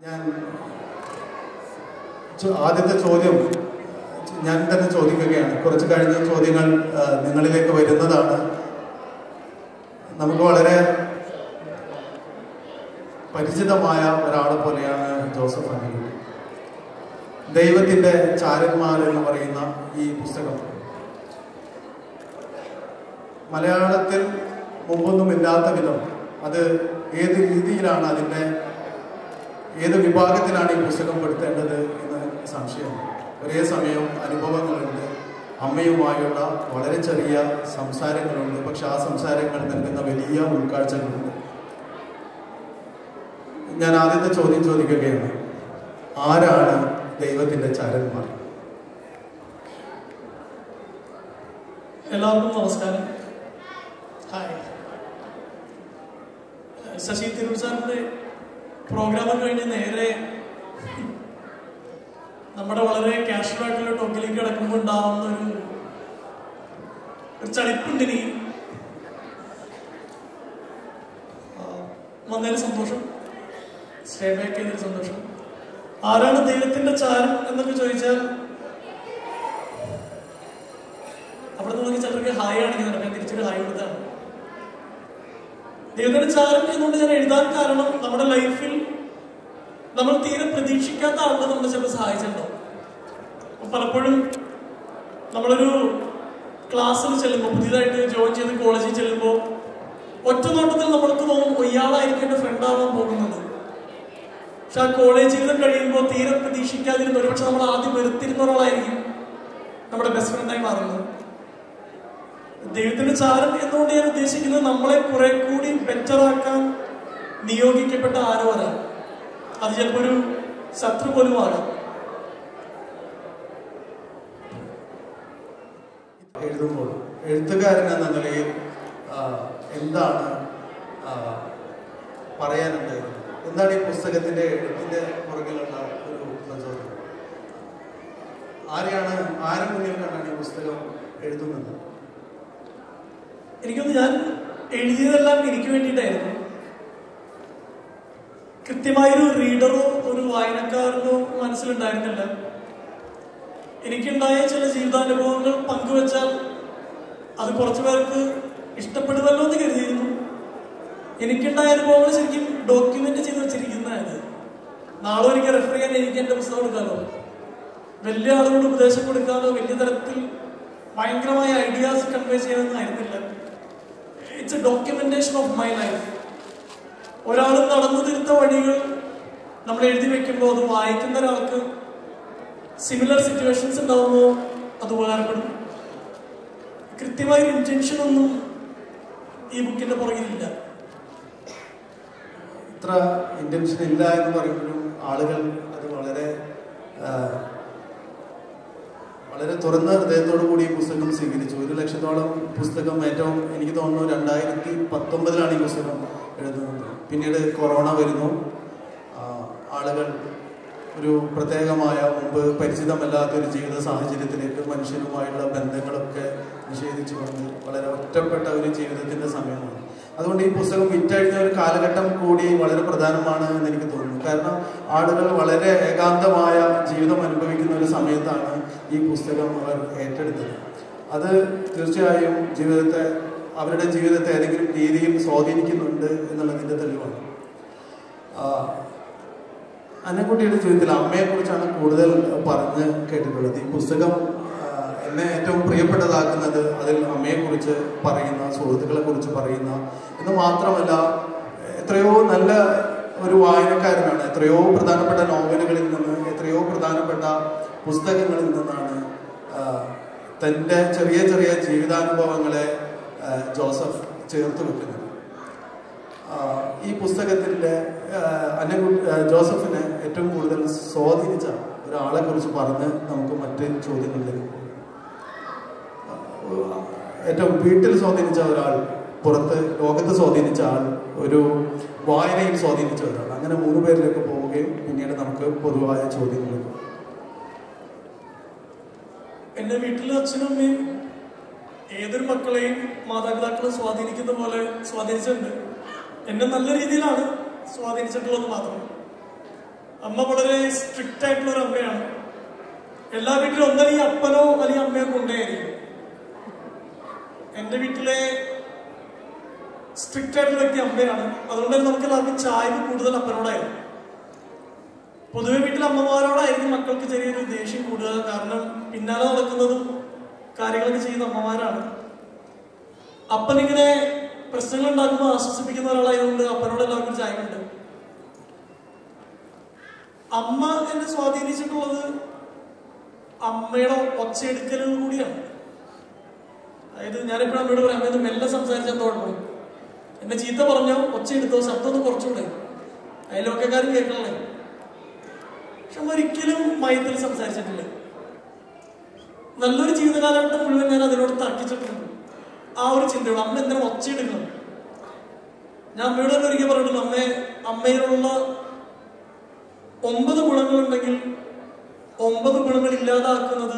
ഞാൻ ചോ- ആദ്യത്തെ ചോദ്യം ഞാൻ തന്നെ ചോദിക്കുകയാണ് കുറച്ച് കഴിഞ്ഞ ചോദ്യങ്ങൾ ആ, നിങ്ങളിലേക്ക് വരുന്നതാണ് നമുക്ക് വളരെ പരിചിതമായ ഒരാളെ പോലെയാണ് ജോസഫ് അനിക്കുട്ടി ദൈവത്തിൻ്റെ ചാരന്മാർ എന്ന് പറയുന്ന ഈ പുസ്തകം മലയാളത്തിൽ മുമ്പൊന്നും ഇല്ലാത്ത വിധം അത് ഏത് രീതിയിലാണ് അതിൻ്റെ ഏത് വിഭാഗത്തിലാണ് ഈ പുസ്തകം പെടുത്തേണ്ടത് എന്ന് സംശയമുണ്ട് ഒരേ സമയം അനുഭവങ്ങളുണ്ട് അമ്മയുമായുള്ള വളരെ ചെറിയ സംസാരങ്ങളുണ്ട് പക്ഷെ ആ സംസാരങ്ങൾ നൽകുന്ന വലിയ ഉൾക്കാഴ്ചകളുണ്ട് ഞാൻ ആദ്യത്തെ ചോദ്യം ചോദിക്കുകയാണ് ആരാണ് ദൈവത്തിൻ്റെ ചാരന്മാർ എല്ലാവർക്കും നമസ്കാരം ഹായ് ശശി തിരൂർ സാറിന്റെ പ്രോഗ്രാം കഴിഞ്ഞ് നേരെ നമ്മുടെ വളരെ കാഷ്വൽ ആയിട്ടുള്ള ടോക്കിലേക്ക് കിടക്കുമ്പോൾ ഉണ്ടാവുന്ന ഒരു ഒരു ചളിപ്പുണ്ട് എനിക്ക് ആ, വന്നതിന് സന്തോഷം സ്റ്റേ ബാക്ക് ചെയ്തതിന് സന്തോഷം ആരാണ് ദൈവത്തിന്റെ ചാരം എന്നൊക്കെ ചോദിച്ചാൽ അവിടെ നിന്ന് ചിലർക്ക് ഹായ് ആണെങ്കിൽ ഞാൻ തിരിച്ചൊരു ഹായ് കൊടുത്താണ് ദൈവത്തിന്റെ ചാരം എന്നുകൊണ്ട് ഞാൻ എഴുതാൻ കാരണം നമ്മുടെ ലൈഫിൽ നമ്മൾ തീരെ പ്രതീക്ഷിക്കാത്ത ആളുകൾ നമ്മളെ ചിലപ്പോൾ സഹായിച്ചിട്ടുണ്ടാവും അപ്പൊ പലപ്പോഴും നമ്മളൊരു ക്ലാസ്സിൽ ചെല്ലുമ്പോൾ പുതിയതായിട്ട് ജോയിൻ ചെയ്ത് കോളേജിൽ ചെല്ലുമ്പോൾ ഒറ്റ നോട്ടത്തിൽ നമ്മൾക്ക് തോന്നും "ഓ, ഇയാളായിരിക്കും എന്റെ ഫ്രണ്ട് ആവാൻ പോകുന്നത് പക്ഷെ ആ കോളേജ് ജീവിതം കഴിയുമ്പോൾ തീരെ പ്രതീക്ഷിക്കാതിരുന്ന ഒരുപക്ഷെ നമ്മൾ ആദ്യം വെറുത്തിരുന്ന ഒരാളായിരിക്കും നമ്മുടെ ബെസ്റ്റ് ഫ്രണ്ടായി മാറുന്നത് ദൈവത്തിന്റെ ചാരം എന്നുകൊണ്ട് ഞാൻ ഉദ്ദേശിക്കുന്നത് നമ്മളെ കുറെ കൂടി ബെറ്റർ ആക്കാൻ നിയോഗിക്കപ്പെട്ട ആരോ ഒരാൾ അത് ചിലപ്പോ ഒരു ശത്രു പോലും ആകാം എഴുതുമ്പോൾ എഴുത്തുകാരൻ എന്ന നിലയിൽ ആ, എന്താണ് ആ, പറയാനുണ്ടായിരുന്നത് എന്താണ് ഈ പുസ്തകത്തിന്റെ എഴുത്തിന്റെ പുറകിലുള്ള ഒരു പ്രചോദനം ആരെയാണ് ആരെ മുന്നിൽ കണ്ടാണ് ഈ പുസ്തകം എഴുതുന്നത് എനിക്കൊന്ന് ഞാൻ എഴുതിയതെല്ലാം എനിക്ക് വേണ്ടിയിട്ടായിരുന്നു കൃത്യമായൊരു റീഡറോ ഒരു വായനക്കാരനോ മനസ്സിലുണ്ടായിരുന്നില്ല എനിക്കുണ്ടായ ചില ജീവിതാനുഭവങ്ങൾ പങ്കുവച്ചാൽ അത് കുറച്ചു പേർക്ക് ഇഷ്ടപ്പെടുമല്ലോ എന്ന് കരുതിയിരുന്നു എനിക്കുണ്ടായ അനുഭവങ്ങൾ ശരിക്കും ഡോക്യുമെന്റ് ചെയ്ത് വെച്ചിരിക്കുന്നതാണ് നാളെ ഒരിക്കൽ റെഫർ ചെയ്യാൻ എനിക്ക് എന്റെ പുസ്തകം കൊടുക്കാമല്ലോ വലിയ ആളുകളോട് ഉപദേശം കൊടുക്കാനോ വലിയ തരത്തിൽ ഭയങ്കരമായ ഐഡിയാസ് കൺവേ ചെയ്യാനൊന്നും ആയിരുന്നില്ല it's a documentation of my life ഒരാൾ നടന്നു തീർത്ത വഴികൾ നമ്മൾ എഴുതി വെക്കുമ്പോൾ അത് വായിക്കുന്ന ഒരാൾക്ക് സിമിലർ സിറ്റുവേഷൻസ് ഉണ്ടാവുമ്പോൾ അത് ഉപകാരപ്പെടും കൃത്യമായ ഇന്റൻഷൻ ഒന്നും ഈ ബുക്കിന്റെ പുറകിലില്ല ഇത്ര ഇന്റൻഷൻ ഇല്ല എന്ന് പറയുമ്പോഴും ആളുകൾ അത് വളരെ ആ, വളരെ തുറന്ന ഹൃദയത്തോടു കൂടി ഈ പുസ്തകം സ്വീകരിച്ചു ഒരു ലക്ഷത്തോളം പുസ്തകം ഏറ്റവും എനിക്ക് തോന്നുന്നു രണ്ടായിരത്തി പത്തൊമ്പതിലാണ് ഈ പുസ്തകം എഴുതുന്നത് പിന്നീട് കൊറോണ വരുന്നു ആ, ആളുകൾ ഒരു പ്രത്യേകമായ മുമ്പ് പരിചിതമല്ലാത്ത ഒരു ജീവിത സാഹചര്യത്തിലേക്ക് മനുഷ്യരുമായുള്ള ബന്ധങ്ങളൊക്കെ നിഷേധിച്ചുകൊണ്ട് വളരെ ഒറ്റപ്പെട്ട ഒരു ജീവിതത്തിന്റെ സമയമാണ് അതുകൊണ്ട് ഈ പുസ്തകം വിറ്റഴിഞ്ഞ ഒരു കാലഘട്ടം കൂടി വളരെ പ്രധാനമാണ് എന്ന് എനിക്ക് തോന്നുന്നു കാരണം ആളുകൾ വളരെ ഏകാന്തമായ ജീവിതം അനുഭവിക്കുന്ന ഒരു സമയത്താണ് ഈ പുസ്തകം അവർ ഏറ്റെടുത്തത് അത് തീർച്ചയായും ജീവിതത്തെ അവരുടെ ജീവിതത്തെ ഏതെങ്കിലും രീതിയിൽ സ്വാധീനിക്കുന്നുണ്ട് എന്നുള്ളതിന്റെ തെളിവാണ് ആ, അന്നക്കുട്ടിയുടെ ജീവിതത്തിൽ അമ്മയെ കുറിച്ചാണ് കൂടുതൽ പറഞ്ഞ് കേട്ടിട്ടുള്ളത് ഈ പുസ്തകം ആ, എന്നെ ഏറ്റവും പ്രിയപ്പെട്ടതാക്കുന്നത് അതിൽ അമ്മയെ കുറിച്ച് പറയുന്ന സുഹൃത്തുക്കളെ കുറിച്ച് പറയുന്ന എന്ന് മാത്രമല്ല എത്രയോ നല്ല ഒരു വായനക്കാരനാണ് എത്രയോ പ്രധാനപ്പെട്ട നോവലുകളിൽ നിന്ന് എത്രയോ പ്രധാനപ്പെട്ട പുസ്തകങ്ങളിൽ നിന്നാണ് ആ, തൻ്റെ ചെറിയ ചെറിയ ജീവിതാനുഭവങ്ങളെ ആ, ജോസഫ് ചേർത്ത് വെക്കുന്നത് ആ, ഈ പുസ്തകത്തിൻ്റെ അന്നകുട്ടി ജോസഫിനെ ഏറ്റവും കൂടുതൽ സ്വാധീനിച്ച ഒരാളെ കുറിച്ച് പറഞ്ഞ് നമുക്ക് മറ്റ് ചോദ്യങ്ങളിലേക്ക് പോകും ആ, ഏറ്റവും വീട്ടിൽ സ്വാധീനിച്ച ഒരാൾ പുറത്ത് ലോകത്ത് സ്വാധീനിച്ച ആൾ ഒരു വായനയിൽ സ്വാധീനിച്ച ഒരാൾ അങ്ങനെ മൂന്ന് പേരിലേക്ക് പോവുകയും പിന്നീട് നമുക്ക് പൊതുവായ ചോദ്യങ്ങളിലേക്ക് പോകും. എന്റെ വീട്ടിലെ അച്ഛനും അമ്മയും ഏതൊരു മക്കളെയും മാതാപിതാക്കളെ സ്വാധീനിക്കുന്ന പോലെ സ്വാധീനിച്ചിട്ടുണ്ട് എന്നെ നല്ല രീതിയിലാണ് സ്വാധീനിച്ചിട്ടുള്ളത് മാത്രം അമ്മ വളരെ സ്ട്രിക്റ്റ് ആയിട്ടുള്ള ഒരു അമ്മയാണ് എല്ലാ വീട്ടിലും ഒന്നല്ലെങ്കിൽ അപ്പനോ അല്ലെങ്കിൽ അമ്മയോ കൊണ്ടേയിരിക്കും എന്റെ വീട്ടിലെ സ്ട്രിക്റ്റ് ആയിട്ടുള്ള വ്യക്തി അമ്മയാണ് അതുകൊണ്ട് തന്നെ നമുക്ക് എല്ലാവർക്കും ചായ്വ് കൂടുതൽ അപ്പനോടായിരുന്നു പൊതുവെ വീട്ടിൽ അമ്മമാരോടായിരിക്കും മക്കൾക്ക് ചെറിയൊരു ദേഷ്യം കൂടുക കാരണം പിന്നാലെ നടക്കുന്നതും കാര്യങ്ങളൊക്കെ ചെയ്യുന്ന അമ്മമാരാണ് അപ്പനിങ്ങനെ പ്രശ്നങ്ങൾ ഉണ്ടാക്കുമ്പോൾ ആശ്വസിപ്പിക്കുന്ന ഒരാളായതുകൊണ്ട് അപ്പനോട് എല്ലാവർക്കും ചായവുണ്ട് അമ്മ എന്നെ സ്വാധീനിച്ചിട്ടുള്ളത് അമ്മയുടെ ഒച്ചയെടുക്കലുകൾ കൂടിയാണ് അതായത് ഞാനെപ്പോഴും അമ്മയോട് പറയാം അമ്മ മെല്ലെ സംസാരിച്ചാൽ കുഴപ്പം എന്നെ ചീത്ത പറഞ്ഞോ ഒച്ചയെടുത്തോ ശബ്ദം ഒന്ന് കുറച്ചുകൂടെ അയൽവക്കക്കാരും കേൾക്കണല്ലേ പക്ഷെ അമ്മ ഒരിക്കലും മയത്തിൽ സംസാരിച്ചിട്ടില്ല നല്ലൊരു ജീവിത കാലഘട്ടം മുഴുവൻ ഞാൻ അതിനോട് തർക്കിച്ചിട്ടുണ്ട് ആ ഒരു ചിന്തയോട് അമ്മ എന്തിനാ ഒച്ചയെടുക്കണം ഞാൻ അമ്മയോട് തന്നെ ഒരിക്കൽ പറഞ്ഞിട്ടുണ്ട് അമ്മേ അമ്മയിലുള്ള ഒമ്പത് ഗുണങ്ങളുണ്ടെങ്കിൽ ഒമ്പത് ഗുണങ്ങൾ ഇല്ലാതാക്കുന്നത്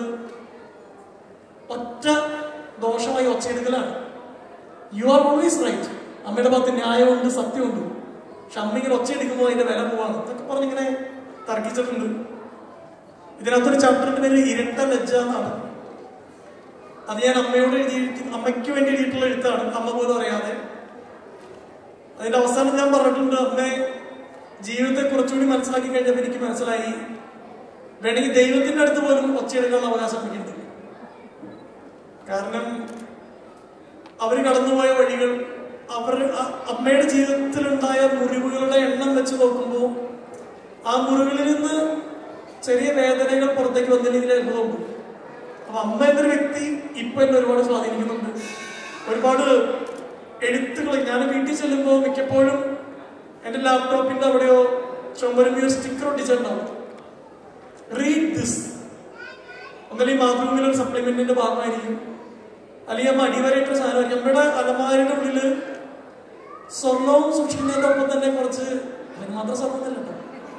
ഒറ്റ ദോഷമായി ഒച്ചയെടുക്കലാണ് യു ആർ ഓൾവേസ് റൈറ്റ് അമ്മയുടെ ഭാഗത്ത് ന്യായമുണ്ട് സത്യമുണ്ട് പക്ഷെ അമ്മ ഇങ്ങനെ ഒച്ചയെടുക്കുമ്പോൾ അതിന്റെ വില പോവാണ് എന്നൊക്കെ പറഞ്ഞിങ്ങനെ തർക്കിച്ചിട്ടുണ്ട് ഇതിനകത്തൊരു ചാപ്റ്ററിന്റെ പേര് ഇരട്ട ലജ്ജ എന്നാണ് അത് ഞാൻ അമ്മയോട് എഴുതി അമ്മയ്ക്ക് വേണ്ടി എഴുതിയിട്ടുള്ള എഴുത്താണ് അമ്മ പോലും അറിയാതെ അതിന്റെ അവസാനം ഞാൻ പറഞ്ഞിട്ടുണ്ട് അമ്മേ ജീവിതത്തെ കുറച്ചുകൂടി മനസ്സിലാക്കി കഴിഞ്ഞപ്പോൾ എനിക്ക് മനസ്സിലായി വേണമെങ്കിൽ ദൈവത്തിന്റെ അടുത്ത് പോലും ഒച്ചയെടുക്കാനുള്ള അവകാശം എനിക്കുണ്ട് കാരണം അവർ കടന്നുപോയ വഴികൾ അവർ അ- അമ്മയുടെ ജീവിതത്തിലുണ്ടായ മുറിവുകളുടെ എണ്ണം വെച്ച് നോക്കുമ്പോൾ ആ മുറിവുകളിൽ നിന്ന് ചെറിയ വേദനകൾ പുറത്തേക്ക് വന്നില്ലെങ്കിൽ അത്ഭുതമുണ്ട് അപ്പൊ അമ്മ എന്നൊരു വ്യക്തി ഇപ്പൊ എന്നെ ഒരുപാട് സ്വാധീനിക്കുന്നുണ്ട് ഒരുപാട് എഴുത്തുകൾ ഞാൻ വീട്ടിൽ ചെല്ലുമ്പോൾ മിക്കപ്പോഴും എന്റെ ലാപ്ടോപ്പിന്റെ അവിടെയോ ചുമരുമയോ സ്റ്റിക്കർ ഒട്ടിച്ചിട്ടുണ്ടാവും റീഡ് ദിസ് ഒന്നല്ലെങ്കിൽ മാതൃഭൂമിയിലെ ഒരു സപ്ലിമെന്റിന്റെ ഭാഗമായിരിക്കും അല്ലെങ്കിൽ അമ്മ അടിവരയിട്ടൊരു സാധനമായിരിക്കും അമ്മയുടെ അലമാരയുടെ ഉള്ളില് സ്വർണവും സൂക്ഷിക്കുന്നതിന്റെ ഒപ്പം തന്നെ കുറച്ച് അതിന് മാത്രം സ്വർണ്ണത്തില്ല കേട്ടോ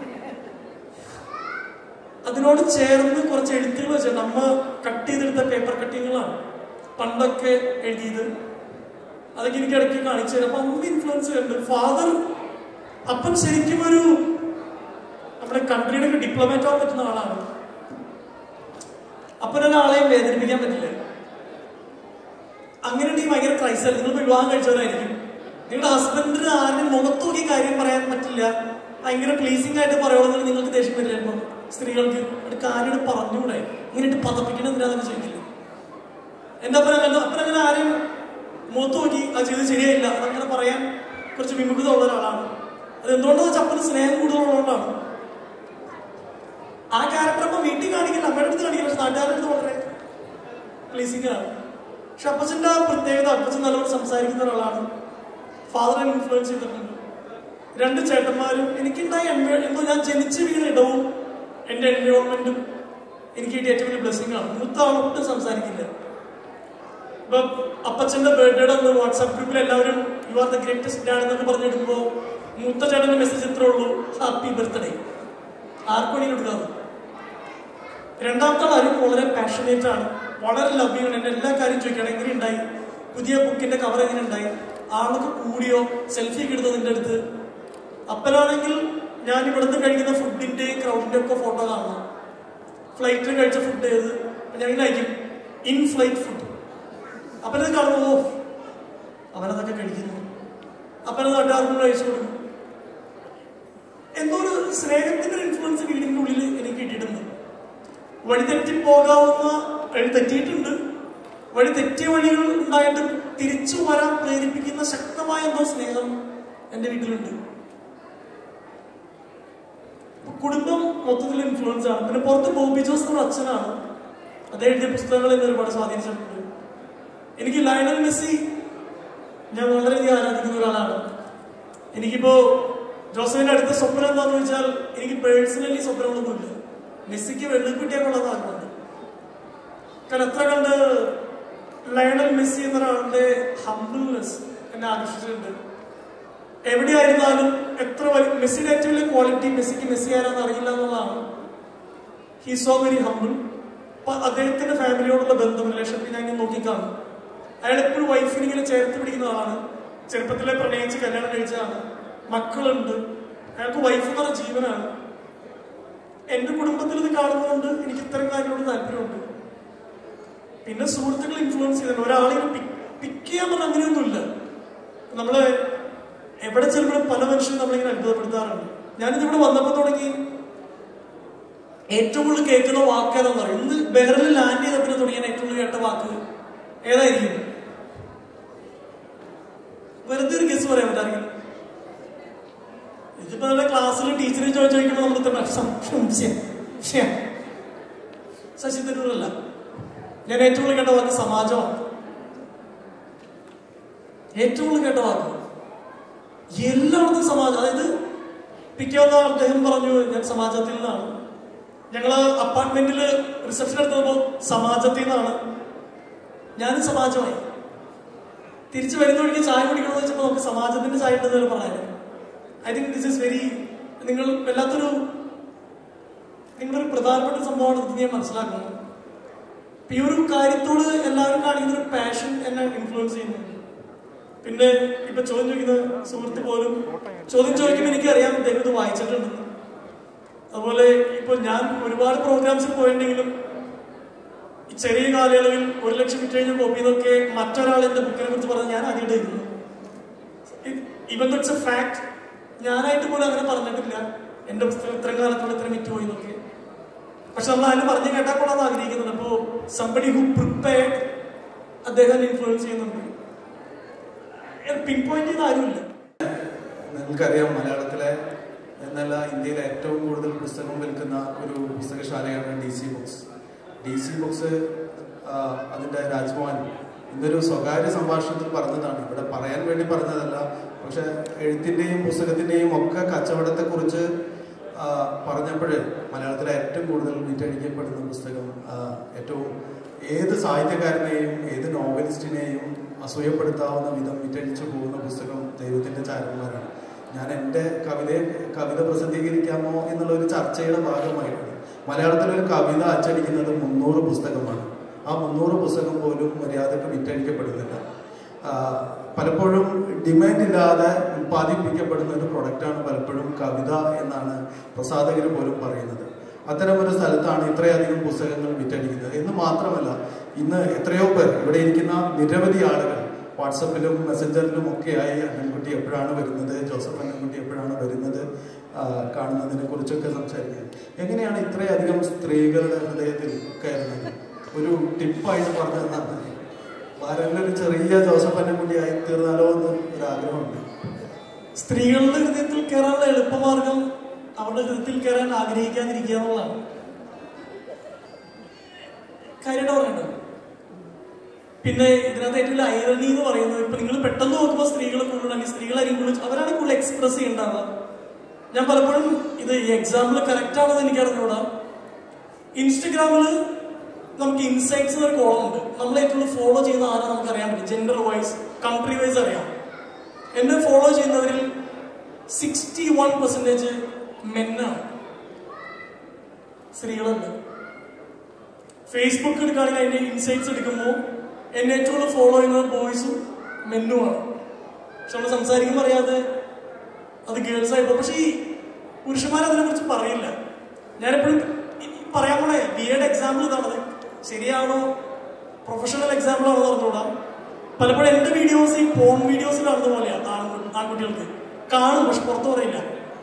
അതിനോട് ചേർന്ന് കുറച്ച് എഴുത്തുകൾ വെച്ചിട്ടുണ്ട് അമ്മ കട്ട് ചെയ്തെടുത്ത പേപ്പർ കട്ടിങ്ങുകളാണ് പണ്ടൊക്കെ എഴുതിയത് അതൊക്കെ എനിക്ക് ഇടയ്ക്ക് കാണിച്ചു തരും അപ്പൊ അമ്മ ഇൻഫ്ലുവൻസ് ചെയ്യുന്നുണ്ട് ഫാദർ അപ്പൻ ശരിക്കും ഒരു നമ്മുടെ കൺട്രിയുടെ ഒക്കെ ഡിപ്ലോമാറ്റ് ആവാൻ പറ്റുന്ന ആളാണ് അപ്പനൊരാളെയും വേദനിപ്പിക്കാൻ പറ്റില്ല അങ്ങനെയുണ്ടെങ്കിൽ ഭയങ്കര ക്രൈസൽ നിങ്ങൾ വിവാഹം കഴിച്ചവരായിരിക്കും നിങ്ങളുടെ ഹസ്ബൻഡിന് ആരും മുഖത്ത് നോക്കി കാര്യം പറയാൻ പറ്റില്ല ഭയങ്കര പ്ലീസിംഗ് ആയിട്ട് പറയുകയാണെങ്കിൽ നിങ്ങൾക്ക് ദേഷ്യം വരില്ല ഇപ്പം സ്ത്രീകൾക്ക് ഒരു കാര്യം പറഞ്ഞുകൂടെ ഇങ്ങനെ പതപ്പിക്കണം എന്തിനാന്ന് ചോദിക്കില്ല എന്റെ അപ്പൻ അങ്ങനെ അപ്പൻ അങ്ങനെ ആരും മുഖത്ത് നോക്കി അത് ചെയ്ത് ശരിയായില്ല അതങ്ങനെ പറയാൻ കുറച്ച് വിമുഖത ഉള്ള ഒരാളാണ് അത് എന്തുകൊണ്ടാണെന്ന് വെച്ചാൽ അപ്പന് സ്നേഹം കൂടുതലുള്ളതുകൊണ്ടാണ് ആ ക്യാരക്ടർ അപ്പൊ വീട്ടിൽ കാണിക്കില്ല അമ്മയുടെ അടുത്ത് കാണിക്കില്ല പക്ഷെ നാട്ടുകാരുടെ അടുത്ത് വളരെ പ്ലീസിംഗ് ആണ് പക്ഷെ അപ്പച്ചന്റെ ആ പ്രത്യേകത അപ്പച്ചൻ നല്ലോണം സംസാരിക്കുന്ന ഒരാളാണ് ഫാദറെ ഇൻഫ്ലുവൻസ് ചെയ്തിട്ടുണ്ട് രണ്ട് ചേട്ടന്മാരും എനിക്കുണ്ടായ എൻവ- എന്തോ ഞാൻ ജനിച്ചു വീണ ഇടവും എന്റെ എൻവയോൺമെന്റും എനിക്ക് കിട്ടിയ ഏറ്റവും വലിയ ബ്ലെസ്സിംഗ് ആണ് മൂത്ത ആൾ ഒട്ടും സംസാരിക്കില്ല ഇപ്പൊ അപ്പച്ചന്റെ ബർത്ത്ഡേയുടെ അന്ന് വാട്സാപ്പ് ഗ്രൂപ്പിൽ എല്ലാവരും you are the greatest dad എന്നൊക്കെ പറഞ്ഞെടുക്കുമ്പോ മൂത്ത ചേട്ടന്റെ മെസ്സേജ് ഇത്രേ ഉള്ളൂ ഹാപ്പി ബർത്ത്ഡേ ആർക്കും വേണമെങ്കിലും എടുക്കാതെ രണ്ടാമത്തെ ആൾ അരുൺ വളരെ പാഷനേറ്റ് ആണ് വളരെ ലഭ്യമാണ് എന്റെ എല്ലാ കാര്യം ചോദിക്കണം എങ്ങനെ ഉണ്ടായി പുതിയ ബുക്കിന്റെ കവർ എങ്ങനെ ഉണ്ടായി ആളൊക്കെ കൂടിയോ സെൽഫി ഒക്കെ എടുത്തോ നിന്റെ അടുത്ത് അപ്പനാണെങ്കിൽ ഞാൻ ഇവിടുന്ന് കഴിക്കുന്ന ഫുഡിന്റെയും ക്രൗഡിന്റെ ഒക്കെ ഫോട്ടോ കാണണം ഫ്ലൈറ്റിൽ കഴിച്ച ഫുഡ് ഏത് ഞാൻ ഇങ്ങനെ അയക്കും ഇൻ ഫ്ലൈറ്റ് ഫുഡ് അപ്പനത് കാണുമ്പോ ഓ അവനതൊക്കെ കഴിക്കുന്നു അപ്പനത് നാട്ടുകാർക്കും കഴിച്ചു കൊടുക്കും എന്തോ ഒരു സ്നേഹത്തിന്റെ ഇൻഫ്ലുവൻസ് വീടിന്റെ ഉള്ളിൽ എനിക്ക് കിട്ടിയിട്ടുണ്ട് വഴി തെറ്റി പോകാവുന്ന വഴി തെറ്റിയിട്ടുണ്ട് വഴി തെറ്റിയ വഴികൾ ഉണ്ടായിട്ട് തിരിച്ചു വരാൻ പ്രേരിപ്പിക്കുന്ന ശക്തമായ എന്തോ സ്നേഹം എന്റെ വീട്ടിലുണ്ട് കുടുംബം മൊത്തത്തിൽ ഇൻഫ്ലുവൻസ് ആണ് പിന്നെ പുറത്ത് ബോബി ജോസ് എന്ന അച്ഛനാണ് അദ്ദേഹം എഴുതിയ പുസ്തകങ്ങൾ എന്നെ ഒരുപാട് സ്വാധീനിച്ചിട്ടുണ്ട് എനിക്ക് ലയണൽ മെസ്സി ഞാൻ വളരെയധികം ആരാധിക്കുന്ന ഒരാളാണ് എനിക്കിപ്പോ ജോസഫിന്റെ അടുത്ത സ്വപ്നം എന്താന്ന് വെച്ചാൽ എനിക്ക് പേഴ്സണലി സ്വപ്നങ്ങളൊന്നുമില്ല മെസ്സിക്ക് വെള്ളിക്കുട്ടിയാക്കുള്ളത് ആഗ്രഹമുണ്ട് കാരണം എത്ര കണ്ട് ലയണൽ മെസ്സി എന്ന ഒരാളുടെ ഹംബിൾനെസ് എന്നെ ആകർഷിച്ചിട്ടുണ്ട് എവിടെയായിരുന്നാലും എത്ര വലിയ മെസ്സിയുടെ ഏറ്റവും വലിയ ക്വാളിറ്റി മെസ്സിക്ക് മെസ്സി ആരാന്ന് അറിയില്ല എന്നുള്ളതാണ് ഹി സോ വെരി ഹംബിൾ അദ്ദേഹത്തിന്റെ ഫാമിലിയോടുള്ള ബന്ധം റിലേഷൻഷിപ്പ് ഞാൻ ഇങ്ങനെ നോക്കിക്കാണും അയാൾ എപ്പോഴും വൈഫിനെ ഇങ്ങനെ ചേർത്ത് പിടിക്കുന്ന ആളാണ് ചെറുപ്പത്തിലെ പ്രണയിച്ച് കല്യാണം കഴിച്ചതാണ് മക്കളുണ്ട് അയാൾക്ക് വൈഫ് എന്ന് പറഞ്ഞ ജീവനാണ് എന്റെ കുടുംബത്തിൽ ഇത് കാണുന്നതുകൊണ്ട് എനിക്ക് ഇത്തരം കാര്യങ്ങളോട് താല്പര്യമുണ്ട് പിന്നെ സുഹൃത്തുക്കൾ ഇൻഫ്ലുവൻസ് ചെയ്തിട്ടുണ്ട് ഒരാളെ പിക്ക് ചെയ്യാൻ പറഞ്ഞ അങ്ങനെയൊന്നുമില്ല നമ്മള് എവിടെ ചെല്ലുമ്പോഴും പല മനുഷ്യരും നമ്മളിങ്ങനെ അത്ഭുതപ്പെടുത്താറുണ്ട് ഞാനിതിവിടെ വന്നപ്പോൾ തുടങ്ങി ഏറ്റവും കൂടുതൽ കേൾക്കുന്ന വാക്ക് ഏതാണെന്ന് പറയും ഇന്ന് ബെഹറിൽ ലാൻഡ് ചെയ്തപ്പോൾ തുടങ്ങിയ ഏറ്റവും കൂടുതൽ കേട്ട വാക്ക് ഏതായിരിക്കും വെറുതെ ഒരു ഗസ് പറയാൻ പറ്റാറില്ല ഇതിപ്പോ നമ്മുടെ ക്ലാസ്സിൽ ടീച്ചറെ ചോദിച്ചു ചോദിക്കുമ്പോൾ നമ്മൾ ഇത്ര സംശയം വിഷയം ശശി തരൂരല്ല ഞാൻ ഏറ്റവും കൂടുതൽ കേട്ട വാക്ക് സമാജമാണ് ഏറ്റവും കൂടുതൽ കേട്ട വാക്ക് എല്ലായിടത്തും സമാജം അതായത് പിറ്റേന്ന് അദ്ദേഹം പറഞ്ഞു ഞാൻ സമാജത്തിൽ നിന്നാണ് ഞങ്ങള് അപ്പാർട്ട്മെന്റിൽ റിസപ്ഷൻ എടുത്തപ്പോൾ സമാജത്തിൽ നിന്നാണ് ഞാനും സമാജമായി തിരിച്ചു വരുന്ന വഴിക്ക് ചായ കുടിക്കണമെന്ന് വെച്ചപ്പോൾ നമുക്ക് സമാജത്തിന്റെ ചായ ഉണ്ടെന്ന് പറയാനും I think this is very നിങ്ങൾ വല്ലാത്തൊരു നിങ്ങളൊരു പ്രധാനപ്പെട്ട സംഭവമാണ് ഇത് ഞാൻ മനസ്സിലാക്കുന്നത് ഇപ്പൊ ഈ ഒരു കാര്യത്തോട് എല്ലാവരും കാണിക്കുന്ന ഒരു പാഷൻ എന്നെ ഇൻഫ്ലുവൻസ് ചെയ്യുന്നു പിന്നെ ഇപ്പൊ ചോദ്യം ചോദിക്കുന്ന സുഹൃത്ത് പോലും ചോദ്യം ചോദിക്കുമ്പോൾ എനിക്കറിയാം അദ്ദേഹം ഇത് വായിച്ചിട്ടുണ്ടെന്ന് അതുപോലെ ഇപ്പൊ ഞാൻ ഒരുപാട് പ്രോഗ്രാംസിൽ പോയിട്ടുണ്ടെങ്കിലും ഈ ചെറിയ കാലയളവിൽ ഒരു ലക്ഷം വിറ്റ് കഴിഞ്ഞ കോപ്പി എന്നൊക്കെ മറ്റൊരാൾ എന്റെ ബുക്കിനെ കുറിച്ച് പറഞ്ഞ് ഞാൻ ആദ്യമായിട്ട് എഴുതുന്നു ഇവൻ ദറ്റ്സ് എ ഫാക്ട് ഞാനായിട്ട് പോലും അങ്ങനെ പറഞ്ഞിട്ടില്ല എന്റെ പുസ്തകം ഇത്രയും കാലത്തോടെ ഇത്ര വിറ്റ് പോയി എന്നൊക്കെ പക്ഷെ നമ്മൾ അതിന് പറഞ്ഞു കേട്ടാൽ കൊള്ളാന്ന് ആഗ്രഹിക്കുന്നുണ്ട് അപ്പോ സംബഡി ഹു പ്രിപ്പയർഡ് അദ്ദേഹം ഇൻഫ്ലുവൻസ് ചെയ്യുന്നുണ്ട് പിൻ പോയിന്റ് ചെയ്ത ആരുമില്ല നിങ്ങൾക്കറിയാം മലയാളത്തിലെ എന്നല്ല ഇന്ത്യയിലെ ഏറ്റവും കൂടുതൽ പുസ്തകം വിൽക്കുന്ന ഒരു പുസ്തകശാലയാണ് D C books D C books അതിൻ്റെ രാജ്ഭവൻ ഇന്നൊരു സ്വകാര്യ സംഭാഷണത്തിൽ പറഞ്ഞതാണ് ഇവിടെ പറയാൻ വേണ്ടി പറഞ്ഞതല്ല പക്ഷെ എഴുത്തിൻ്റെയും പുസ്തകത്തിൻ്റെയും ഒക്കെ കച്ചവടത്തെക്കുറിച്ച് ആ, പറഞ്ഞപ്പോഴേ മലയാളത്തിലെ ഏറ്റവും കൂടുതൽ വിറ്റഴിക്കപ്പെടുന്ന പുസ്തകം ആ, ഏറ്റവും ഏത് സാഹിത്യകാരനെയും ഏത് നോവലിസ്റ്റിനെയും അസൂയപ്പെടുത്താവുന്ന വിധം വിറ്റഴിച്ചു പോകുന്ന പുസ്തകം ദൈവത്തിൻ്റെ ചാരന്മാരാണ് ഞാൻ എൻ്റെ കവിതയെ കവിത പ്രസിദ്ധീകരിക്കാമോ എന്നുള്ള ഒരു ചർച്ചയുടെ ഭാഗമായിട്ടാണ് മലയാളത്തിലൊരു കവിത അച്ചടിക്കുന്നത് മുന്നൂറ് പുസ്തകമാണ് ആ മുന്നൂറ് പുസ്തകം പോലും മര്യാദക്ക് വിറ്റഴിക്കപ്പെടുന്നില്ല ആ, പലപ്പോഴും ഡിമാൻഡ് ഇല്ലാതെ ഉൽപ്പാദിപ്പിക്കപ്പെടുന്ന ഒരു പ്രൊഡക്റ്റാണ് പലപ്പോഴും കവിത എന്നാണ് പ്രസാധകർ പോലും പറയുന്നത് അത്തരമൊരു സ്ഥലത്താണ് ഇത്രയധികം പുസ്തകങ്ങൾ വിറ്റഴിക്കുന്നത് എന്ന് മാത്രമല്ല ഇന്ന് എത്രയോ പേർ ഇവിടെ ഇരിക്കുന്ന നിരവധി ആളുകൾ വാട്സപ്പിലും മെസ്സഞ്ചറിലും ഒക്കെയായി അണ്ണൻകുട്ടി എപ്പോഴാണ് വരുന്നത് ജോസഫ് അണ്ണൻകുട്ടി എപ്പോഴാണ് വരുന്നത് ആ, കാണുന്നതിനെ കുറിച്ചൊക്കെ സംസാരിക്കാൻ എങ്ങനെയാണ് ഇത്രയധികം സ്ത്രീകളുടെ ഹൃദയത്തിൽ കയറുന്നത് ഒരു ടിപ്പായിട്ട് പറഞ്ഞു തന്നാൽ മതി ആരെങ്കിലും ഒരു ചെറിയ ജോസഫ് അന്നക്കുട്ടി ആയി തീർന്നാലോ എന്ന് ഒരു ആഗ്രഹമുണ്ട് സ്ത്രീകളുടെ ഹൃദയത്തിൽ കയറാനുള്ള എളുപ്പമാർഗം അവരുടെ ഹൃദയത്തിൽ കയറാൻ ആഗ്രഹിക്കാതിരിക്കുക എന്നുള്ളതാണ് കാര്യമായിട്ട് പറയണ്ടോ പിന്നെ ഇതിനകത്ത് ഏറ്റവും വലിയ ഐറണി എന്ന് പറയുന്നത് ഇപ്പൊ നിങ്ങൾ പെട്ടെന്ന് നോക്കുമ്പോൾ സ്ത്രീകൾ കൂടുതൽ അല്ലെങ്കിൽ സ്ത്രീകളായിരിക്കും കൂടുതൽ അവരാണ് കൂടുതൽ എക്സ്പ്രസ് ചെയ്യേണ്ടത് ഞാൻ പലപ്പോഴും ഇത് ഈ എക്സാമ്പിൾ കറക്റ്റ് ആണെന്ന് എനിക്ക് അറിഞ്ഞൂടാ ഇൻസ്റ്റഗ്രാമിൽ നമുക്ക് ഇൻസൈറ്റ്സ് എന്നൊരു കോളം ഉണ്ട് നമ്മൾ ഏറ്റവും ഫോളോ ചെയ്യുന്ന ആരാ നമുക്ക് അറിയാൻ പറ്റും ജെൻഡർ വൈസ് കൺട്രി വൈസ് അറിയാം എന്നെ ഫോളോ ചെയ്യുന്നവരിൽ സിക്സ്റ്റി വൺ പെർസെൻറ്റേജ് മെന്നാണ് സ്ത്രീകളുണ്ട് ഫേസ്ബുക്ക് എടുക്കുകയാണെങ്കിൽ അതിന്റെ ഇൻസൈറ്റ്സ് എടുക്കുമ്പോൾ എന്നെ ഏറ്റവും കൂടുതൽ ഫോളോ ചെയ്യുന്നത് ബോയ്സും മെന്നുമാണ് പക്ഷെ നമ്മൾ സംസാരിക്കുമ്പോൾ അറിയാതെ അത് ഗേൾസ് ആയിപ്പോ പക്ഷെ ഈ പുരുഷന്മാർ അതിനെ കുറിച്ച് പറയില്ല ഞാനെപ്പോഴും ഈ പറയാൻ പോണേ ബി എഡ് എക്സാമ്പിൾ ഇതാണത് ശരിയാണോ പ്രൊഫഷണൽ എക്സാമ്പിൾ ആണോ പറഞ്ഞുകൂടാ പലപ്പോഴും എന്റെ വീഡിയോസ് ഈ ഫോൺ വീഡിയോസിൽ കാണുന്ന പോലെയാണ് ആൺകു- ആൺകുട്ടികൾക്ക് കാണും പക്ഷെ പുറത്തു പറയില്ല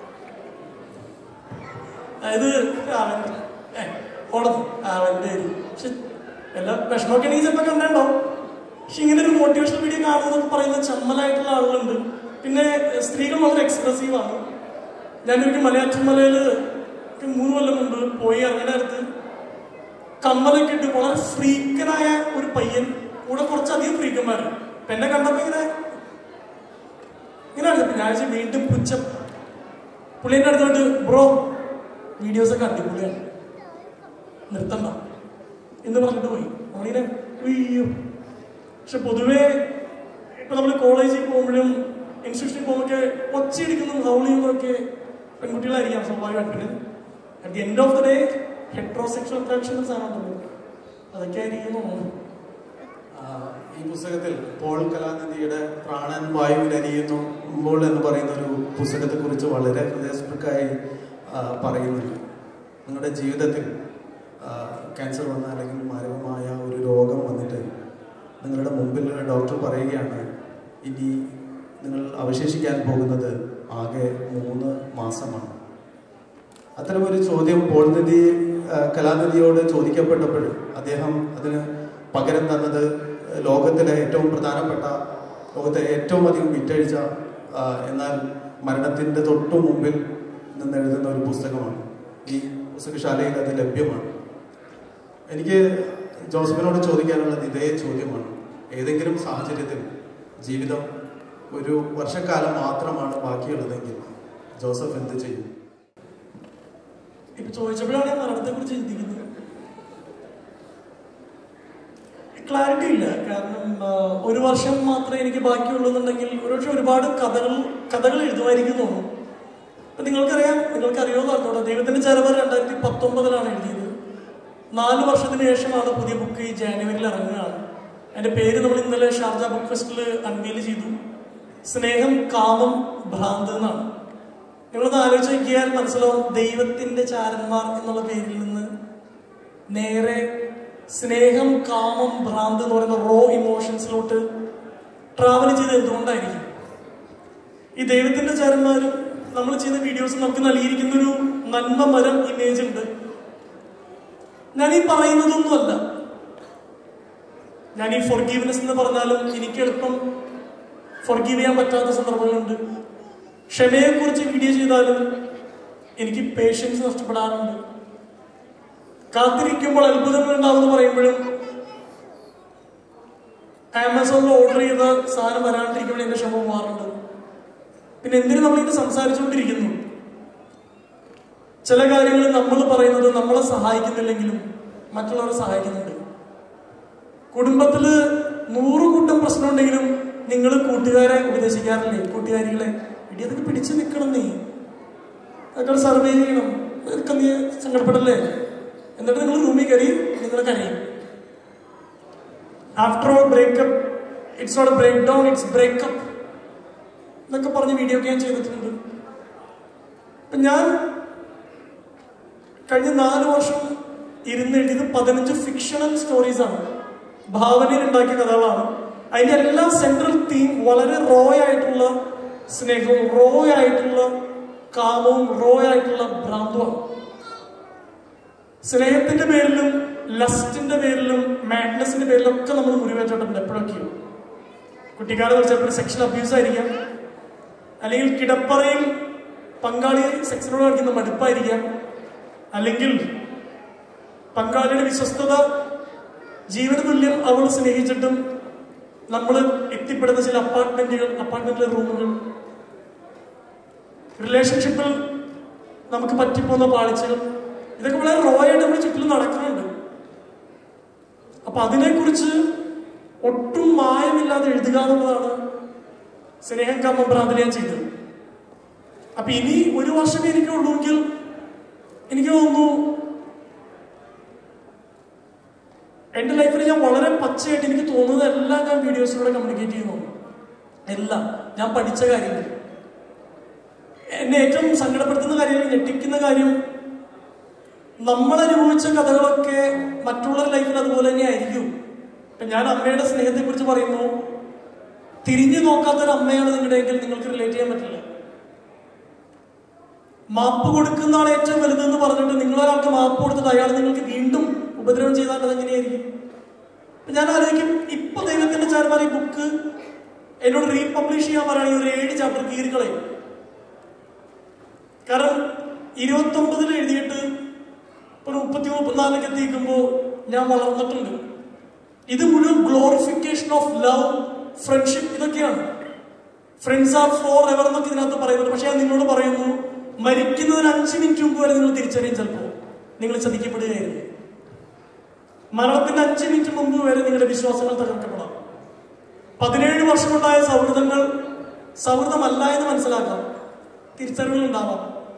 അതായത് അവൻ ഏ ഓടന്നു അവന്റെ ഒരു പക്ഷെ എല്ലാ വിഷമമൊക്കെ നീ ചിലപ്പോൾ കണ്ടോ പക്ഷെ ഇങ്ങനെ ഒരു മോട്ടിവേഷണൽ വീഡിയോ കാണുന്നതൊക്കെ പറയുന്ന ചമ്മലായിട്ടുള്ള ആളുകളുണ്ട് പിന്നെ സ്ത്രീകൾ വളരെ എക്സ്പ്രസീവ് ആണ് ഞാനൊരിക്കൽ മലയാറ്റൂർമലയില് ഒരു മൂന്ന് കൊല്ലം മുമ്പ് പോയി ഇറങ്ങുന്ന അടുത്ത് കമ്മലൊക്കെ ഇട്ട് വളരെ ഫ്രീക്കനായ ഒരു പയ്യൻ കൂടെ കുറച്ചധികം ഫ്രീക്കന്മാര് അപ്പൊ എന്നെ കണ്ടപ്പോ ഇങ്ങനെ ഇങ്ങനെയാണ് ഞാൻ വിചാരിച്ചു വീണ്ടും പുച്ഛം പുള്ളിന്റെ അടുത്തോട്ട് ബ്രോ വീഡിയോസ് ഒക്കെ അടിപൊളിയാണ് നിർത്തണ്ട എന്ന് പറഞ്ഞിട്ട് പോയി നമ്മളിങ്ങനെ ഉയ്യോ പക്ഷെ പൊതുവേ ഇപ്പൊ നമ്മൾ കോളേജിൽ പോകുമ്പോഴും ഇൻസ്റ്റിറ്റ്യൂഷനിൽ പോകുമ്പോഴൊക്കെ ഒച്ചയടിക്കുന്നതും ഹൗൾ ചെയ്യുന്നതൊക്കെ പെൺകുട്ടികളായിരിക്കാം സ്വാഭാവികമായിട്ട് പിന്നെ at the end of the day heterosexual attraction സാധനമുണ്ടല്ലോ അതൊക്കെ ആയിരിക്കും തോന്നുന്നു ആ, ഈ പുസ്തകത്തിൽ പോൾ കലാനിധിയുടെ പ്രാണൻ വായുവിൽ അരിയുമ്പോൾ എന്ന് പറയുന്ന ഒരു പുസ്തകത്തെ കുറിച്ച് വളരെ ഹൃദയസ്പൃക്കായി ആ, പറയുന്നുണ്ട് നിങ്ങളുടെ ജീവിതത്തിൽ ക്യാൻസർ വന്ന അല്ലെങ്കിൽ മാരകമായ ഒരു രോഗം വന്നിട്ട് നിങ്ങളുടെ മുമ്പിൽ ഡോക്ടർ പറയുകയാണ് ഇനി നിങ്ങൾ അവശേഷിക്കാൻ പോകുന്നത് ആകെ മൂന്ന് മാസമാണ് അത്തരമൊരു ചോദ്യം പോൾനിധി ആ, കലാനിധിയോട് ചോദിക്കപ്പെട്ടപ്പോൾ അദ്ദേഹം അതിന് പകരം തന്നത് ലോകത്തിലെ ഏറ്റവും പ്രധാനപ്പെട്ട ലോകത്തെ ഏറ്റവും അധികം വിറ്റഴിച്ച ആ, എന്നാൽ മരണത്തിൻ്റെ തൊട്ടു മുമ്പിൽ നിന്ന് എഴുതുന്ന ഒരു പുസ്തകമാണ് ഈ പുസ്തകശാലയിൽ അത് ലഭ്യമാണ് എനിക്ക് ജോസഫിനോട് ചോദിക്കാനുള്ളത് ഇതേ ചോദ്യമാണ് ഏതെങ്കിലും സാഹചര്യത്തിൽ ജീവിതം ഒരു വർഷക്കാലം മാത്രമാണ് ബാക്കിയുള്ളതെങ്കിൽ ജോസഫ് എന്ത് ചെയ്യും ഇപ്പൊ ചോദിച്ചപ്പോഴാണ് ഞാൻ മരണത്തെ കുറിച്ച് ചിന്തിക്കുന്നത് ക്ലാരിറ്റി ഇല്ല കാരണം ആ, ഒരു വർഷം മാത്രമേ എനിക്ക് ബാക്കിയുള്ളൂ എന്നുണ്ടെങ്കിൽ ഒരുപക്ഷെ ഒരുപാട് കഥകൾ കഥകൾ എഴുതുമായിരിക്കും എന്ന് തോന്നുന്നു ഇപ്പൊ നിങ്ങൾക്കറിയാം നിങ്ങൾക്ക് അറിയുമെന്ന് അറിഞ്ഞോളൂ ദൈവത്തിന്റെ ചെലവ് രണ്ടായിരത്തി പത്തൊമ്പതിലാണ് എഴുതിയത് നാല് വർഷത്തിന് ശേഷമാണ് പുതിയ ബുക്ക് ഈ ജാനുവരിയിൽ ഇറങ്ങുകയാണ് അതിന്റെ പേര് നമ്മൾ ഇന്നലെ ഷാർജ ബുക്ക് ഫെസ്റ്റിൽ അൺവീൽ ചെയ്തു സ്നേഹം കാമം ഭ്രാന്ത് എന്നാണ് നിങ്ങളൊന്ന് ആലോചിച്ച് നോക്കിയാൽ മനസ്സിലാവും ദൈവത്തിന്റെ ചാരന്മാർ എന്നുള്ള പേരിൽ നിന്ന് നേരെ സ്നേഹം കാമം ഭ്രാന്ത് എന്ന് പറയുന്ന റോ ഇമോഷൻസിലോട്ട് ട്രാവൽ ചെയ്ത് എന്തുകൊണ്ടായിരിക്കും ഈ ദൈവത്തിന്റെ ചാരന്മാരും നമ്മൾ ചെയ്യുന്ന വീഡിയോസ് നമുക്ക് നൽകിയിരിക്കുന്ന ഒരു നന്മ മരം ഇമേജ് ഉണ്ട് ഞാൻ ഈ പറയുന്നതൊന്നുമല്ല ഞാൻ ഈ ഫോർഗീവ്നെസ് എന്ന് പറഞ്ഞാലും എനിക്ക് എളുപ്പം ഫോർഗീവ് ചെയ്യാൻ പറ്റാത്ത സന്ദർഭങ്ങളുണ്ട് ക്ഷമയെക്കുറിച്ച് വീഡിയോ ചെയ്താലും എനിക്ക് പേഷ്യൻസ് നഷ്ടപ്പെടാറുണ്ട് കാത്തിരിക്കുമ്പോൾ അത്ഭുതങ്ങൾ ഉണ്ടാവുമെന്ന് പറയുമ്പോഴും ആമസോണിൽ ഓർഡർ ചെയ്ത സാധനം വരാണ്ടിരിക്കുമ്പോൾ എന്റെ ക്ഷമ പോകാറുണ്ട് പിന്നെ എന്തിനു നമ്മളിങ്ങനെ സംസാരിച്ചുകൊണ്ടിരിക്കുന്നു ചില കാര്യങ്ങൾ നമ്മൾ പറയുന്നത് നമ്മളെ സഹായിക്കുന്നില്ലെങ്കിലും മറ്റുള്ളവരെ സഹായിക്കുന്നുണ്ട് കുടുംബത്തില് നൂറ് കൂട്ടം പ്രശ്നം ഉണ്ടെങ്കിലും നിങ്ങൾ കൂട്ടുകാരെ ഉപദേശിക്കാറില്ലേ കൂട്ടുകാരികളെ ഇടി അതൊക്കെ പിടിച്ചു നിൽക്കണം നീ അതൊക്കെ സർവേ ചെയ്യണം അതൊക്കെ നീ സങ്കടപ്പെടല്ലേ എന്നിട്ട് നിങ്ങൾ റൂമിൽ കയറി നിങ്ങൾ കരയും after all breakup it's not break down it's breakup എന്നൊക്കെ പറഞ്ഞ് വീഡിയോ ഒക്കെ ഞാൻ ചെയ്തിട്ടുണ്ട് അപ്പൊ ഞാൻ കഴിഞ്ഞ നാല് വർഷം ഇരുന്ന് എഴുതിയത് പതിനഞ്ച് ഫിക്ഷണൽ സ്റ്റോറീസ് ആണ് ഭാവനയിൽ ഉണ്ടാക്കിയ കഥകളാണ് അതിന്റെ എല്ലാ സെൻട്രൽ തീം വളരെ റോ ആയിട്ടുള്ള സ്നേഹവും റോ ആയിട്ടുള്ള കാമവും റോ ആയിട്ടുള്ള ഭ്രാന്തവുമാണ് സ്നേഹത്തിന്റെ പേരിലും ലസ്റ്റിന്റെ പേരിലും മാഡ്നസിന്റെ പേരിലും ഒക്കെ നമ്മൾ മുറിവേറ്റിട്ടുണ്ട് എപ്പോഴൊക്കെയും കുട്ടിക്കാലത്ത് ചിലപ്പോൾ സെക്ഷൽ അബ്യൂസ് ആയിരിക്കാം അല്ലെങ്കിൽ കിടപ്പറയിൽ പങ്കാളി സെക്സിനോട് കാണിക്കുന്ന മടുപ്പായിരിക്കാം അല്ലെങ്കിൽ പങ്കാളിയുടെ വിശ്വസ്തത ജീവന തുല്യം അവൾ സ്നേഹിച്ചിട്ടും നമ്മൾ എത്തിപ്പെടുന്ന ചില അപ്പാർട്ട്മെന്റുകൾ അപ്പാർട്ട്മെന്റിലെ റൂമുകൾ റിലേഷൻഷിപ്പിൽ നമുക്ക് പറ്റിപ്പോകുന്ന പാളിച്ചകൾ ഇതൊക്കെ വളരെ റോ ആയിട്ട് നമ്മുടെ ചുറ്റിലും നടക്കുന്നുണ്ട് അപ്പൊ അതിനെക്കുറിച്ച് ഒട്ടും മായമില്ലാതെ എഴുതുക എന്നുള്ളതാണ് സ്നേഹം കാമ ഭ്രാന്തിൽ ഞാൻ ചെയ്തത് അപ്പൊ ഇനി ഒരു വർഷമേ എനിക്ക് ഉള്ളൂവെങ്കിൽ എനിക്ക് തോന്നുന്നു എന്റെ ലൈഫിൽ ഞാൻ വളരെ പച്ചയായിട്ട് എനിക്ക് തോന്നുന്നത് എല്ലാം ഞാൻ വീഡിയോസിലൂടെ കമ്മ്യൂണിക്കേറ്റ് ചെയ്യുന്നു എല്ലാം ഞാൻ പഠിച്ച കാര്യങ്ങൾ എന്നെ ഏറ്റവും സങ്കടപ്പെടുത്തുന്ന കാര്യം ഞെട്ടിക്കുന്ന കാര്യം നമ്മൾ അനുഭവിച്ച കഥകളൊക്കെ മറ്റുള്ളവരുടെ ലൈഫിൽ അതുപോലെ തന്നെ ആയിരിക്കും ഇപ്പൊ ഞാൻ അമ്മയുടെ സ്നേഹത്തെ കുറിച്ച് പറയുന്നു തിരിഞ്ഞു നോക്കാത്തൊരു അമ്മയാണ് നിങ്ങളുടെയെങ്കിൽ നിങ്ങൾക്ക് റിലേറ്റ് ചെയ്യാൻ പറ്റില്ല മാപ്പ് കൊടുക്കുന്നതാണ് ഏറ്റവും വലുതെന്ന് പറഞ്ഞിട്ട് നിങ്ങൾ ഒരാൾക്ക് മാപ്പ് കൊടുത്തിട്ട് അയാൾ നിങ്ങൾക്ക് വീണ്ടും ഉപദ്രവം ചെയ്താൽ അത് എങ്ങനെയായിരിക്കും അപ്പൊ ഞാൻ ആലോചിക്കും ഇപ്പൊ ദൈവത്തിന്റെ ചാർമാർ ഈ ബുക്ക് എന്നോട് റീപബ്ലിഷ് ചെയ്യാൻ പറയുകയാണെങ്കിൽ ഒരു ഏഴ് ചാപ്റ്റർ കീറിക്കളയും കാരണം ഇരുപത്തി ഒമ്പതിൽ എഴുതിയിട്ട് ഒരു മുപ്പത്തി മുപ്പത്തിനാലിലേക്ക് എത്തിക്കുമ്പോ ഞാൻ വളർന്നിട്ടുണ്ട് ഇത് മുഴുവൻ ഗ്ലോറിഫിക്കേഷൻ ഓഫ് ലവ് ഫ്രണ്ട്ഷിപ്പ് ഇതൊക്കെയാണ് ഫ്രണ്ട്സ് ആർ ഫോർ എവർ എന്നൊക്കെ ഇതിനകത്ത് പറയുന്നുണ്ട് പക്ഷെ ഞാൻ നിങ്ങളോട് പറയുന്നു മരിക്കുന്നതിന് അഞ്ച് മിനിറ്റ് മുമ്പ് വരെ നിങ്ങൾ തിരിച്ചറിയും ചിലപ്പോൾ നിങ്ങൾ ചതിക്കപ്പെടുകയായിരുന്നു മരണത്തിന്റെ അഞ്ച് മിനിറ്റ് മുമ്പ് വരെ നിങ്ങളുടെ വിശ്വാസങ്ങൾ തകർക്കപ്പെടാം പതിനേഴ് വർഷമുണ്ടായ സൗഹൃദങ്ങൾ സൗഹൃദമല്ല എന്ന് മനസ്സിലാക്കാം തിരിച്ചറിവുകൾ ഉണ്ടാവാം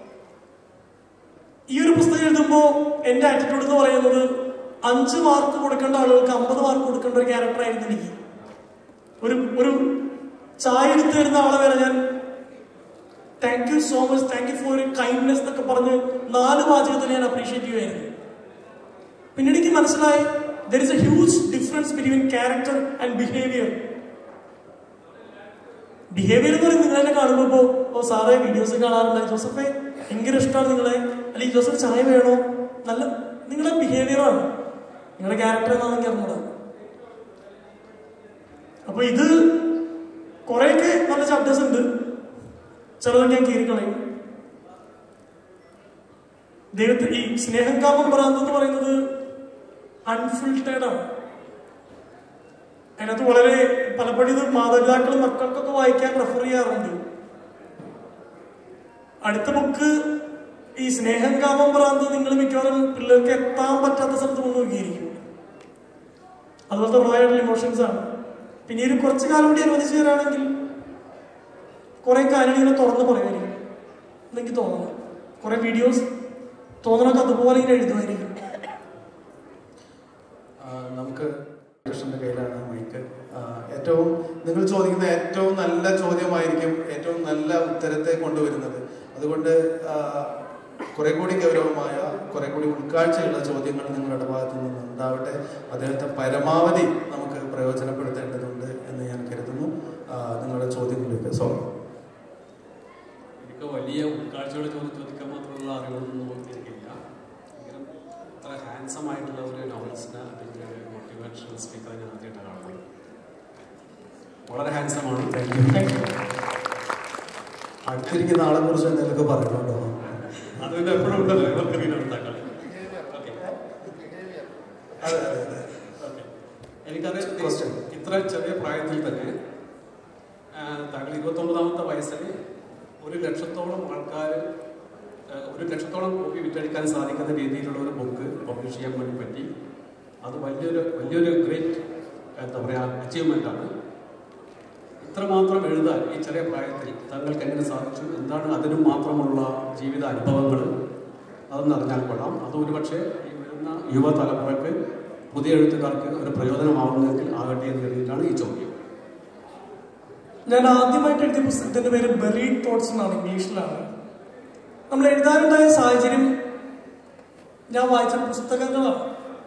ഈ ഒരു പുസ്തകം എഴുതുമ്പോൾ എന്റെ ആറ്റിറ്റ്യൂഡ് എന്ന് പറയുന്നത് അഞ്ച് മാർക്ക് കൊടുക്കേണ്ട ആളുകൾക്ക് അമ്പത് മാർക്ക് കൊടുക്കേണ്ട ഒരു ക്യാരക്ടർ ആയിരുന്നു എനിക്ക് ഒരു ഒരു ചായ എടുത്തു തരുന്ന ആളെ വരെ ഞാൻ thank you so much thank you for kindness എന്നൊക്കെ പറഞ്ഞ് നാല് വാചകത്തിൽ ഞാൻ അപ്രീഷിയേറ്റ് ചെയ്യുമായിരുന്നു പിന്നീട് എനിക്ക് മനസ്സിലായി there is a huge difference between character and behaviour behaviour എന്ന് പറയുന്നത് നിങ്ങൾ തന്നെ കാണുമ്പോൾ ഇപ്പോ ഓ സാറേ വീഡിയോസ് കാണാറുണ്ട് ജോസഫെ ഭയങ്കര ഇഷ്ടമാണ് നിങ്ങളെ അല്ലെങ്കിൽ ജോസഫ് ചായ വേണോ നല്ല നിങ്ങളുടെ ബിഹേവിയറാണ് നിങ്ങളുടെ ക്യാരക്ടർ എന്നാണ് എനിക്ക് അറിഞ്ഞത് അപ്പൊ ഇത് കുറെയൊക്കെ നല്ല ചാപ്റ്റേഴ്സ് ഉണ്ട് ചിലതൊക്കെ ഞാൻ കീറിക്കളയും ദൈവത്തിന് ഈ സ്നേഹം കാമം ഭ്രാന്ത് എന്ന് പറയുന്നത് അൺഫിൽട്ടേഡ് ആണ് അതിനകത്ത് വളരെ പലപ്പോഴും ഇത് മാതാപിതാക്കളും മക്കൾക്കൊക്കെ വായിക്കാൻ റെഫർ ചെയ്യാറുണ്ട് അടുത്ത ബുക്ക് ഈ സ്നേഹം കാമം ഭ്രാന്ത് നിങ്ങൾ മിക്കവാറും പിള്ളേർക്ക് എത്താൻ പറ്റാത്ത സ്ഥലത്ത് കൊണ്ട് നോക്കിയിരിക്കും അതുപോലത്തെ റോയായിട്ടുള്ള ഇമോഷൻസ് ആണ് പിന്നെ ഒരു കുറച്ച് കാലം കൂടി അനുവദിച്ചു തരാണെങ്കിൽ കുറെ കാര്യങ്ങൾ ഇങ്ങനെ തുറന്ന് പറയുമായിരിക്കും എന്നെനിക്ക് തോന്നുന്നു കുറെ വീഡിയോസ് തോന്നണൊക്കെ അതുപോലെ ഇങ്ങനെ എഴുതുമായിരിക്കും ആ, നമുക്ക് കൃഷ്ണന്റെ കയ്യിലാണ് മൈക്ക് ആ, ഏറ്റവും നിങ്ങൾ ചോദിക്കുന്ന ഏറ്റവും നല്ല ചോദ്യമായിരിക്കും ഏറ്റവും നല്ല ഉത്തരത്തെ കൊണ്ടുവരുന്നത് അതുകൊണ്ട് ആ, കുറെ കൂടി ഗൗരവമായ കുറെ കൂടി ഉൾക്കാഴ്ചയുള്ള ചോദ്യങ്ങൾ നിങ്ങളുടെ ഭാഗത്തു നിന്ന് ഉണ്ടാവട്ടെ അദ്ദേഹത്തെ പരമാവധി നമുക്ക് പ്രയോജനപ്പെടുത്തേണ്ടതുണ്ട് എന്ന് ഞാൻ കരുതുന്നു ആ, നിങ്ങളുടെ ചോദ്യങ്ങളിലേക്ക് സ്വാഗതം എനിക്ക് വലിയ ഉൾക്കാഴ്ചയോടെ ചോദ്യം ചോദിക്കാൻ മാത്രമുള്ള അറിവുകളൊന്നും എനിക്കില്ല എങ്കിലും അത്ര ഹാൻസം ആയിട്ടുള്ള ഒരു നോവൽസിനെ അല്ലെങ്കിൽ ഒരു മോട്ടിവേഷണൽ സ്പീക്കറെ ഞാൻ ആദ്യമായിട്ടാണ് കാണുന്നത് വളരെ ഹാൻസമാണ് താങ്ക് യു താങ്ക് യു അടുത്തിരിക്കുന്ന ആളെ കുറിച്ച് എന്തെങ്കിലുമൊക്കെ പറയണുണ്ടോ അതുകൊണ്ട് എപ്പോഴും ഉണ്ടല്ലോ ഇവർക്ക് വീട് ഉണ്ടാക്കാൻ ഓക്കെ അതെ അതെ അതെ ഓക്കെ എനിക്കറിയാം Question. ഇത്ര ചെറിയ പ്രായത്തിൽ തന്നെ ആ, താങ്കൾ ഇരുപത്തൊമ്പതാമത്തെ വയസ്സിൽ ഒരു ലക്ഷത്തോളം ആൾക്കാർ ഒരു ലക്ഷത്തോളം കോപ്പി വിറ്റഴിക്കാൻ സാധിക്കുന്ന രീതിയിലുള്ള ഒരു ബുക്ക് പബ്ലിഷ് ചെയ്യാൻ വേണ്ടി പറ്റി അത് വലിയൊരു വലിയൊരു ഗ്രേറ്റ് എന്താ പറയുക അച്ചീവ്മെൻ്റ് ആണ് ഇത്രമാത്രം എഴുതാൻ ഈ ചെറിയ പ്രായത്തിൽ താങ്കൾക്ക് എങ്ങനെ സാധിച്ചു എന്താണ് അതിനും മാത്രമുള്ള ജീവിത അനുഭവങ്ങൾ അതൊന്ന് അറിഞ്ഞാൽ കൊള്ളാം അത് ഒരുപക്ഷെ ഈ വരുന്ന യുവതലമുറയ്ക്ക് പുതിയ എഴുത്തുകാർക്ക് ഒരു പ്രയോജനമാവുന്നെങ്കിൽ ആകട്ടെ എന്ന് കരുതിയിട്ടാണ് ഈ ചോദ്യം ഞാൻ ആദ്യമായിട്ട് എഴുതിയ പുസ്തകത്തിന്റെ പേര് ബെറീഡ് തോട്ട്സ് എന്നാണ് ഇംഗ്ലീഷിലാണ് നമ്മൾ എഴുതാനുണ്ടായ സാഹചര്യം ഞാൻ വായിച്ച പുസ്തകങ്ങളാണ്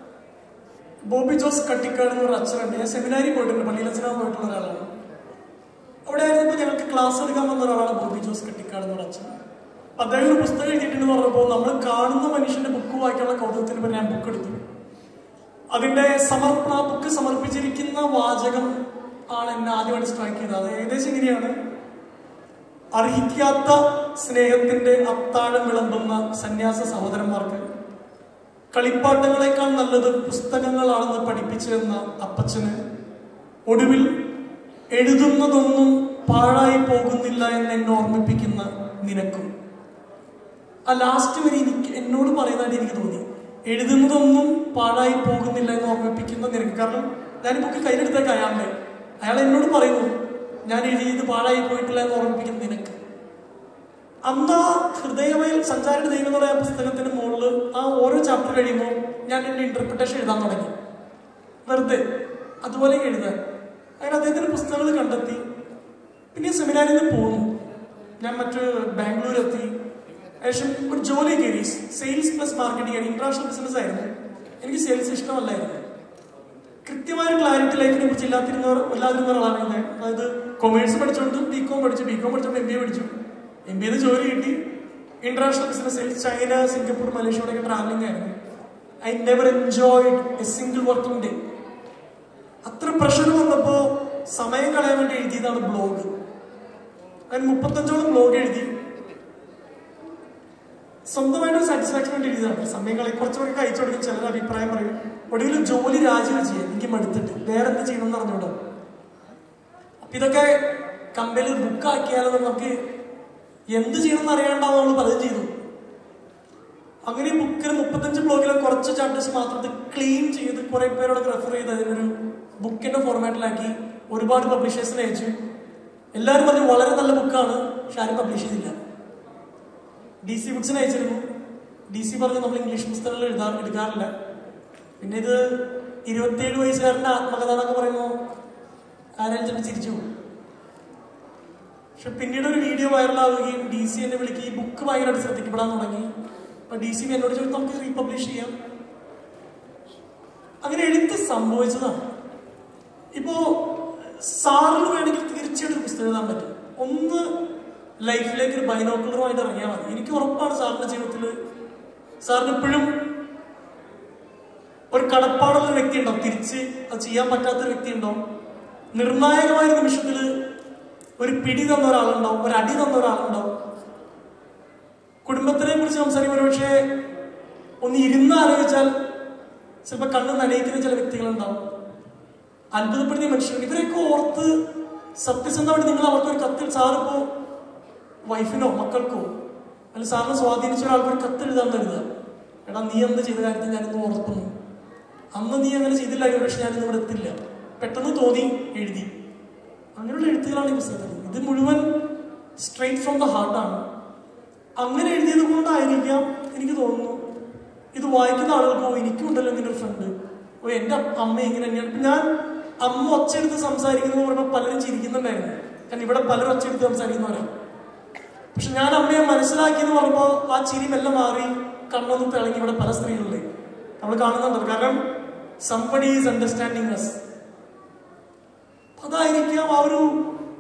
ബോബി ജോസ് കട്ടിക്കാട് എന്ന് പറഞ്ഞ അച്ഛനുണ്ട് ഞാൻ സെമിനാരിൽ പോയിട്ടുണ്ട് പള്ളിയിൽ അച്ഛനാൻ പോയിട്ടുള്ള ഒരാളാണ് അവിടെ ആയിരുന്നപ്പോൾ ഞങ്ങൾക്ക് ക്ലാസ് എടുക്കാൻ വന്ന ഒരാളാണ് ബോബി ജോസ് കട്ടിക്കാട് എന്ന് പറഞ്ഞ അച്ഛൻ അപ്പൊ അദ്ദേഹം ഒരു പുസ്തകം എഴുതിയിട്ടുണ്ടെന്ന് പറഞ്ഞപ്പോൾ നമ്മൾ കാണുന്ന മനുഷ്യന്റെ ബുക്ക് വായിക്കാനുള്ള കൗതുകത്തിന് പിന്നെ ഞാൻ ബുക്ക് എടുത്തു അതിന്റെ സമർപ്പണ ബുക്ക് സമർപ്പിച്ചിരിക്കുന്ന വാചകം ആണ് എന്നെ ആദ്യമായിട്ട് സ്ട്രൈക്ക് ചെയ്തത് അത് ഏകദേശം ഇങ്ങനെയാണ് അർഹിക്കാത്ത സ്നേഹത്തിന്റെ അത്താഴം വിളമ്പുന്ന സന്യാസ സഹോദരന്മാർക്ക് കളിപ്പാട്ടങ്ങളെക്കാൾ നല്ലത് പുസ്തകങ്ങളാണെന്ന് പഠിപ്പിച്ചു തന്ന അപ്പച്ചന് ഒടുവിൽ എഴുതുന്നതൊന്നും പാഴായി പോകുന്നില്ല എന്ന് എന്നെ ഓർമ്മിപ്പിക്കുന്ന നിനക്കും ആ ലാസ്റ്റ് വരെ എനിക്ക് എന്നോട് പറയുന്നതായിട്ട് എനിക്ക് തോന്നി എഴുതുന്നതൊന്നും പാഴായി പോകുന്നില്ല എന്ന് ഓർമ്മിപ്പിക്കുന്ന നിനക്ക് കാരണം ഞാൻ ഈ ബുക്ക് കയ്യിലെടുത്തേക്ക് അയാളുടെ അയാൾ എന്നോട് പറയുന്നു ഞാൻ എഴുതിയത് പാഴായി പോയിട്ടില്ല എന്ന് ഓർമ്മിപ്പിക്കുന്ന നിനക്ക് അന്ന് ആ ഹൃദയവയൽ സഞ്ചാരിയുടെ ദൈവം എന്ന് പറയുന്ന പുസ്തകത്തിന് മുകളിൽ ആ ഓരോ ചാപ്റ്റർ കഴിയുമ്പോൾ ഞാൻ എൻ്റെ ഇന്റർപ്രിട്ടേഷൻ എഴുതാൻ തുടങ്ങി വെറുതെ അതുപോലെ എഴുതാൻ അങ്ങനെ അദ്ദേഹത്തിന്റെ പുസ്തകങ്ങൾ കണ്ടെത്തി പിന്നെ സെമിനാരിൽ നിന്ന് പോന്നു ഞാൻ മറ്റ് ബാംഗ്ലൂർ എത്തി ശേഷം ഒരു ജോലി കയറി സെയിൽസ് പ്ലസ് മാർക്കറ്റിംഗ് ആണ് ഇന്റർനാഷണൽ ബിസിനസ് ആയിരുന്നു എനിക്ക് സെയിൽസ് ഇഷ്ടമല്ലായിരുന്നു കൃത്യമായ ക്ലാരിറ്റി ലൈഫിനെ കുറിച്ച് ഇല്ലാതിരുന്നവർ ഇല്ലാതിരുന്ന ഒരാളാണ് ഞാൻ അതായത് കൊമേഴ്സ് പഠിച്ചുകൊണ്ട് ബി കോം പഠിച്ചു ബി കോം പഠിച്ചുകൊണ്ട് എം ബി എ പഠിച്ചു എം ബി എ ജോലി കിട്ടി ഇന്റർനാഷണൽ ബിസിനസ് ചൈന സിംഗപ്പൂർ മലേഷ്യയോടൊക്കെ ട്രാവലിംഗ് ആയിരുന്നു I never enjoyed a single working day അത്ര പ്രഷർ വന്നപ്പോ സമയം കളയാൻ വേണ്ടി എഴുതിയതാണ് ബ്ലോഗ് ഞാൻ മുപ്പത്തഞ്ചോളം ബ്ലോഗ് എഴുതി സ്വന്തമായിട്ട് സാറ്റിസ്ഫാക്ഷൻ വേണ്ടി എഴുതിയതാണ് സമയം കളി കുറച്ചുകൂടി അയച്ചു കൊടുക്കും ചിലർ അഭിപ്രായം പറയും ഒടുവിൽ ജോലി രാജിവെച്ച് ചെയ്യാം എനിക്ക് മടുത്തിട്ട് വേറെ എന്ത് ചെയ്യണം എന്ന് അറിഞ്ഞൂടാ അപ്പൊ ഇതൊക്കെ കമ്പനിയിൽ ബുക്ക് ആക്കിയാലും നമുക്ക് എന്ത് ചെയ്യണം എന്ന് അറിയാണ്ടാവും നമ്മൾ പലതും ചെയ്തു അങ്ങനെ ഈ ബുക്കിൽ മുപ്പത്തഞ്ച് ബ്ലോഗിലെ കുറച്ച് ചാപ്റ്റേഴ്സ് മാത്രം ക്ലീൻ ചെയ്ത് കുറെ പേരോടൊക്കെ റെഫർ ചെയ്ത് അതിനൊരു ബുക്കിന്റെ ഫോർമാറ്റിലാക്കി ഒരുപാട് പബ്ലിഷേഴ്സിനെ അയച്ചു എല്ലാവരും പറഞ്ഞു വളരെ നല്ല ബുക്കാണ് പക്ഷെ ആരും പബ്ലിഷ് ചെയ്തില്ല ഡി സി ബുക്സിന് അയച്ചിരുന്നു ഡി സി പറഞ്ഞു നമ്മൾ ഇംഗ്ലീഷ് പുസ്തകങ്ങൾ എഴുതാ എടുക്കാറില്ല പിന്നെ ഇത് ഇരുപത്തിയേഴ് വയസ്സുകാരന്റെ ആത്മകഥ എന്നൊക്കെ പറയുമ്പോൾ ആരാലും ചിലപ്പോൾ ചിരിച്ചു പോകും പക്ഷെ പിന്നീട് ഒരു വീഡിയോ വൈറലാവുകയും ഡി സി എന്നെ വിളിക്കുകയും ഈ ബുക്ക് ഭയങ്കരമായിട്ട് ശ്രദ്ധിക്കപ്പെടാൻ തുടങ്ങി അപ്പൊ ഡി സി എന്നോട് ചോദിച്ചു നമുക്ക് റീപബ്ലിഷ് ചെയ്യാം അങ്ങനെ എഴുത്ത് സംഭവിച്ചതാണ് ഇപ്പോ സാറിന് വേണമെങ്കിൽ തീർച്ചയായിട്ടും ഒരു പുസ്തകം എഴുതാൻ പറ്റും ഒന്ന് ലൈഫിലേക്ക് ഒരു ബൈനോക്കുലറുമായിട്ട് ഇറങ്ങിയാൽ മതി എനിക്ക് ഉറപ്പാണ് സാറിന്റെ ജീവിതത്തിൽ സാറിന് ഇപ്പോഴും ഒരു കടപ്പാടുള്ള ഒരു വ്യക്തി ഉണ്ടാവും തിരിച്ച് അത് ചെയ്യാൻ പറ്റാത്ത ഒരു വ്യക്തി ഉണ്ടാവും നിർണായകമായ ഒരു നിമിഷത്തിൽ ഒരു പിടി തന്ന ഒരാളുണ്ടാവും ഒരു അടി തന്ന ഒരാളുണ്ടാവും കുടുംബത്തിനെ കുറിച്ച് സംസാരിക്കുമ്പോൾ പക്ഷേ ഒന്ന് ഇരുന്ന് ആലോചിച്ചാൽ ചിലപ്പോൾ കണ്ണ് നനയിക്കുന്ന ചില വ്യക്തികളുണ്ടാവും അത്ഭുതപ്പെടുത്തിയ മനുഷ്യർ ഇവരെയൊക്കെ ഓർത്ത് സത്യസന്ധമായിട്ട് നിങ്ങൾ അവർക്ക് ഒരു കത്തിൽ സാറിപ്പോ വൈഫിനോ മക്കൾക്കോ അല്ല സാറിനെ സ്വാധീനിച്ച ഒരാൾക്ക് ഒരു കത്ത് എഴുതാൻ എഴുതുക എടാ നീ അന്ന് ചെയ്ത കാര്യത്തിൽ ഞാനിന്ന് ഓർക്കുന്നു അന്ന് നീ അങ്ങനെ ചെയ്തില്ലായിരുന്നു പക്ഷെ ഞാനിന്ന് ഇവിടെ എത്തില്ല പെട്ടെന്ന് തോന്നി എഴുതി അങ്ങനെയുള്ള എഴുത്തുകളാണ് ഈ പുസ്തകത്തിൽ ഇത് മുഴുവൻ സ്ട്രെയിറ്റ് ഫ്രം ദ ഹാർട്ടാണ് അങ്ങനെ എഴുതിയത് കൊണ്ടായിരിക്കാം എനിക്ക് തോന്നുന്നു ഇത് വായിക്കുന്ന ആളുകൾക്ക് ഓ എനിക്കുണ്ടല്ലോ ഇങ്ങനെ ഒരു ഫ്രണ്ട് ഓ എൻ്റെ അമ്മ ഇങ്ങനെ തന്നെയാണ് ഇപ്പൊ ഞാൻ അമ്മ ഒച്ചയെടുത്ത് സംസാരിക്കുന്നത് പറയുമ്പോൾ പലരും ചിരിക്കുന്നുണ്ടായിരുന്നു കാരണം ഇവിടെ പലരും ഒച്ചയെടുത്ത് സംസാരിക്കുന്നവരാണ് പക്ഷെ ഞാൻ അമ്മയെ മനസ്സിലാക്കി എന്ന് പറയുമ്പോൾ ആ ചിരി മെല്ലെ മാറി കണ്ണൊന്നും തിളങ്ങി ഇവിടെ പല സ്ത്രീകളിലെ നമ്മൾ കാണുന്നുണ്ട് കാരണം സംബഡി ഈസ് അണ്ടർസ്റ്റാൻഡിങ് അസ് അതായിരിക്കാം ആ ഒരു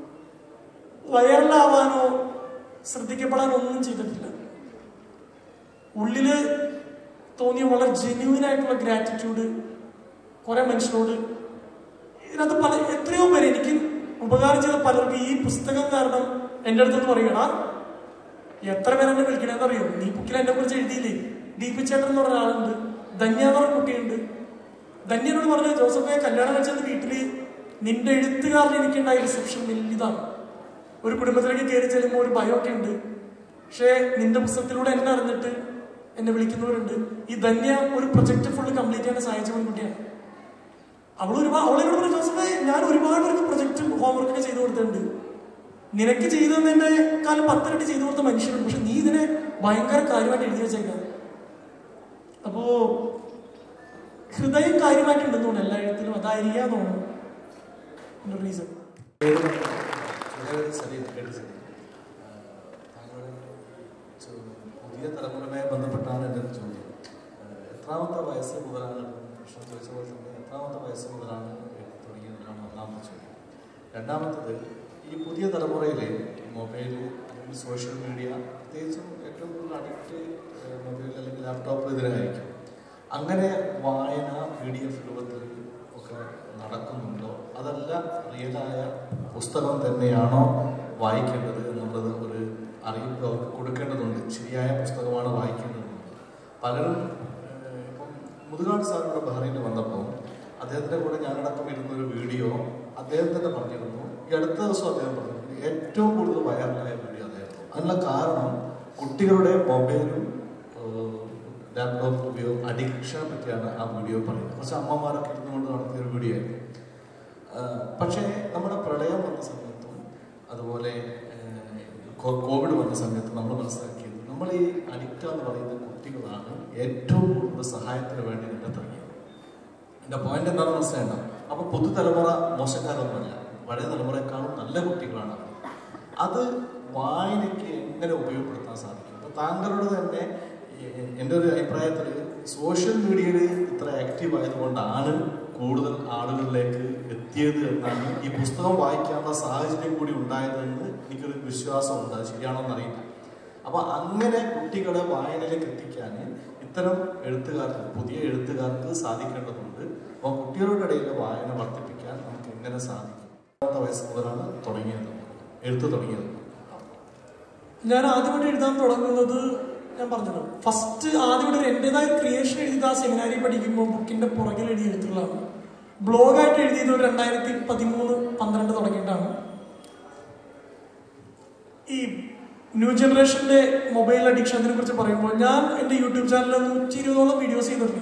വൈറലാവാനോ ശ്രദ്ധിക്കപ്പെടാനോ ഒന്നും ചെയ്തിട്ടില്ല ഉള്ളില് തോന്നിയ വളരെ ജെന്യൂൻ ആയിട്ടുള്ള ഗ്രാറ്റിറ്റ്യൂഡ് കുറെ മനുഷ്യരോട് ഇതിനകത്ത് പല എത്രയോ പേര് എനിക്ക് ഉപകാരം ചെയ്ത പലർക്കും ഈ പുസ്തകം കാരണം എൻ്റെ അടുത്തൊന്ന് പറയണ എത്ര പേര് എന്നെ വിളിക്കണേന്ന് അറിയോ നീ ബുക്കിൽ എന്നെ കുറിച്ച് എഴുതിയില്ലേ ദീപി ചേട്ടൻ എന്ന് പറഞ്ഞ ആളുണ്ട് ധന്യ എന്ന് പറഞ്ഞ കുട്ടിയുണ്ട് ധന്യനോട് പറഞ്ഞു ജോസഫെ കല്യാണം കഴിച്ചത് വീട്ടില് നിന്റെ എഴുത്തുകാരൻ എനിക്കുണ്ടായ റിസപ്ഷൻ വലിയതാണ് ഒരു കുടുംബത്തിലേക്ക് കയറി ചെല്ലുമ്പോൾ ഒരു ഭയമൊക്കെ ഉണ്ട് പക്ഷേ നിന്റെ പുസ്തകത്തിലൂടെ എന്നെ അറിഞ്ഞിട്ട് എന്നെ വിളിക്കുന്നവരുണ്ട് ഈ ധന്യ ഒരു പ്രൊജക്ട് ഫുള്ള് കംപ്ലീറ്റ് ചെയ്യാൻ സഹായിച്ച പെൺകുട്ടിയാണ് അവൾ ഒരുപാട് അവളെന്നോട് പറഞ്ഞു ജോസഫെ ഞാൻ ഒരുപാട് പേർക്ക് പ്രൊജക്ട് ഹോംവർക്ക് ഒക്കെ ചെയ്തു കൊടുത്തിട്ടുണ്ട് നിനക്ക് ചെയ്തു തന്നതിനേക്കാളും പത്തിരട്ടി ചെയ്തു കൊടുത്ത മനുഷ്യരുണ്ട് പക്ഷെ നീ ഇതിനെ ഭയങ്കര കാര്യമായിട്ട് എഴുതി വെച്ചേക്കാം അപ്പോ ഹൃദയം കാര്യമായിട്ടുണ്ടെന്ന് തോന്നുന്നു എല്ലാ എഴുത്തിലും അതായിരിക്കാം തോന്നുന്നു റീസൺ സലീം കേട്ടു സലീം താങ്കളുടെ ചോ- പുതിയ തലമുറയുമായി ബന്ധപ്പെട്ടാണ് എൻ്റെ ഒരു ചോദ്യം ഏഹ് എത്രാമത്തെ വയസ്സ് മുതലാണ് കൃഷ്ണൻ ചോദിച്ച പോലെ തന്നെ എത്രാമത്തെ വയസ്സ് മുതലാണ് എഴുതി തുടങ്ങിയതെന്നാണ് ഒന്നാമത്തെ ചോദ്യം രണ്ടാമത്തത് ഈ പുതിയ തലമുറയിൽ മൊബൈൽ അല്ലെങ്കിൽ സോഷ്യൽ മീഡിയ പ്രത്യേകിച്ചും ഏറ്റവും കൂടുതൽ അഡിക്റ്റ് മൊബൈൽ അല്ലെങ്കിൽ ലാപ്ടോപ്പ് ഇതിനായിരിക്കും അങ്ങനെ വായന പി ഡി എഫ് രൂപത്തിൽ ഒക്കെ നടക്കുന്നുണ്ടോ അതല്ല റിയലായ പുസ്തകം തന്നെയാണോ വായിക്കേണ്ടത് എന്നുള്ളത് ഒരു അറിയിപ്പ് അവർക്ക് കൊടുക്കേണ്ടതുണ്ട് ശരിയായ പുസ്തകമാണ് വായിക്കേണ്ടതെന്നുള്ളത് പലരും ഏഹ്, ഇപ്പം മുതുകാട് സാറിനോട് ബഹ്റൈനിൽ വന്നപ്പോൾ അദ്ദേഹത്തിൻ്റെ കൂടെ ഞാനടക്കം ഇരുന്നൊരു വീഡിയോ അദ്ദേഹം തന്നെ പറഞ്ഞിരുന്നു ഈ അടുത്ത ദിവസം അദ്ദേഹം പറഞ്ഞു ഏറ്റവും കൂടുതൽ വൈറലായ വീഡിയോ അദ്ദേഹം അതിനുള്ള കാരണം കുട്ടികളുടെ മൊബൈലും ലാപ്ടോപ്പ് ഉപയോഗം അഡിക്ഷനെ പറ്റിയാണ് ആ വീഡിയോ പറയുന്നത് കുറച്ച് അമ്മമാരൊക്കെ ഇരുന്നുകൊണ്ട് നടത്തിയ ഒരു വീഡിയോ ആയിരുന്നു ആഹ് പക്ഷേ നമ്മുടെ പ്രളയം വന്ന സമയത്തും അതുപോലെ ആഹ് കോ- കോവിഡ് വന്ന സമയത്ത് നമ്മൾ മനസ്സിലാക്കിയത് നമ്മൾ ഈ അഡിക്റ്റ് എന്ന് പറയുന്ന കുട്ടികളാണ് ഏറ്റവും കൂടുതൽ സഹായത്തിന് വേണ്ടി രംഗത്തിറങ്ങിയത് എൻ്റെ പോയിന്റ് എന്താണെന്ന് മനസ്സിലാക്കണം അപ്പൊ പുതുതലമുറ മോശക്കാരൊന്നുമല്ല പഴയ തലമുറയെക്കാളും നല്ല കുട്ടികളാണ് അവർ. അത് വായനയ്ക്ക് എങ്ങനെ ഉപയോഗപ്പെടുത്താൻ സാധിക്കും അപ്പൊ താങ്കളുടെ തന്നെ എ- എൻ്റെ ഒരു അഭിപ്രായത്തിൽ സോഷ്യൽ മീഡിയയിൽ ഇത്ര ആക്റ്റീവ് ആയതുകൊണ്ടാണ് കൂടുതൽ ആളുകളിലേക്ക് എത്തിയത് എന്നാണ് ഈ പുസ്തകം വായിക്കാനുള്ള സാഹചര്യം കൂടി ഉണ്ടായതെന്ന് എനിക്കൊരു വിശ്വാസമുണ്ട് അത് ശരിയാണോ എന്നറിയില്ല അപ്പൊ അങ്ങനെ കുട്ടികളെ വായനയിലേക്ക് എത്തിക്കാൻ ഇത്തരം എഴുത്തുകാർക്ക് പുതിയ എഴുത്തുകാർക്ക് സാധിക്കേണ്ടതുണ്ട് അപ്പോൾ കുട്ടികളുടെ ഇടയിൽ വായന വർദ്ധിപ്പിക്കാൻ നമുക്ക് എങ്ങനെ സാധിക്കും പത്താമത്തെ വയസ്സ് മുതലാണ് തുടങ്ങിയത് എഴുത്ത് തുടങ്ങിയത് ഞാൻ ആദ്യമായിട്ട് എഴുതാൻ തുടങ്ങുന്നത് ഞാൻ പറഞ്ഞല്ലോ ഫസ്റ്റ് ആദ്യമായിട്ട് ഒരു എൻ്റെതായ ക്രിയേഷൻ എഴുതിയത് ആ സെമിനാരിൽ പഠിക്കുമ്പോൾ ബുക്കിന്റെ പുറകിൽ എഴുതിയ എഴുത്തുകളാണ് ബ്ലോഗായിട്ട് എഴുതിയത് ഒരു രണ്ടായിരത്തി പതിമൂന്ന് പന്ത്രണ്ട് തുടങ്ങിയിട്ടാണ് ഈ ന്യൂ ജനറേഷന്റെ മൊബൈൽ അഡിക്ഷനെ കുറിച്ച് പറയുമ്പോൾ ഞാൻ എൻ്റെ യൂട്യൂബ് ചാനലിൽ നൂറ്റി ഇരുപതോളം വീഡിയോസ് ചെയ്തിട്ടുണ്ട്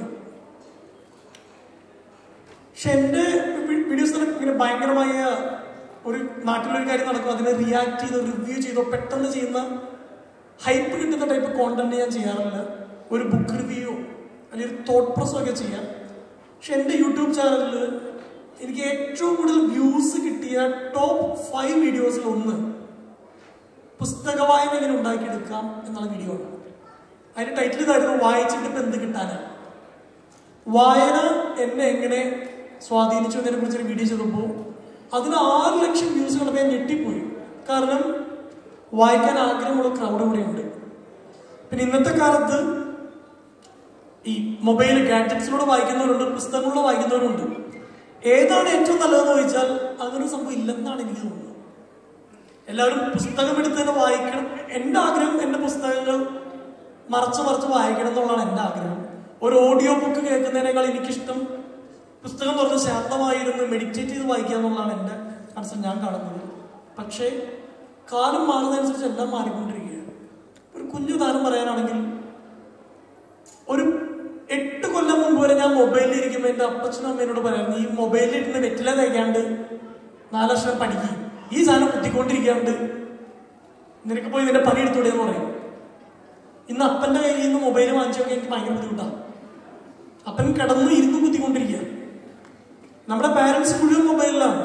പക്ഷെ എൻ്റെ വീഡിയോസിലൊക്കെ ഇങ്ങനെ ഭയങ്കരമായ ഒരു നാട്ടിലൊരു കാര്യം നടക്കും അതിനെ റിയാക്ട് ചെയ്തോ റിവ്യൂ ചെയ്തോ പെട്ടെന്ന് ചെയ്യുന്ന ഹൈപ്പ് കിട്ടുന്ന ടൈപ്പ് കോണ്ടന്റ് ഞാൻ ചെയ്യാറില്ല ഒരു ബുക്ക് റിവ്യൂ അല്ലെങ്കിൽ ഒരു തോട്ട് പ്രസോ ഒക്കെ ചെയ്യാം പക്ഷെ എൻ്റെ യൂട്യൂബ് ചാനലിൽ എനിക്ക് ഏറ്റവും കൂടുതൽ വ്യൂസ് കിട്ടിയ ടോപ്പ് ഫൈവ് വീഡിയോസിൽ ഒന്ന് പുസ്തക വായന എങ്ങനെ ഉണ്ടാക്കിയെടുക്കാം എന്നുള്ള വീഡിയോ ആണ് അതിന്റെ ടൈറ്റിൽ ഇതായിരുന്നു വായിച്ചിട്ട് ഇപ്പം എന്ത് കിട്ടാനാണ് വായന എന്നെ എങ്ങനെ സ്വാധീനിച്ചു എന്നതിനെ കുറിച്ചൊരു വീഡിയോ ചെയ്തപ്പോൾ അതിന് ആറ് ലക്ഷം വ്യൂസ് കണ്ടപ്പോൾ ഞാൻ ഞെട്ടിപ്പോയി കാരണം വായിക്കാൻ ആഗ്രഹമുള്ള ക്രൗഡ് ഇവിടെ ഉണ്ട് പിന്നെ ഇന്നത്തെ കാലത്ത് ഈ മൊബൈൽ ഗാഡ്ജറ്റ്സിലൂടെ വായിക്കുന്നവരുണ്ട് പുസ്തകങ്ങളിലൂടെ വായിക്കുന്നവരുണ്ട് ഏതാണ് ഏറ്റവും നല്ലതെന്ന് ചോദിച്ചാൽ അങ്ങനെ സംഭവം ഇല്ലെന്നാണ് എനിക്ക് തോന്നുന്നത് എല്ലാവരും പുസ്തകം എടുത്ത് തന്നെ വായിക്കണം എൻ്റെ ആഗ്രഹം എൻ്റെ പുസ്തകങ്ങൾ മറച്ച് മറച്ച് വായിക്കണം എന്നുള്ളതാണ് എൻ്റെ ആഗ്രഹം ഒരു ഓഡിയോ ബുക്ക് കേൾക്കുന്നതിനേക്കാൾ എനിക്കിഷ്ടം പുസ്തകം തുറന്ന് ശാന്തമായിരുന്ന് മെഡിറ്റേറ്റ് ചെയ്ത് വായിക്കുക എന്നുള്ളതാണ് എൻ്റെ മനസ്സിൽ ഞാൻ കാണുന്നത് പക്ഷേ കാലം മാറുന്നതനുസരിച്ച് എല്ലാം മാറിക്കൊണ്ടിരിക്കുകയാണ് ഒരു കുഞ്ഞു ഉദാഹരണം പറയാനാണെങ്കിൽ ഒരു എട്ട് കൊല്ലം മുമ്പ് വരെ ഞാൻ മൊബൈലിൽ ഇരിക്കുമ്പോൾ എൻ്റെ അപ്പച്ചനും അമ്മേനോട് പറയാം ഈ മൊബൈലിൽ ഇരുന്ന് വെറ്റില തേക്കാണ്ട് നാലക്ഷരം പഠിക്കും ഈ സാധനം കുത്തിക്കൊണ്ടിരിക്കാണ്ട് നിനക്ക് പോയി നിന്റെ പണി എടുത്തൂടെ എന്ന് പറയും ഇന്ന് അപ്പന്റെ കയ്യിൽ നിന്ന് മൊബൈൽ വാങ്ങിച്ചൊക്കെ എനിക്ക് ഭയങ്കര ബുദ്ധിമുട്ടാണ് അപ്പൻ കിടന്ന് ഇരുന്ന് കുത്തിക്കൊണ്ടിരിക്കുക നമ്മുടെ പാരന്റ്സ് മുഴുവൻ മൊബൈലിലാണ്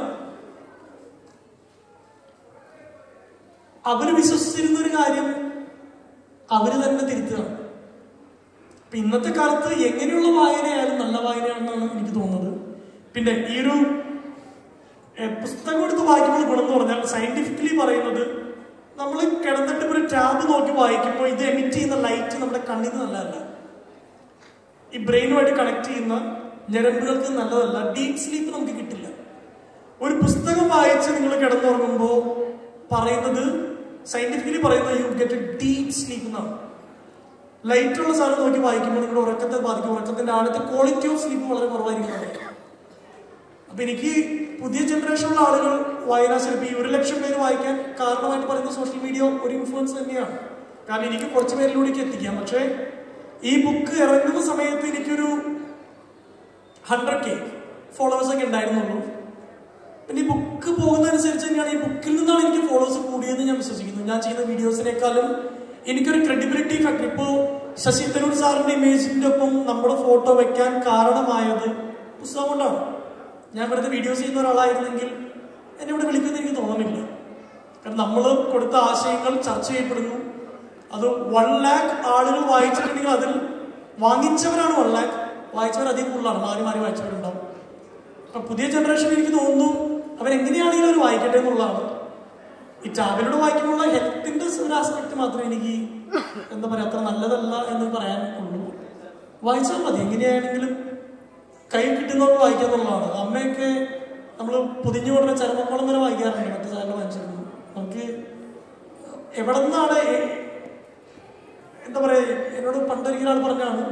അവര് വിശ്വസിച്ചിരുന്ന ഒരു കാര്യം അവര് തന്നെ തിരുത്തുകയാണ് അപ്പൊ ഇന്നത്തെ കാലത്ത് എങ്ങനെയുള്ള വായനയായാലും നല്ല വായനയാണെന്നാണ് എനിക്ക് തോന്നുന്നത് പിന്നെ ഈ ഒരു ഏഹ്, പുസ്തകം എടുത്ത് വായിക്കുമ്പോൾ ഗുണം എന്ന് പറഞ്ഞാൽ സയന്റിഫിക്കലി പറയുന്നത് നമ്മൾ കിടന്നിട്ട് ഒരു ടാബ് നോക്കി വായിക്കുമ്പോൾ ഇത് എമിറ്റ് ചെയ്യുന്ന ലൈറ്റ് നമ്മുടെ കണ്ണിന് നല്ലതല്ല ഈ ബ്രെയിനുമായിട്ട് കണക്ട് ചെയ്യുന്ന ഞരമ്പുകൾക്ക് നല്ലതല്ല ഡീപ് സ്ലീപ്പ് നമുക്ക് കിട്ടില്ല ഒരു പുസ്തകം വായിച്ച് നിങ്ങൾ കിടന്നുറങ്ങുമ്പോൾ പറയുന്നത് സയന്റിഫിക്കലി പറയുന്നത് you get a deep sleep എന്നാണ് ലൈറ്റുള്ള സാധനം നോക്കി വായിക്കുമ്പോൾ നിങ്ങളുടെ ഉറക്കത്തെ ബാധിക്കും ഉറക്കത്തിന്റെ ആഴത്തെ ക്വാളിറ്റി ഓഫ് സ്ലീപ്പ് വളരെ കുറവായിരിക്കും അപ്പൊ എനിക്ക് പുതിയ ജനറേഷനിലുള്ള ആളുകൾ വായനാശില്പി ഈ ഒരു ലക്ഷം പേര് വായിക്കാൻ കാരണമായിട്ട് പറയുന്ന സോഷ്യൽ മീഡിയ ഒരു ഇൻഫ്ലുവൻസ് തന്നെയാണ് കാരണം എനിക്ക് കുറച്ച് പേരിലൂടെയൊക്കെ എത്തിക്കാം പക്ഷേ ഈ ബുക്ക് ഇറങ്ങുന്ന സമയത്ത് എനിക്കൊരു ഹൺഡ്രഡ് കെ ഫോളോവേഴ്സ് ഒക്കെ ഉണ്ടായിരുന്നുള്ളൂ പിന്നെ ഈ ബുക്ക് പോകുന്നതനുസരിച്ച് തന്നെയാണ് ഈ ബുക്കിൽ നിന്നാണ് എനിക്ക് ഫോളോവേഴ്സ് കൂടിയെന്ന് ഞാൻ വിശ്വസിക്കുന്നു ഞാൻ ചെയ്യുന്ന വീഡിയോസിനേക്കാളും എനിക്കൊരു ക്രെഡിബിലിറ്റി ഫാക്ടർ ഇപ്പോ ശശി തരൂർ സാറിന്റെ ഇമേജിന്റെ ഒപ്പം നമ്മുടെ ഫോട്ടോ വെക്കാൻ കാരണമായത് പുസ്തകം കൊണ്ടാണ് ഞാൻ വെറുതെ വീഡിയോസ് ചെയ്യുന്ന ഒരാളായിരുന്നെങ്കിൽ എന്നെ ഇവിടെ വിളിക്കുന്ന എനിക്ക് തോന്നുന്നില്ല കാരണം നമ്മൾ കൊടുത്ത ആശയങ്ങൾ ചർച്ച ചെയ്യപ്പെടുന്നു അത് വൺ ലാക്ക് ആളുകൾ വായിച്ചിട്ടുണ്ടെങ്കിൽ അതിൽ വാങ്ങിച്ചവരാണ് വൺ ലാക്ക് വായിച്ചവർ അധികം കൂടുതലാണ് മാറി മാറി വായിച്ചവരുണ്ടാവും അപ്പൊ പുതിയ ജനറേഷൻ എനിക്ക് തോന്നുന്നു അവരെങ്ങനെയാണെങ്കിലും അവർ വായിക്കട്ടെ എന്നുള്ളതാണ് ഈ ടാബിലൂടെ വായിക്കുമ്പോൾ ഹെൽത്തിന്റെ ഒരു ആസ്പെക്ട് മാത്രമേ എനിക്ക് എന്താ പറയാ അത്ര നല്ലതല്ല എന്ന് പറയാൻ ഉള്ളൂ വായിച്ചാൽ മതി എങ്ങനെയാണെങ്കിലും കൈ കിട്ടുന്നവർക്ക് വായിക്കാന്നുള്ളതാണ് അമ്മയൊക്കെ നമ്മൾ പൊതിഞ്ഞു കൊടുക്കുന്ന ചരമക്കോളം വരെ വായിക്കാറുണ്ട് മറ്റു സാധനം വായിച്ചിരുന്നു നമുക്ക് എവിടെ നിന്നാണ് ഏ- എന്താ പറയാ എന്നോട് പണ്ടൊരിക്കൽ ആൾ പറഞ്ഞാണ്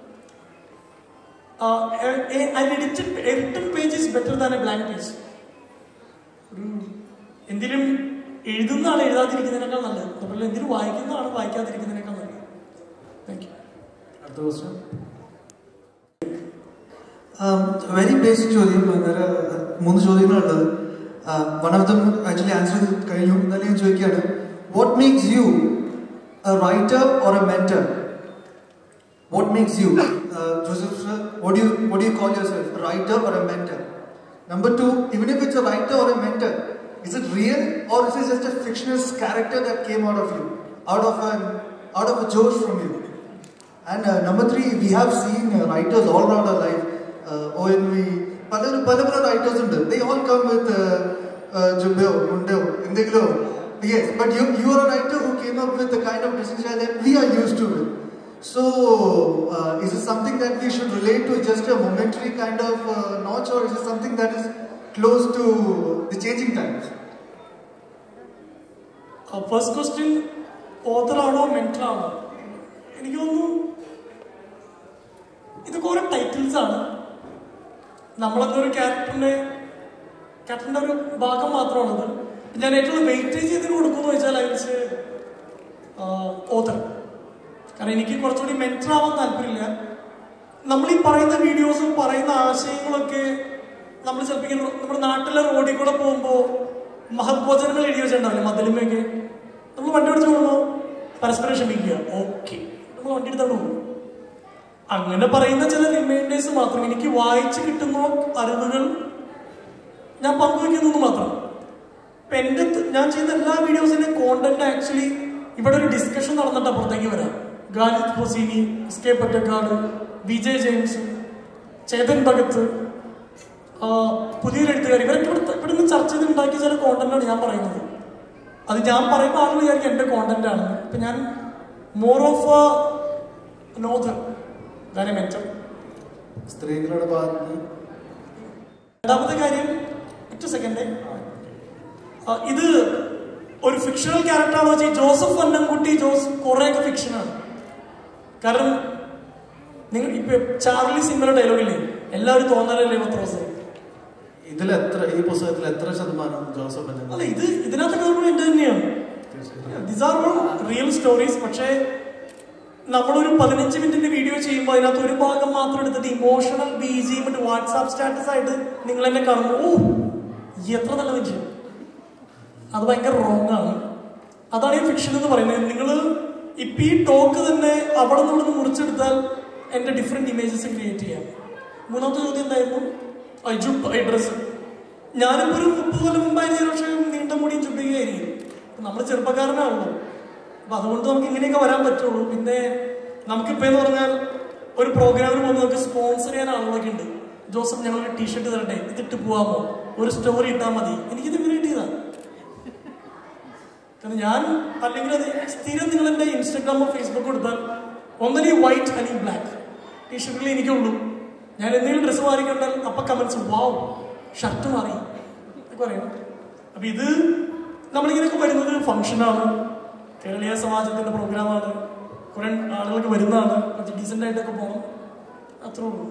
written page is better than a blank page ഒരു എന്തിനും എഴുതുന്ന ആൾ എഴുതാതിരിക്കുന്നതിനേക്കാൾ നല്ലത് അതുപോലെ എന്തിനും വായിക്കുന്ന ആൾ വായിക്കാതിരിക്കുന്നതിനേക്കാൾ നല്ലത് താങ്ക് യു അടുത്ത ക്വസ്റ്റ്യൻ വെരി ബേസിക് ചോദ്യം വേറെ മൂന്ന് ചോദ്യങ്ങളുള്ളത് one of them actually answer കഴിഞ്ഞു എന്നാലും ഞാൻ ചോദിക്കുകയാണ് what makes you a writer or a mentor what makes you Joseph sir what do you what do you call yourself a writer or a mentor number two even if it's a writer or a mentor is it real or is it just a fictional character that came out of you out of an out of a josh from you and uh, number three, we have seen uh, writers all around our life. Uh, ONV, പല പല പല writers ഉണ്ട്. They all come with uh, uh, ജുബയോ, മുണ്ടയോ, എന്തെങ്കിലോ. Yes, but you, you are a writer who came up with the kind of dressing style that we are used to it. So, uh, is it something that we should relate to just a momentary kind of uh, notch or is it something that is close to the changing times? First question author ആണോ mentor ആണോ എനിക്ക് തോന്നുന്നു ഇതൊക്കെ ഓരോ titles ആണ് നമ്മളൊക്കെ ഒരു ക്യാരക്ടറിന്റെ ക്യാരക്ടറിന്റെ ഒരു ഭാഗം മാത്രമാണത് ഞാൻ ഏറ്റവും വെയിറ്റേജ് ചെയ്തിട്ട് കൊടുക്കുമെന്ന് വെച്ചാൽ അയച്ച് ഓത്തർ കാരണം എനിക്ക് കുറച്ചുകൂടി മെന്റർ ആവാൻ താല്പര്യമില്ല നമ്മൾ ഈ പറയുന്ന വീഡിയോസും പറയുന്ന ആശയങ്ങളൊക്കെ നമ്മൾ ചിലപ്പോൾ ഇങ്ങനെ നമ്മുടെ നാട്ടിലെ റോഡിൽ കൂടെ പോകുമ്പോൾ മഹത്വചനങ്ങൾ എഴുതി വെച്ചിട്ടുണ്ടാവില്ലേ മതിലുമൊക്കെ നമ്മൾ വണ്ടി ഓടിച്ച് പോകുമ്പോൾ പരസ്പരം ക്ഷമിക്കുക ഓക്കെ നമ്മൾ വണ്ടി എടുത്തോണ്ട് പോകും അങ്ങനെ പറയുന്ന ചില റിമൈൻഡേഴ്സ് മാത്രം എനിക്ക് വായിച്ച് കിട്ടുന്ന അറിവുകൾ ഞാൻ പങ്കുവയ്ക്കുന്നു മാത്രം ഇപ്പൊ എന്റെ ത- ഞാൻ ചെയ്യുന്ന എല്ലാ വീഡിയോസിന്റെ കോണ്ടന്റ് ആക്ച്വലി ഇവിടെ ഒരു ഡിസ്കഷൻ നടന്നിട്ട് അപ്പുറത്തേക്ക് വരാം Khaled Hosseini S K Pottekkatt Vijay James Chetan Bhagat ആ, പുതിയൊരു എഴുത്തുകാർ ഇവരൊക്കെ ഇവിടെ ഇവിടെ നിന്ന് ചർച്ച ചെയ്ത് ഉണ്ടാക്കിയ ചില കോണ്ടന്റാണ് ഞാൻ പറയുന്നത് അത് ഞാൻ പറയുമ്പോൾ ആളുകൾ വിചാരിക്കും എന്റെ കോണ്ടന്റ് ആണ് ഇപ്പൊ ഞാൻ മോർ ഓഫ് നോതർ കാര്യം ഏറ്റവും സ്ത്രീകളുടെ ഭാഗത്ത് നിന്ന് രണ്ടാമത്തെ കാര്യം ഒറ്റ സെക്കൻഡ് ഇത് ഒരു ഫിക്ഷണൽ ക്യാരക്ടറാണോ വെച്ചാൽ ജോസഫ് വന്നംകുട്ടി ജോസ് കുറെയൊക്കെ ഫിക്ഷനാണ് കാരണം നിങ്ങൾ ഇപ്പൊ ചാർലി സിനിമയുടെ ഡയലോഗില്ലേ എല്ലാവരും തോന്നലല്ലേ പത്രോസ് ഇതിൽ എത്ര ഈ പുസ്തകത്തിൽ എത്ര ശതമാനം ജോസഫ് അല്ല തന്നെ ഇത് ഇതിനകത്തൊക്കെ നമ്മൾ എന്റെ തന്നെയാണ് this are all real stories പക്ഷേ നമ്മളൊരു പതിനഞ്ച് മിനിറ്റിന്റെ വീഡിയോ ചെയ്യുമ്പോൾ അതിനകത്ത് ഒരു ഭാഗം മാത്രം എടുത്തിട്ട് ഇമോഷണൽ ബി ജി മറ്റു വാട്സാപ്പ് സ്റ്റാറ്റസ് ആയിട്ട് നിങ്ങൾ എന്നെ കാണുമ്പോൾ ഓ എത്ര നല്ല മനുഷ്യൻ അത് ഭയങ്കര റോങ് ആണ് അതാണ് ഈ ഫിക്ഷൻ എന്ന് പറയുന്നത് നിങ്ങൾ ഇപ്പൊ ഈ ടോക്ക് തന്നെ അവിടെ നിന്ന് ഇവിടെ നിന്ന് മുറിച്ചെടുത്താൽ എന്റെ ഡിഫറെന്റ് ഇമേജസ് ക്രിയേറ്റ് ചെയ്യാം മൂന്നാമത്തെ ചോദ്യം എന്തായിരുന്നു ഐ ജുബ് ഐ ഡ്രസ് ഞാനിപ്പോ ഒരു മുപ്പത് കൊല്ലം മുമ്പായിരുന്നു പക്ഷേ നീണ്ട മുടിയും ചുബികയായിരിക്കും നമ്മൾ ചെറുപ്പക്കാരനാണല്ലോ അപ്പൊ അതുകൊണ്ട് നമുക്ക് ഇങ്ങനെയൊക്കെ വരാൻ പറ്റുള്ളൂ പിന്നെ നമുക്കിപ്പോ എന്ന് പറഞ്ഞാൽ ഒരു പ്രോഗ്രാമിന് പോകുമ്പോൾ നമുക്ക് സ്പോൺസർ ചെയ്യാൻ ആളുകളൊക്കെ ഉണ്ട് ജോസഫ് ഞങ്ങൾ ഒരു ടീഷർട്ട് തരട്ടെ ഇതിട്ട് പോവാമോ ഒരു സ്റ്റോറി ഇട്ടാൽ മതി എനിക്കിത് ഇങ്ങനെ കിട്ടിയതാ കാരണം ഞാൻ അല്ലെങ്കിൽ അത് സ്ഥിരം നിങ്ങൾ എൻ്റെ ഇൻസ്റ്റാഗ്രാമോ ഫേസ്ബുക്കോ എടുത്താൽ ഒന്നല്ലെങ്കിൽ വൈറ്റ് അല്ലെങ്കിൽ ബ്ലാക്ക് ടീഷർട്ടിൽ എനിക്കുള്ളൂ ഞാൻ എന്തെങ്കിലും ഡ്രസ്സ് മാറി കണ്ടാൽ അപ്പൊ കമന്റ്സ് വാവ് ഷർട്ട് മാറി എന്നൊക്കെ പറയും അപ്പൊ ഇത് നമ്മളിങ്ങനെയൊക്കെ വരുന്നത് ഫംഗ്ഷനാണ് കേരളീയ സമാജത്തിന്റെ പ്രോഗ്രാമാണ് കുറെ ആളുകൾക്ക് വരുന്നതാണ് കുറച്ച് ഡീസെന്റ് ആയിട്ടൊക്കെ പോകണം അത്രേ ഉള്ളൂ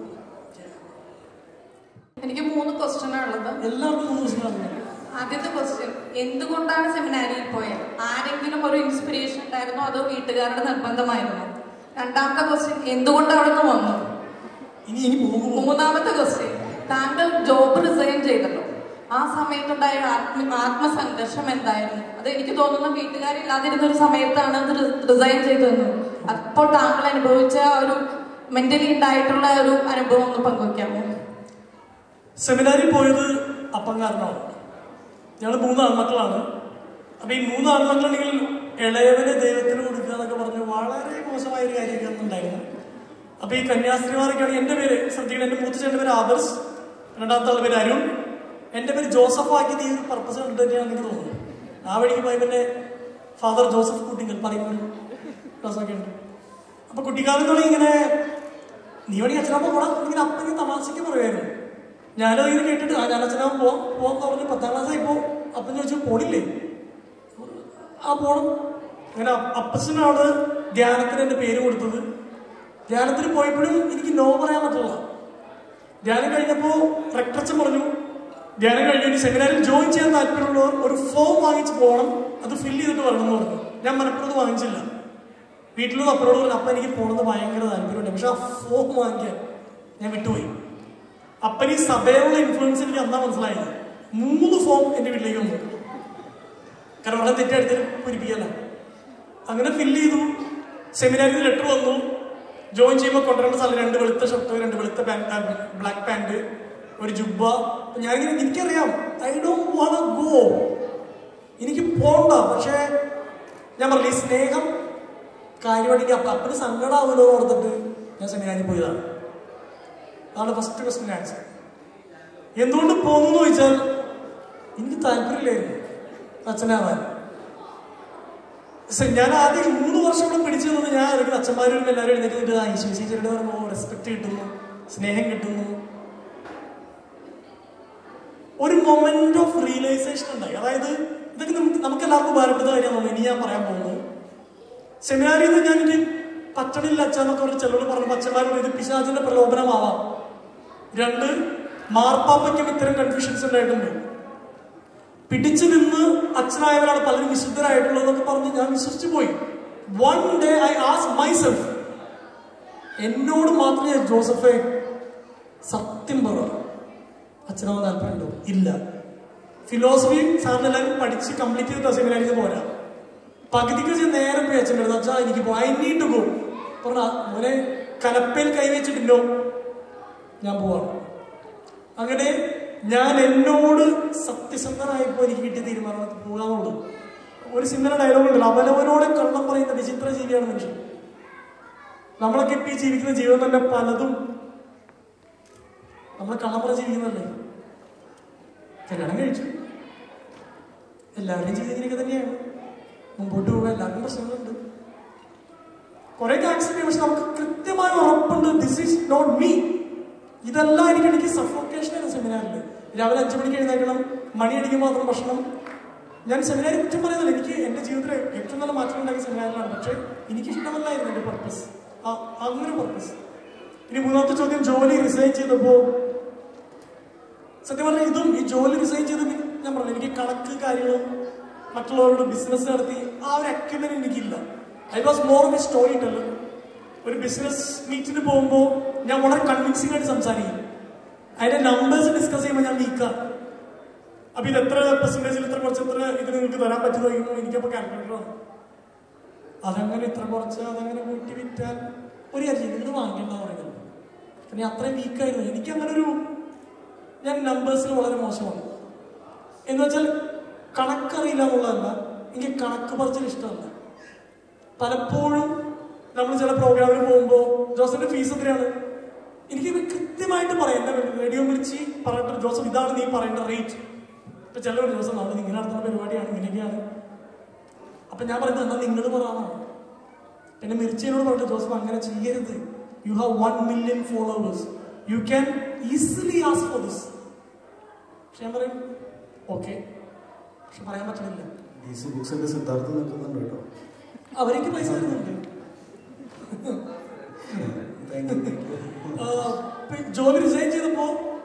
എനിക്ക് മൂന്ന് ക്വസ്റ്റ്യൻ ഉള്ളത് എല്ലാവർക്കും മൂന്ന് ദിവസം അറിയാം ആദ്യത്തെ ക്വസ്റ്റ്യൻ എന്തുകൊണ്ടാണ് സെമിനാരിയിൽ പോയത് ആരെങ്കിലും ഒരു ഇൻസ്പിറേഷൻ ഉണ്ടായിരുന്നോ അതോ വീട്ടുകാരുടെ നിർബന്ധമായിരുന്നോ രണ്ടാമത്തെ ക്വസ്റ്റ്യൻ എന്തുകൊണ്ട് അവിടെ നിന്ന് വന്നു ഇനി ഇനി പോകുമോ മൂന്നാമത്തെ ക്വസ്റ്റ്യൻ താങ്കൾ ജോബ് റിസൈൻ ചെയ്തല്ലോ ആ സമയത്തുണ്ടായ ആത്മ ആത്മസംഘർഷം എന്തായിരുന്നു അത് എനിക്ക് തോന്നുന്നു വീട്ടുകാരില്ലാതിരുന്ന ഒരു സമയത്താണ് അത് റിസൈൻ ചെയ്തതെന്ന് അപ്പോൾ താങ്കൾ അനുഭവിച്ച ആ ഒരു മെന്റലി ഉണ്ടായിട്ടുള്ള ഒരു അനുഭവം ഒന്ന് പങ്കുവയ്ക്കാമോ സെമിനാരിൽ പോയത് അപ്പം കാരണമാണ് ഞങ്ങൾ മൂന്ന് ആൺമക്കളാണ് അപ്പൊ ഈ മൂന്ന് ആൺമക്കളുണ്ടെങ്കിൽ ഇളയവനെ ദൈവത്തിന് കൊടുക്കുക എന്നൊക്കെ പറഞ്ഞ് വളരെ മോശമായ ഒരു കാര്യമൊക്കെ അന്ന് ഉണ്ടായിരുന്നു അപ്പൊ ഈ കന്യാസ്ത്രീമാരൊക്കെയാണ് എന്റെ പേര് ശ്രദ്ധിക്കണം എന്റെ മൂത്ത ചേട്ടന്റെ പേര് ആദർശ് രണ്ടാമത്തെ ആളുടെ പേര് അരുൺ എന്റെ പേര് ജോസഫ് ആക്കിയത് ഈ ഒരു പർപ്പസ് കണ്ടിട്ട് തന്നെയാണെന്ന് എനിക്ക് തോന്നുന്നു ആ വഴിക്ക് പോയപ്പോ ഫാദർ ജോസഫ് കുട്ടിങ്കൽ പറയുന്ന ഒരു ക്ലാസ്സൊക്കെ ഉണ്ട് അപ്പൊ കുട്ടിക്കാലം തുടങ്ങി ഇങ്ങനെ നീ വേണമെങ്കിൽ അച്ഛനമ്മ പോടാ ഇങ്ങനെ അപ്പനെങ്കിൽ തമാശയ്ക്ക് പറയുമായിരുന്നു ഞാനത് ഇങ്ങനെ കേട്ടിട്ട് ആ ഞാൻ അച്ഛനാ പോവാം പോവാന്ന് പറഞ്ഞ് പത്താം ക്ലാസ് ആയിപ്പോ അപ്പൻ ചോദിച്ചു പോണില്ലേ ആ പോണം അങ്ങനെ അപ്പ- അപ്പച്ചനാണ് ധ്യാനത്തിന് എന്റെ പേര് കൊടുത്തത് ധ്യാനത്തിന് പോയപ്പോഴും എനിക്ക് നോ പറയാൻ പറ്റില്ല ധ്യാനം കഴിഞ്ഞപ്പോ റെക്ടറച്ചൻ പറഞ്ഞു ധ്യാനം കഴിഞ്ഞ ഇനി സെമിനാറിൽ ജോയിൻ ചെയ്യാൻ താല്പര്യമുള്ളവർ ഒരു ഫോം വാങ്ങിച്ച് പോകണം അത് ഫില്ല് ചെയ്തിട്ട് വരണം എന്ന് പറഞ്ഞു ഞാൻ മനഃപ്പുറത്ത് വാങ്ങിച്ചില്ല വീട്ടിലൊന്നും അപ്പനോട് പറഞ്ഞു അപ്പ എനിക്ക് പോകണമെന്ന് ഭയങ്കര താല്പര്യമുണ്ട് പക്ഷെ ആ ഫോം വാങ്ങിക്കാൻ ഞാൻ വിട്ടുപോയി അപ്പൻ ഈ സഭയിലുള്ള ഇൻഫ്ലുവൻസ് എനിക്ക് അന്നാ മനസ്സിലായത് മൂന്ന് ഫോം എന്റെ വീട്ടിലേക്ക് വന്നു കാരണം വളരെ തെറ്റെടുത്തിന് പൂരിപ്പിക്കല്ല അങ്ങനെ ഫില്ല് ചെയ്തു സെമിനാറിൽ ലെറ്റർ വന്നു ജോയിൻ ചെയ്യുമ്പോൾ കൊണ്ടുവരേണ്ട സ്ഥലം രണ്ട് വെളുത്ത ഷർട്ട് രണ്ട് വെളുത്ത പാൻറ് ബ്ലാക്ക് പാൻറ് ഒരു ജുബ്ബ അപ്പൊ ഞാനിങ്ങനെ എനിക്കറിയാം ഐ ഡോണ്ട് വാണ്ട് ഗോ എനിക്ക് പോണ്ട പക്ഷേ ഞാൻ പറഞ്ഞു ഈ സ്നേഹം കാര്യമായിട്ട് അപ്പൊ അപ്പന് സങ്കടമാവുമല്ലോ എന്ന് ഓർത്തിട്ട് ഞാൻ സെമിനാരിൽ പോയതാണ് അതാണ് ഫസ്റ്റ് ക്വസ്റ്റിൻ ആൻസർ എന്തുകൊണ്ട് പോന്നു എന്ന് ചോദിച്ചാൽ എനിക്ക് താല്പര്യമില്ലായിരുന്നു അച്ഛനാവാൻ സ- ഞാൻ ആദ്യം മൂന്ന് വർഷം ഇവിടെ പിടിച്ചു നിന്നത് ഞാൻ അല്ലെങ്കിൽ അച്ഛന്മാരും എല്ലാവരും എഴുന്നേറ്റ് ആ ഈശോ ചേച്ചിയുടെ പറയുമ്പോൾ റെസ്പെക്ട് കിട്ടുന്നു സ്നേഹം കിട്ടുന്നു ഒരു മൊമെന്റ് ഓഫ് റിയലൈസേഷൻ ഉണ്ടായി അതായത് ഇതൊക്കെ നമുക്ക് നമുക്ക് എല്ലാവർക്കും ഉപകാരപ്പെടുന്ന കാര്യമാണ് ഇനി ഞാൻ പറയാൻ പോകുന്നത് സെമിനാറിൽ നിന്ന് ഞാൻ ഇത് പറ്റണില്ല അച്ഛനൊക്കെ പറഞ്ഞ് ചിലരോട് പറഞ്ഞു അച്ഛന്മാരോട് ഇത് പിശാചിന്റെ പ്രലോഭനമാവാം രണ്ട് മാർപ്പാപ്പയ്ക്കും ഇത്തരം കൺഫ്യൂഷൻസ് ഉണ്ടായിട്ടുണ്ട് പിടിച്ചു നിന്ന് അച്ഛനായവരാണ് പലരും വിശുദ്ധരായിട്ടുള്ളതെന്നൊക്കെ പറഞ്ഞ് ഞാൻ വിശ്വസിച്ചു പോയി one day I ask myself എന്നോട് മാത്രമേ ജോസഫെ സത്യം പറ അച്ഛനാവാൻ താല്പര്യമുണ്ടോ ഇല്ല ഫിലോസഫി സാറിന് എല്ലാവരും പഠിച്ച് കംപ്ലീറ്റ് ചെയ്തിട്ട് സെമിനാരിൽ പോരാ പകുതിക്ക് വെച്ച് നേരെ പോയി അച്ഛൻ്റെ അടുത്ത് അച്ഛാ എനിക്ക് പോ ഐ നീഡ് ടു ഗോ പറഞ്ഞ മോനെ കലപ്പയിൽ കൈവച്ചിട്ടില്ലോ ഞാൻ പോവാണ് അങ്ങനെ ഞാൻ എന്നോട് സത്യസന്ധനായപ്പോൾ എനിക്ക് കിട്ടിയ തീരുമാനം പോകാന്നുള്ളത് ഒരു സിനിമയുടെ ഡയലോഗ് ഉണ്ടല്ലോ അവനവനോട് കള്ളം പറയുന്ന വിചിത്ര ജീവിയാണ് മനുഷ്യൻ നമ്മളൊക്കെ ഇപ്പൊ ഈ ജീവിക്കുന്ന ജീവിതം തന്നെ പലതും നമ്മൾ കള്ളം പറഞ്ഞ് ജീവിക്കുന്നല്ലേ കല്യാണം കഴിച്ചു എല്ലാവരുടെയും ജീവിതം ഇങ്ങനെയൊക്കെ തന്നെയാണ് മുമ്പോട്ട് പോകാൻ എല്ലാവർക്കും പ്രശ്നങ്ങളുണ്ട് കുറെ ആക്സിഡന്റ് ചെയ്യും പക്ഷെ നമുക്ക് കൃത്യമായ ഉറപ്പുണ്ട് ദിസ് ഈസ് നോട്ട് മീ ഇതല്ല എനിക്ക് എനിക്ക് സഫോക്കേഷൻ ആണ് സെമിനാറിൽ രാവിലെ അഞ്ചു മണിക്ക് എഴുന്നേക്കണം മണി അടിക്കുമ്പോൾ മാത്രം ഭക്ഷണം ഞാൻ സെമിനാറിൽ കുറ്റം പറയുന്നില്ല എനിക്ക് എൻ്റെ ജീവിതത്തിൽ ഏറ്റവും നല്ല മാറ്റം ഉണ്ടാക്കിയ സെമിനാറിലാണ് പക്ഷേ എനിക്ക് ഇഷ്ടമല്ലായിരുന്നു എൻ്റെ പർപ്പസ് ആ അങ്ങനെ പർപ്പസ് ഇനി മൂന്നാമത്തെ ചോദ്യം ജോലി റിസൈൻ ചെയ്തപ്പോൾ സത്യം പറഞ്ഞാൽ ഇതും ഈ ജോലി റിസൈൻ ചെയ്ത് പിന്നെ ഞാൻ പറഞ്ഞു എനിക്ക് കണക്ക് കാര്യങ്ങളും മറ്റുള്ളവരോട് ബിസിനസ് നടത്തി ആ ഒരു അക്യുമെന്റ് എനിക്കില്ല I was more of a storyteller ഒരു ബിസിനസ് മീറ്റിന് പോകുമ്പോൾ ഞാൻ വളരെ കൺവിൻസിംഗ് ആയിട്ട് സംസാരിക്കും അതിന്റെ നമ്പേഴ്സ് ഡിസ്കസ് ചെയ്യുമ്പോൾ ഞാൻ വീക്കാണ് അപ്പൊ ഇത് എത്ര പെർസെന്റേജിൽ ഇത്ര കുറച്ച് എത്ര ഇത് നിങ്ങൾക്ക് തരാൻ പറ്റുന്ന ചോദിക്കുമ്പോൾ എനിക്കപ്പോൾ കാൽക്കുലേറ്ററാണ് അതങ്ങനെ ഇത്ര കുറച്ച് അതങ്ങനെ കൂട്ടി വിറ്റാൽ ഒരു കാര്യം ചെയ്യും, നിങ്ങൾ വാങ്ങിക്കണ്ട പറയുന്നത് പിന്നെ അത്രയും വീക്കായിരുന്നു എനിക്ക് അങ്ങനെ ഒരു ഞാൻ നമ്പേഴ്സിൽ വളരെ മോശമാണ് എന്ന് വെച്ചാൽ കണക്കറിയില്ല എന്നുള്ളതല്ല എനിക്ക് കണക്ക് പറച്ചിൽ ഇഷ്ടമല്ല പലപ്പോഴും നമ്മൾ ചില പ്രോഗ്രാമിന് പോകുമ്പോൾ ജോസഫിന്റെ ഫീസ് എത്രയാണ് എനിക്ക് ഇത് കൃത്യമായിട്ട് പറയാം എന്റെ റേഡിയോ വിളിച്ച് പറഞ്ഞിട്ട് ജോസഫ് ഇതാണ് നീ പറയേണ്ട റേറ്റ് ഇപ്പൊ ചില ജോസഫ് നമ്മൾ ഇങ്ങനെ നടത്തുന്ന പരിപാടിയാണ് ഇങ്ങനെയൊക്കെയാണ് അപ്പൊ ഞാൻ പറയുന്നത് എന്നാ നിങ്ങൾ പറയാനാണ് പിന്നെ മിർച്ചയോട് പറഞ്ഞു ജോസഫ് അങ്ങനെ ചെയ്യരുത് you have one million followers you can easily ask for this പക്ഷെ ഞാൻ പറയും ഓക്കെ പക്ഷെ പറയാൻ പറ്റുന്നില്ല ഡി സി ബുക്സിന്റെ സിദ്ധാർത്ഥം നിൽക്കുന്നുണ്ട് കേട്ടോ അവർക്ക് പൈസ തരുന്നുണ്ട് താങ്ക് യു ആ, ഇപ്പൊ ജോലി റിസൈൻ ചെയ്തപ്പോ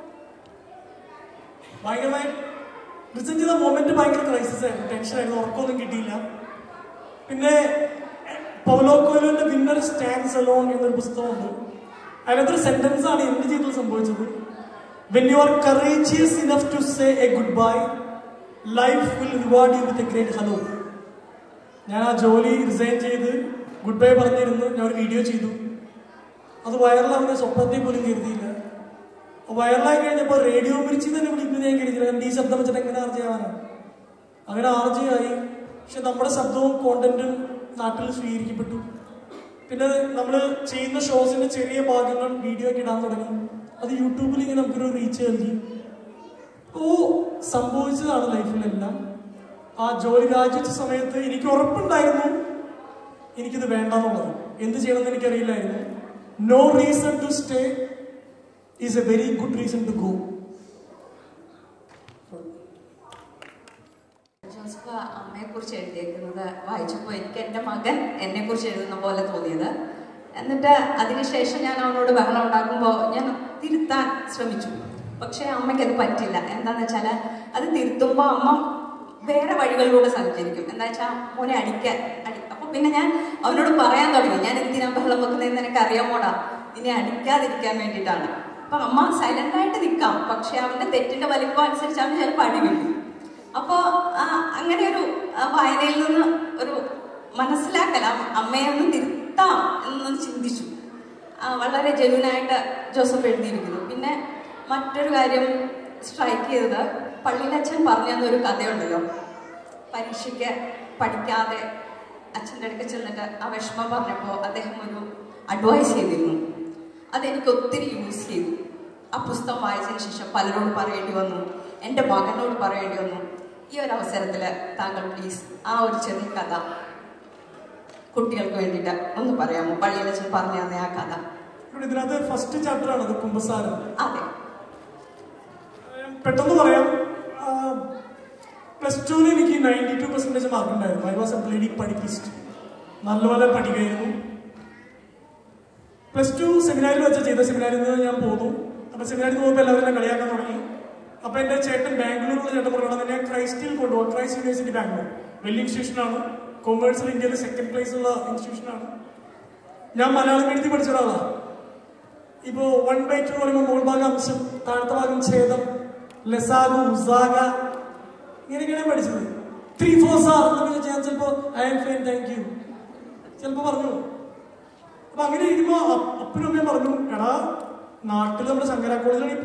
ഭയങ്കരമായി റിസൈൻ ചെയ്ത മൊമെന്റ് ഭയങ്കര ക്രൈസിസ് ആയിരുന്നു ടെൻഷൻ ആയിരുന്നു ഉറക്കമൊന്നും കിട്ടിയില്ല പിന്നെ പൗലോ കോലോന്റെ വിന്നർ സ്റ്റാൻഡ്സ് അലോൺ എന്നൊരു പുസ്തകമുണ്ട് അതിനകത്തൊരു സെന്റൻസ് ആണ് എന്റെ ജീവിതത്തിൽ സംഭവിച്ചത് when you are courageous enough to say a goodbye life will reward you with a great hello ഞാൻ ആ ജോലി റിസൈൻ ചെയ്ത് ഗുഡ് ബൈ പറഞ്ഞിരുന്നു ഞാൻ ഒരു വീഡിയോ ചെയ്തു അത് വൈറലാവുന്ന സ്വപ്നത്തെ പോലും കരുതിയില്ല വൈറലായി കഴിഞ്ഞപ്പോൾ റേഡിയോ വിളിച്ച് തന്നെ വിളിക്കുന്നത് ഞാൻ കരുതിയില്ല കാരണം ഈ ശബ്ദം വെച്ചിട്ട് എങ്ങനെ ആർജ് ചെയ്യാനാണ് അങ്ങനെ ആർജ് ആയി പക്ഷെ നമ്മുടെ ശബ്ദവും കോണ്ടന്റും നാട്ടിൽ സ്വീകരിക്കപ്പെട്ടു പിന്നെ നമ്മൾ ചെയ്യുന്ന ഷോസിന്റെ ചെറിയ ഭാഗങ്ങൾ വീഡിയോ ഒക്കെ ഇടാൻ തുടങ്ങി അത് യൂട്യൂബിൽ ഇങ്ങനെ നമുക്കൊരു റീച്ച് നൽകി ഓ സംഭവിച്ചതാണ് ലൈഫിലെല്ലാം ആ ജോലി രാജിവെച്ച സമയത്ത് എനിക്ക് ഉറപ്പുണ്ടായിരുന്നു എനിക്കിത് വേണ്ടെന്നുള്ളത് എന്ത് ചെയ്യണമെന്ന് എനിക്കറിയില്ലായിരുന്നു no reason to stay is a very good reason to go Joseph അമ്മയെ കുറിച്ച് എഴുതിയേക്കുന്നത് വായിച്ചപ്പോൾ എനിക്ക് എൻ്റെ മകൻ എന്നെ കുറിച്ച് എഴുതുന്ന പോലെ തോന്നിയത് എന്നിട്ട് അതിനുശേഷം ഞാൻ അവനോട് ബഹളം ഉണ്ടാക്കുമ്പോൾ ഞാൻ തിരുത്താൻ ശ്രമിച്ചു പക്ഷേ അമ്മയ്ക്ക് അത് പറ്റില്ല എന്താന്ന് വെച്ചാൽ അത് തിരുത്തുമ്പോൾ അമ്മ വേറെ വഴികളിലൂടെ സഞ്ചരിക്കും എന്താ വെച്ചാൽ മോനെ അടിക്കാൻ അടി അപ്പൊ പിന്നെ ഞാൻ അവനോട് പറയാൻ തുടങ്ങി ഞാൻ എന്തിനാ ബഹളം വെക്കുന്നതെന്ന് എനിക്ക് അറിയാമോടാ ഇനി അടിക്കാതിരിക്കാൻ വേണ്ടിയിട്ടാണ് അപ്പൊ അമ്മ സൈലന്റ് ആയിട്ട് നിൽക്കാം പക്ഷെ അവന്റെ തെറ്റിന്റെ വലിപ്പം അനുസരിച്ച് അവന് ചിലപ്പോൾ അടി കിട്ടും അപ്പോൾ അങ്ങനെ ഒരു ആ, വായനയിൽ നിന്ന് ഒരു മനസ്സിലാക്കൽ അമ്മ- അമ്മയെ ഒന്ന് തിരുത്താം എന്നൊന്ന് ചിന്തിച്ചു ആ, വളരെ ജനുവിനായിട്ട് ജോസഫ് എഴുതിയിരിക്കുന്നു പിന്നെ മറ്റൊരു കാര്യം സ്ട്രൈക്ക് ചെയ്തത് പള്ളിയിലച്ഛൻ പറഞ്ഞു തന്നൊരു കഥയുണ്ടല്ലോ പരീക്ഷയ്ക്ക് പഠിക്കാതെ അച്ഛൻ്റെ അടുക്ക് ചെന്നിട്ട് ആ വിഷമം പറഞ്ഞപ്പോൾ അദ്ദേഹം ഒരു അഡ്വൈസ് ചെയ്തിരുന്നു അതെനിക്ക് ഒത്തിരി യൂസ് ചെയ്തു ആ പുസ്തകം വായിച്ചതിന് ശേഷം പലരോട് പറയേണ്ടി വന്നു എൻ്റെ മകനോട് പറയേണ്ടി വന്നു ഈ ഒരു അവസരത്തിൽ താങ്കൾ പ്ലീസ് ആ ഒരു ചെറിയ കഥ കുട്ടികൾക്ക് വേണ്ടിയിട്ട് ഒന്ന് പറയാമോ പള്ളിയിലച്ഛൻ പറഞ്ഞു തന്നെ ആ കഥ ഇവിടെ ഇതിനകത്ത് ഫസ്റ്റ് ചാപ്റ്റർ ആണ് അത് കുംഭസാരം അതെ പെട്ടെന്ന് പറയാം പ്ലസ് ടുവിൽ എനിക്ക് നയൻറ്റി ടു പെർസെൻറ്റേജ് മാർക്ക് ഉണ്ടായിരുന്നു ഐ വാസ് എ ബ്ലഡി പഠിപ്പിസ്റ്റ് നല്ലപോലെ പഠിക്കുകയായിരുന്നു പ്ലസ് ടു സെമിനാറിൽ വെച്ച ചെയ്ത സെമിനാറിൽ നിന്ന് ഞാൻ പോന്നു അപ്പൊ സെമിനാറിൽ പോകുമ്പോൾ എല്ലാവരും എന്നെ കളിയാക്കാൻ തുടങ്ങി അപ്പൊ എന്റെ ചേട്ടൻ ബാംഗ്ലൂരിലുള്ള ചേട്ടൻ പറഞ്ഞു തന്നെ ക്രൈസ്റ്റിൽ കൊണ്ടുപോകും ക്രൈസ്റ്റ് യൂണിവേഴ്സിറ്റി ബാംഗ്ലൂർ വലിയ ഇൻസ്റ്റിറ്റ്യൂഷനാണ് കൊമേഴ്സിൽ ഇന്ത്യയിൽ സെക്കൻഡ് പ്ലേസ് ഉള്ള ഇൻസ്റ്റിറ്റ്യൂഷനാണ് ഞാൻ മലയാളം എഴുതി പഠിച്ച ഒരാളാണ് ഇപ്പോ വൺ ബൈ ടു പറയുമ്പോൾ മുകൾ ഭാഗം അംശം താഴത്തെ ഭാഗം ഛേദം ലസാഗു ഉസാഗ ഇങ്ങനെയൊക്കെയാണ് പഠിച്ചത് ത്രീ ഫോർ സാർ എന്നൊക്കെ ഞാൻ ചിലപ്പോ I'm fine thank you ചിലപ്പോ പറഞ്ഞു അപ്പൊ അങ്ങനെ ഇരിക്കുമ്പോ അ- അപ്പനും അമ്മയും പറഞ്ഞു എടാ നാട്ടിൽ നമ്മുടെ ശങ്കര കോളേജിലാണ്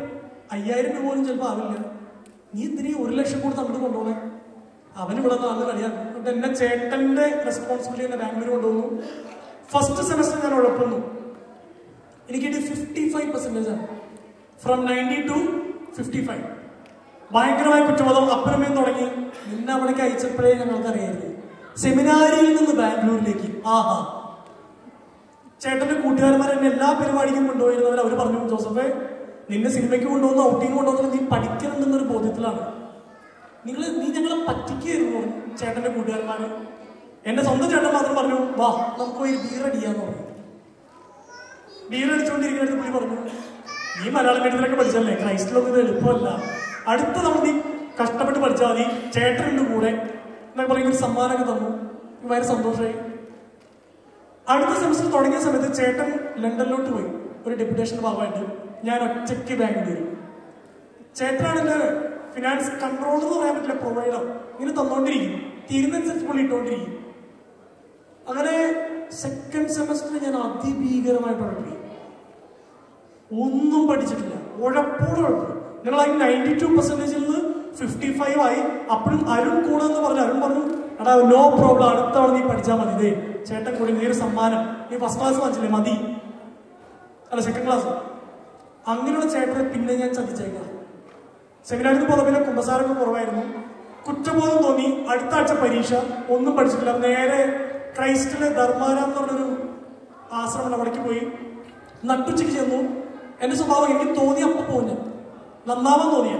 അയ്യായിരം രൂപ പോലും ചിലപ്പോൾ ആവില്ല നീ എന്തിനീ ഒരു ലക്ഷം കൂടി തമ്മിൽ കൊണ്ടുപോകണേ അവൻ ഇവിടെ നാളെ കളിയാക്കും എന്നിട്ട് എന്നെ ചേട്ടന്റെ റെസ്പോൺസിബിലിറ്റി എന്നെ ബാംഗ്ലൂർ കൊണ്ടുവന്നു ഫസ്റ്റ് സെമസ്റ്റർ ഞാൻ ഉഴപ്പുന്നു എനിക്ക് ഫിഫ്റ്റി ഫൈവ് പെർസെൻറ്റേജ് ആണ് from ninety two fifty five ഭയങ്കരമായ കുറ്റബോധം അപ്പുറമേന്ന് തുടങ്ങി നിന്നെ അവിടേക്ക് അയച്ചപ്പോഴേ ഞങ്ങൾക്ക് അറിയായിരുന്നു സെമിനാരിയിൽ നിന്ന് ബാംഗ്ലൂരിലേക്ക് ആഹാ ചേട്ടന്റെ കൂട്ടുകാരന്മാർ എന്നെ എല്ലാ പരിപാടിക്കും കൊണ്ടുപോയിരുന്നവർ അവർ പറഞ്ഞു ജോസഫേ നിന്നെ സിനിമയ്ക്ക് കൊണ്ടുപോകുന്ന ഔട്ടിങ് കൊണ്ടുപോകുന്നത് നീ പഠിക്കണമെന്നൊരു ബോധ്യത്തിലാണ് നിങ്ങൾ നീ ഞങ്ങളെ പറ്റിക്കായിരുന്നു ചേട്ടന്റെ കൂട്ടുകാരന്മാര് എന്റെ സ്വന്തം ചേട്ടൻ മാത്രം പറഞ്ഞു വാ നമുക്ക് പോയി ബീർ അടിയാന്ന് പറഞ്ഞു ബീർ അടിച്ചുകൊണ്ടിരിക്കുന്നത് പുള്ളി പറഞ്ഞു നീ മലയാളം മീഡിയത്തിലൊക്കെ പഠിച്ചല്ലേ ക്രൈസ്റ്റിലൊന്നും ഇത് എളുപ്പമല്ല അടുത്ത നമ്മൾ നീ കഷ്ടപ്പെട്ട് പഠിച്ചാൽ മതി ചേട്ടനുണ്ട് കൂടെ എന്നൊക്കെ പറഞ്ഞ ഒരു സമ്മാനമൊക്കെ തന്നു എനിക്ക് ഭയങ്കര സന്തോഷമായി അടുത്ത സെമസ്റ്റർ തുടങ്ങിയ സമയത്ത് ചേട്ടൻ ലണ്ടനിലോട്ട് പോയി ഒരു ഡെപ്യൂട്ടേഷന്റെ ഭാഗമായിട്ട് ഞാൻ ഒറ്റയ്ക്ക് ബാംഗ്ലൂർ ചേട്ടനാണ് എന്റെ ഫിനാൻസ് കൺട്രോൾ എന്ന് പറയാൻ പറ്റില്ല പ്രൊവൈഡർ ഇങ്ങനെ തന്നോണ്ടിരിക്കും തീരുന്നതനുസരിച്ച് പുള്ളി ഇട്ടോണ്ടിരിക്കും അങ്ങനെ സെക്കൻഡ് സെമസ്റ്റർ ഞാൻ അതിഭീകരമായിട്ട് ഉഴപ്പി ഒന്നും പഠിച്ചിട്ടില്ല ഉഴപ്പോടെ ഉഴപ്പ് ഞങ്ങൾ അതിന് നയൻറ്റി ടു പെർസെന്റേജിൽ നിന്ന് ഫിഫ്റ്റി ഫൈവ് ആയി അപ്പോഴും അരുൺ കൂടെ എന്ന് പറഞ്ഞു അരുൺ പറഞ്ഞു എടാ നോ പ്രോബ്ലം അടുത്ത തവണ നീ പഠിച്ചാൽ മതി ഇതേ ചേട്ടൻ കൂടി നീ ഒരു സമ്മാനം നീ ഫസ്റ്റ് ക്ലാസ് വാങ്ങിച്ചില്ലേ മതി അല്ല സെക്കൻഡ് ക്ലാസ് അങ്ങനെയുള്ള ചേട്ടനെ പിന്നെ ഞാൻ ചതിച്ചേക്കാം സെമിനാറിന് പോകുന്ന പിന്നെ കുമ്പസാരൊക്കെ കുറവായിരുന്നു കുറ്റബോധം തോന്നി അടുത്ത ആഴ്ച പരീക്ഷ ഒന്നും പഠിച്ചിട്ടില്ല നേരെ ക്രൈസ്റ്റിലെ ധർമാരാം എന്ന് പറഞ്ഞൊരു ആശ്രമം അവിടേക്ക് പോയി നട്ടുച്ചയ്ക്ക് ചെന്നു എന്റെ സ്വഭാവം എനിക്ക് തോന്നി അപ്പൊ പോകും ഞാൻ നന്നാവാൻ തോന്നിയ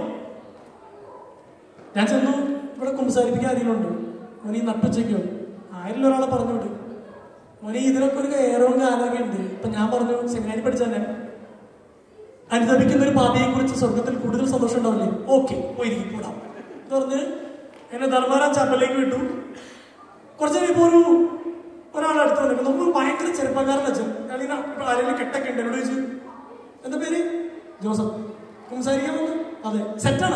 ഞാൻ ചെന്നു ഇവിടെ കുമ്പസാരിപ്പിക്കാൻ ആരെങ്കിലും ഉണ്ട് മോനെ ഈ നട്ടുച്ചയ്ക്കോ ആരിലും ഒരാളെ പറഞ്ഞു വിട്ടു മോനെ ഇതിനൊക്കെ ഒരു ഏറവും കാലമൊക്കെ ഉണ്ട് ഇപ്പൊ ഞാൻ പറഞ്ഞു സെമിനാരി പഠിച്ചാൽ അനുദപിക്കുന്ന ഒരു പാപിയെ കുറിച്ച് സ്വർഗത്തിൽ കൂടുതൽ സന്തോഷം ഉണ്ടാവില്ലേ ഓക്കെ പോയിരിക്കും കൂടാം എന്ന് പറഞ്ഞ് എന്നെ ധർമ്മരാം ചാപ്പലിലേക്ക് വിട്ടു കുറച്ച് കഴിയുമ്പോൾ ഒരു ഒരാൾ അടുത്ത് വന്നിട്ട് നമുക്ക് ഭയങ്കര ചെറുപ്പക്കാരൻ അച്ഛൻ ഞാനിങ്ങനെ ആരെങ്കിലും കെട്ടൊക്കെ ഉണ്ട് എന്നോട് ചോദിച്ചു എന്താ പേര് ജോസഫ് സംസാരിക്കാൻ വന്നു അതെ സെറ്റാണോ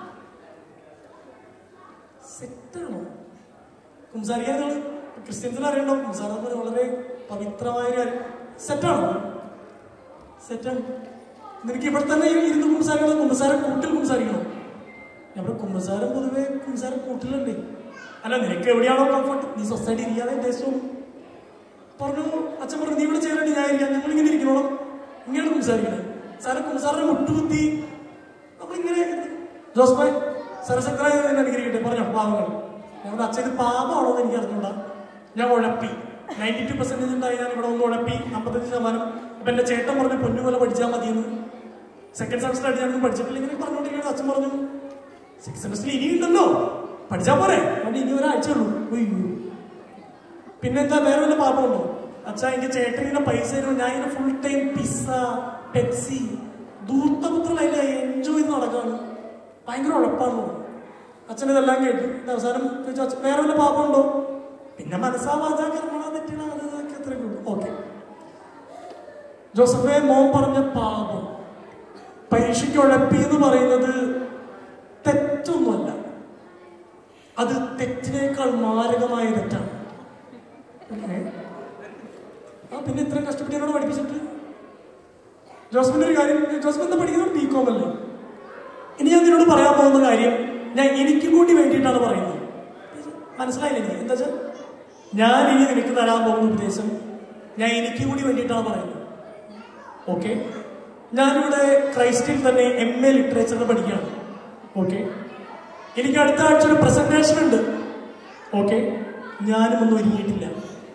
സെറ്റാണോ സംസാരിക്കാൻ നിങ്ങൾ ക്രിസ്ത്യൻസിന് അറിയണ്ടോ സംസാരം പോലെ വളരെ പവിത്രമായ ഒരു കാര്യം സെറ്റാണോ സെറ്റാണ് നിനക്ക് ഇവിടെ തന്നെ ഇരുന്ന് കുമ്പസാരിക്കണം കുമ്പസാരം കൂട്ടിൽ കുമ്പസാരിക്കണം നമ്മുടെ കുമ്പസാരം പൊതുവെ കുമ്പസാരം കൂട്ടിലുണ്ട് അല്ല നിനക്ക് എവിടെയാണോ കംഫർട്ട് നീ സൊസൈറ്റി ഇരിക്കാതെ ഉദ്ദേശിച്ചു പറഞ്ഞു അച്ഛൻ പറഞ്ഞു നീ ഇവിടെ ചെയ്യലുണ്ട് ഞാൻ ഇരിക്കാം ഞങ്ങൾ ഇങ്ങനെ ഇരിക്കണോളം ഇങ്ങനെ കുമ്പസാരിക്കണം സാറെ കുമ്പസാറിനെ മുട്ടുകുത്തി നമ്മളിങ്ങനെ ജോസ് ഭായ് സരസക്രായ എന്നെ അനുഗ്രഹിക്കട്ടെ പറഞ്ഞോ പാവങ്ങൾ ഞങ്ങളുടെ അച്ഛൻ ഇത് പാപമാണോ എന്ന് എനിക്ക് അറിഞ്ഞൂടാ ഞാൻ ഉഴപ്പി നയൻറ്റി ടു പെർസെന്റേജ് ഉണ്ടായി ഞാൻ ഇവിടെ ഒന്ന് ഉഴപ്പി അമ്പത്തഞ്ച് ശതമാനം അപ്പൊ എന്റെ ചേട്ടൻ പറഞ്ഞു പൊന്നുപോലെ പഠിച്ചാൽ മതിയെന്ന് സെക്കൻഡ് സെമസ്റ്റർ ആയിട്ട് ഞാനൊന്നും പഠിച്ചിട്ടില്ല ഇങ്ങനെ പറഞ്ഞുകൊണ്ടിരിക്കുന്നത് അച്ഛൻ പറഞ്ഞു സിക്സ് സെമസ്റ്റർ ഇനിയുണ്ടല്ലോ പഠിച്ചാൽ പോരെ അതുകൊണ്ട് ഇനി ഒരാഴ്ച ഉള്ളൂ ഉയ്യോ പിന്നെന്താ വേറെ വല്ല പാപമുണ്ടോ അച്ഛാ എനിക്ക് ചേട്ടൻ ഇങ്ങനെ പൈസ തരുമോ ഞാൻ ഇങ്ങനെ ഫുൾ ടൈം പിസ്സ പെപ്സി ദൂർത്തപുത്രൻ അതിൽ എൻജോയ് ചെയ്ത് നടക്കാണ് ഭയങ്കര ഉഴപ്പാണ് അച്ഛൻ ഇതെല്ലാം കേട്ടു ഇത് അവസാനം ചോദിച്ചു അച്ഛൻ വേറെ വല്ല പാപമുണ്ടോ പിന്നെ മനസ്സാ വാചാ കർമ്മണ തെറ്റിണ അത് ഇതൊക്കെ അത്രയൊക്കെ ഉള്ളൂ ഓക്കെ ജോസഫെ മോൻ പറഞ്ഞ പാപം പരീക്ഷയ്ക്ക് ഉഴപ്പി എന്ന് പറയുന്നത് തെറ്റൊന്നുമല്ല അത് തെറ്റിനേക്കാൾ മാരകമായ തെറ്റാണ് ഓക്കേ? ആ പിന്നെ ഇത്രയും കഷ്ടപ്പെട്ട് എന്നോട് പഠിപ്പിച്ചിട്ട് ജോസ്മിന്റെ ഒരു കാര്യം ജോസ്മിൻ എന്താ പഠിക്കുന്നത് ബി കോം അല്ലേ ഇനി ഞാൻ നിന്നോട് പറയാൻ പോകുന്ന കാര്യം ഞാൻ എനിക്കും കൂടി വേണ്ടിയിട്ടാണ് പറയുന്നത് മനസ്സിലായില്ല എനിക്ക് എന്താ വെച്ചാൽ ഞാൻ ഇനി നിനക്ക് തരാൻ പോകുന്ന ഉപദേശം ഞാൻ എനിക്കും കൂടി വേണ്ടിയിട്ടാണ് പറയുന്നത് ഓക്കെ ഞാനിവിടെ ക്രൈസ്റ്റിൽ തന്നെ എം എ ലിറ്ററേച്ചറിന് പഠിക്കുകയാണ് ഓക്കെ എനിക്ക് അടുത്ത ആഴ്ച ഒരു പ്രസന്റേഷൻ ഉണ്ട് ഓക്കെ ഞാനും ഒന്നും ഒരുങ്ങിയിട്ടില്ല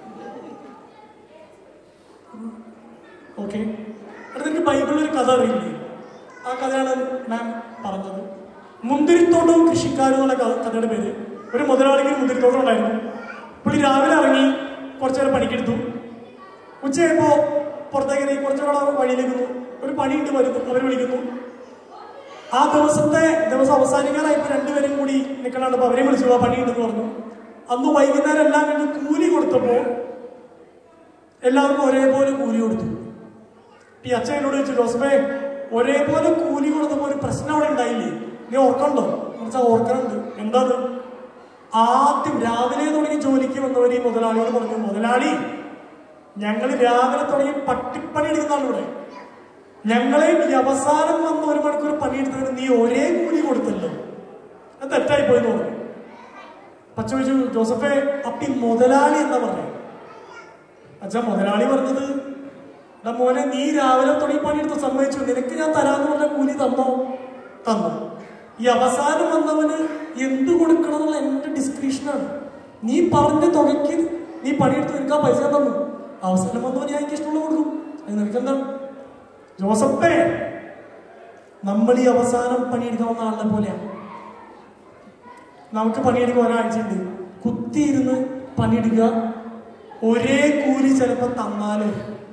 ഓക്കെ അടുത്ത എനിക്ക് ബൈബിളിൽ ഒരു കഥ അറിയില്ലേ ആ കഥയാണ് മാം പറഞ്ഞത് മുന്തിരിത്തോട്ടവും കൃഷിക്കാരും എന്നുള്ള ക- കഥയുടെ പേര് ഒരു മുതലാളിക്ക് ഒരു മുന്തിരിത്തോട്ടം ഉണ്ടായിരുന്നു പുള്ളി രാവിലെ ഇറങ്ങി കുറച്ചു നേരം പണിക്കെടുത്തു ഉച്ചയായപ്പോ പുറത്തേക്ക് ഇറങ്ങി കുറച്ചുകൂടെ വഴിയിലേക്ക് വന്നു. ഒരു പണിയുണ്ട് വരുന്നു അവർ വിളിക്കുന്നു ആ ദിവസത്തെ ദിവസം അവസാനിക്കാനായപ്പോ രണ്ടുപേരും കൂടി നിൽക്കണുണ്ട് അപ്പൊ അവരെയും വിളിച്ചു ആ പണിയുണ്ടെന്ന് പറഞ്ഞു അന്ന് വൈകുന്നേരം എല്ലാം കഴിഞ്ഞ് കൂലി കൊടുത്തപ്പോ എല്ലാവർക്കും ഒരേപോലെ കൂലി കൊടുത്തു ഈ അച്ഛൻ എന്നോട് ചോദിച്ചു ജോസഫേ ഒരേപോലെ കൂലി കൊടുത്തപ്പോ ഒരു പ്രശ്നം അവിടെ ഉണ്ടായില്ലേ നീ ഓർക്കണ്ടോ എന്നുവെച്ചാൽ ഓർക്കണുണ്ട് എന്താ അത് ആദ്യം രാവിലെ തുടങ്ങി ജോലിക്ക് വന്നവർ ഈ മുതലാളിയോട് പറഞ്ഞു മുതലാളി ഞങ്ങൾ രാവിലെ തുടങ്ങി പട്ടിപ്പണി എടുക്കുന്നതാണ് ഇവിടെ ഞങ്ങളെ ഈ അവസാനം വന്ന ഒരു മണിക്കൂർ പണിയെടുത്തതിന് നീ ഒരേ കൂലി കൊടുത്തല്ലോ അത് തെറ്റായി പോയെന്ന് പറഞ്ഞു പച്ച ചോദിച്ചു ജോസഫെ അപ്പി മുതലാളി എന്താ പറഞ്ഞു അച്ഛാ മുതലാളി പറഞ്ഞത് എടാ മോനെ നീ രാവിലെ തുടങ്ങി പണിയെടുത്ത് സമ്മതിച്ചു നിനക്ക് ഞാൻ തരാന്ന് പറഞ്ഞ കൂലി തന്നോ തന്നു ഈ അവസാനം വന്നവന് എന്ത് കൊടുക്കണം എന്നുള്ള എന്റെ ഡിസ്ക്രിപ്ഷനാണ് നീ പറഞ്ഞ തുകയ്ക്ക് നീ പണിയെടുത്ത് നിനക്ക് ആ പൈസ ഞാൻ തന്നു അവസാനം വന്നവന് ഞാൻ എനിക്ക് ഇഷ്ടമുള്ള കൊടുക്കും അത് നിനക്കെന്താണ് ജോസഫേ നമ്മൾ ഈ അവസാനം പണിയെടുക്കാൻ വന്ന ആളുടെ പോലെയാണ് നമുക്ക് പണിയെടുക്കാൻ ഒരാഴ്ചയുണ്ട് കുത്തിയിരുന്ന് പണിയെടുക്കുക ഒരേ കൂലി ചിലപ്പോൾ തന്നാലും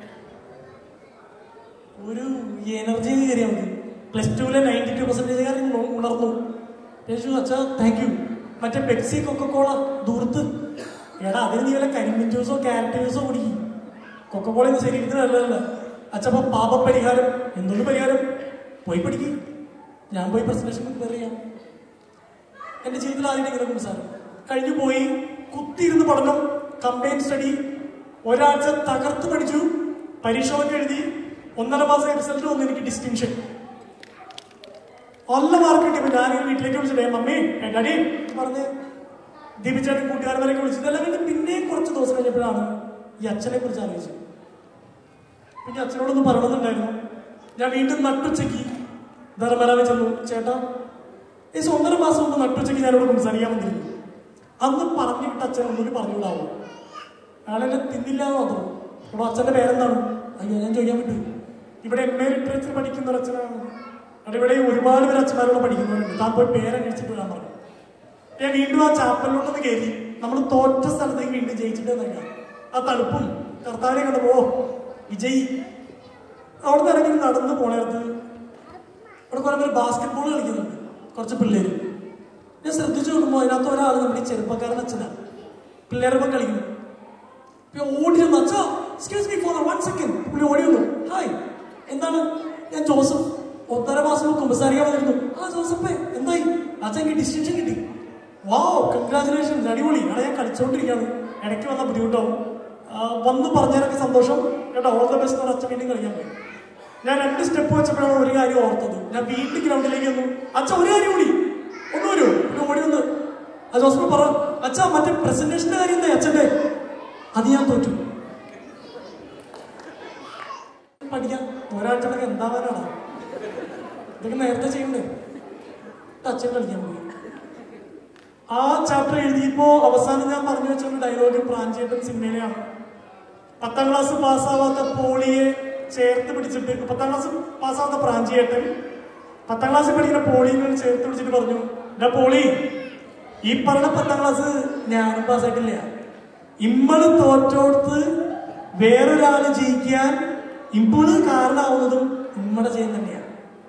ഒരു എനർജി കയറിയാൽ മതി പ്ലസ് ടുവിലെ നയൻറ്റി ടു പെർസെൻറ്റേജുകാരൻ ഉണർന്നു ചോദിച്ചു അച്ഛാ താങ്ക് യു മറ്റേ പെപ്സി കൊക്കക്കോള ദൂരത്ത് എടാ അതിന് നീ വല്ല കരിമ്പിൻ ജ്യൂസോ ക്യാരറ്റ് ജ്യൂസോ കുടിക്കും കൊക്കക്കോള ഇന്ന് ശരീരത്തിന് നല്ലതല്ല അച്ഛപ്പ പാപപരിഹാരം എന്തൊന്ന് പരിഹാരം പോയി പഠിക്കും ഞാൻ പോയി പ്രസന്റേഷൻ പ്രിപ്പയർ ചെയ്യാം എന്റെ ജീവിതത്തിൽ ആദ്യം ഇങ്ങനെ കുമ്പസാരം കഴിഞ്ഞു പോയി കുത്തിയിരുന്ന് പഠനം കമ്പൈൻ സ്റ്റഡി ഒരാഴ്ച തകർത്ത് പഠിച്ചു പരീക്ഷകളൊക്കെ എഴുതി ഒന്നര മാസം റിസൾട്ട് വന്നു എനിക്ക് ഡിസ്റ്റിങ്ഷൻ നല്ല മാർക്ക് കിട്ടിയപ്പോ ഞാനിങ്ങനെ വീട്ടിലേക്ക് വിളിച്ചിട്ടേ മമ്മി ഏ, ഡാഡി പറഞ്ഞ് ദീപിച്ചേട്ടൻ കൂട്ടുകാരന്മാരൊക്കെ വിളിച്ചു ഇതെല്ലാം കഴിഞ്ഞ് പിന്നെയും കുറച്ച് ദിവസം കഴിഞ്ഞപ്പോഴാണ് ഈ അച്ഛനെ കുറിച്ച് ആലോചിച്ചത് പിന്നെ അച്ഛനോടൊന്ന് പറയണമെന്നുണ്ടായിരുന്നു ഞാൻ വീണ്ടും നട്ടുച്ചയ്ക്ക് ധർമ്മരാമ ചെന്നു ചേട്ടാ ഈ ഒന്നര മാസം മുമ്പ് നട്ടുച്ചയ്ക്ക് ഞാനോട് സംസാരിക്കാൻ വന്നിരുന്നു അന്ന് പറഞ്ഞു വിട്ട അച്ഛൻ ഒന്നുകൂടി പറഞ്ഞുകൂടാവോ അയാളെന്നെ തിന്നില്ല എന്ന് മാത്രം അപ്പോൾ അച്ഛന്റെ പേരെന്താണ് അയ്യോ ഞാൻ ചോദിക്കാൻ പറ്റൂ ഇവിടെ എം എ ലിറ്ററേച്ചർ പഠിക്കുന്ന ഒരു അച്ഛനാണ് അവിടെ ഇവിടെ ഒരുപാട് പേര് അച്ഛന്മാരോട് പഠിക്കുന്നവരുണ്ട് താൻ പോയി പേരന്വേഷിച്ചിട്ട് വരാൻ പറഞ്ഞു ഞാൻ വീണ്ടും ആ ചാപ്പലിലോട്ടൊന്ന് കയറി നമ്മൾ തോറ്റ സ്ഥലത്തേക്ക് വീണ്ടും ജയിച്ചിട്ട് നിൽക്കാം ആ തണുപ്പും കർത്താവിനെ കണ്ടപ്പോ ഓ, വിജയി അവിടെ നിന്ന് ഇറങ്ങി നടന്ന് പോണേടത്ത് അവിടെ കുറെ പേര് ബാസ്കറ്റ് ബോൾ കളിക്കുന്നുണ്ട് കുറച്ച് പിള്ളേര് ഞാൻ ശ്രദ്ധിച്ചു നോക്കുമ്പോൾ അതിനകത്ത് ഒരാൾ നമ്മുടെ ഈ ചെറുപ്പക്കാരൻ അച്ഛനാണ് പിള്ളേരൊപ്പം കളിക്കുന്നു ഇപ്പൊ ഓടി വന്നു അച്ഛാ excuse me for one second പുള്ളി ഓടി വന്നു ഹായ് എന്താണ് ഞാൻ ജോസഫ് ഒന്നര മാസം കുമ്പസാരിക്കാൻ വന്നിരുന്നു ആ ജോസഫേ എന്തായി അച്ഛൻ എനിക്ക് ഡിസ്റ്റിങ്ഷൻ കിട്ടി വാവ് കൺഗ്രാചുലേഷൻ അടിപൊളി അവിടെ ഞാൻ കളിച്ചോണ്ടിരിക്കുകയാണ് ഇടയ്ക്ക് വന്ന ബുദ്ധിമുട്ടാവും ആ, വന്ന് പറഞ്ഞതിനൊക്കെ സന്തോഷം കേട്ടോ ഓൾ ദ ബെസ്റ്റ് അച്ഛൻ വീണ്ടും കളിക്കാൻ പോയി ഞാൻ രണ്ട് സ്റ്റെപ്പ് വെച്ചപ്പോഴാണ് ഒരു കാര്യം ഓർത്തത് ഞാൻ വീണ്ടും ഗ്രൗണ്ടിലേക്ക് വന്നു അച്ഛ ഒരു കാര്യം കൂടി ഒന്ന് വരൂ പിന്നെ ഓടി വന്ന് ആ ജോസഫ് പറ അച്ഛാ മറ്റേ പ്രസന്റേഷന്റെ കാര്യം എന്താ അച്ഛന്റെ അത് ഞാൻ തോറ്റു പഠിക്കാം ഒരാഴ്ചയൊക്കെ എന്താവാനാണ് ഇതൊക്കെ നേരത്തെ ചെയ്യണ്ടേ അച്ഛൻ കളിക്കാൻ പോയി ആ ചാപ്റ്റർ എഴുതിയപ്പോ അവസാനം ഞാൻ പറഞ്ഞു വെച്ച ഒരു ഡയലോഗ് പ്രാഞ്ചേട്ടൻ സിനിമയിലാണ് പത്താം ക്ലാസ് പാസ്സാവാത്ത പോളിയെ ചേർത്ത് പിടിച്ചിട്ട് പത്താം ക്ലാസ് പാസ്സാവാത്ത പ്രാഞ്ചിയേട്ടൻ പത്താം ക്ലാസ്സിൽ പഠിക്കുന്ന പോളിയെ ചേർത്ത് പിടിച്ചിട്ട് പറഞ്ഞു ഡാ പോളി ഈ പറഞ്ഞ പത്താം ക്ലാസ് ഞാനും പാസ്സായിട്ടില്ല ഇമ്മള് തോറ്റോടുത്ത് വേറൊരാള് ജയിക്കാൻ ഇപ്പോള് കാരണമാവുന്നതും ഇമ്മടെ ചെയ്യാൻ തന്നെയാണ്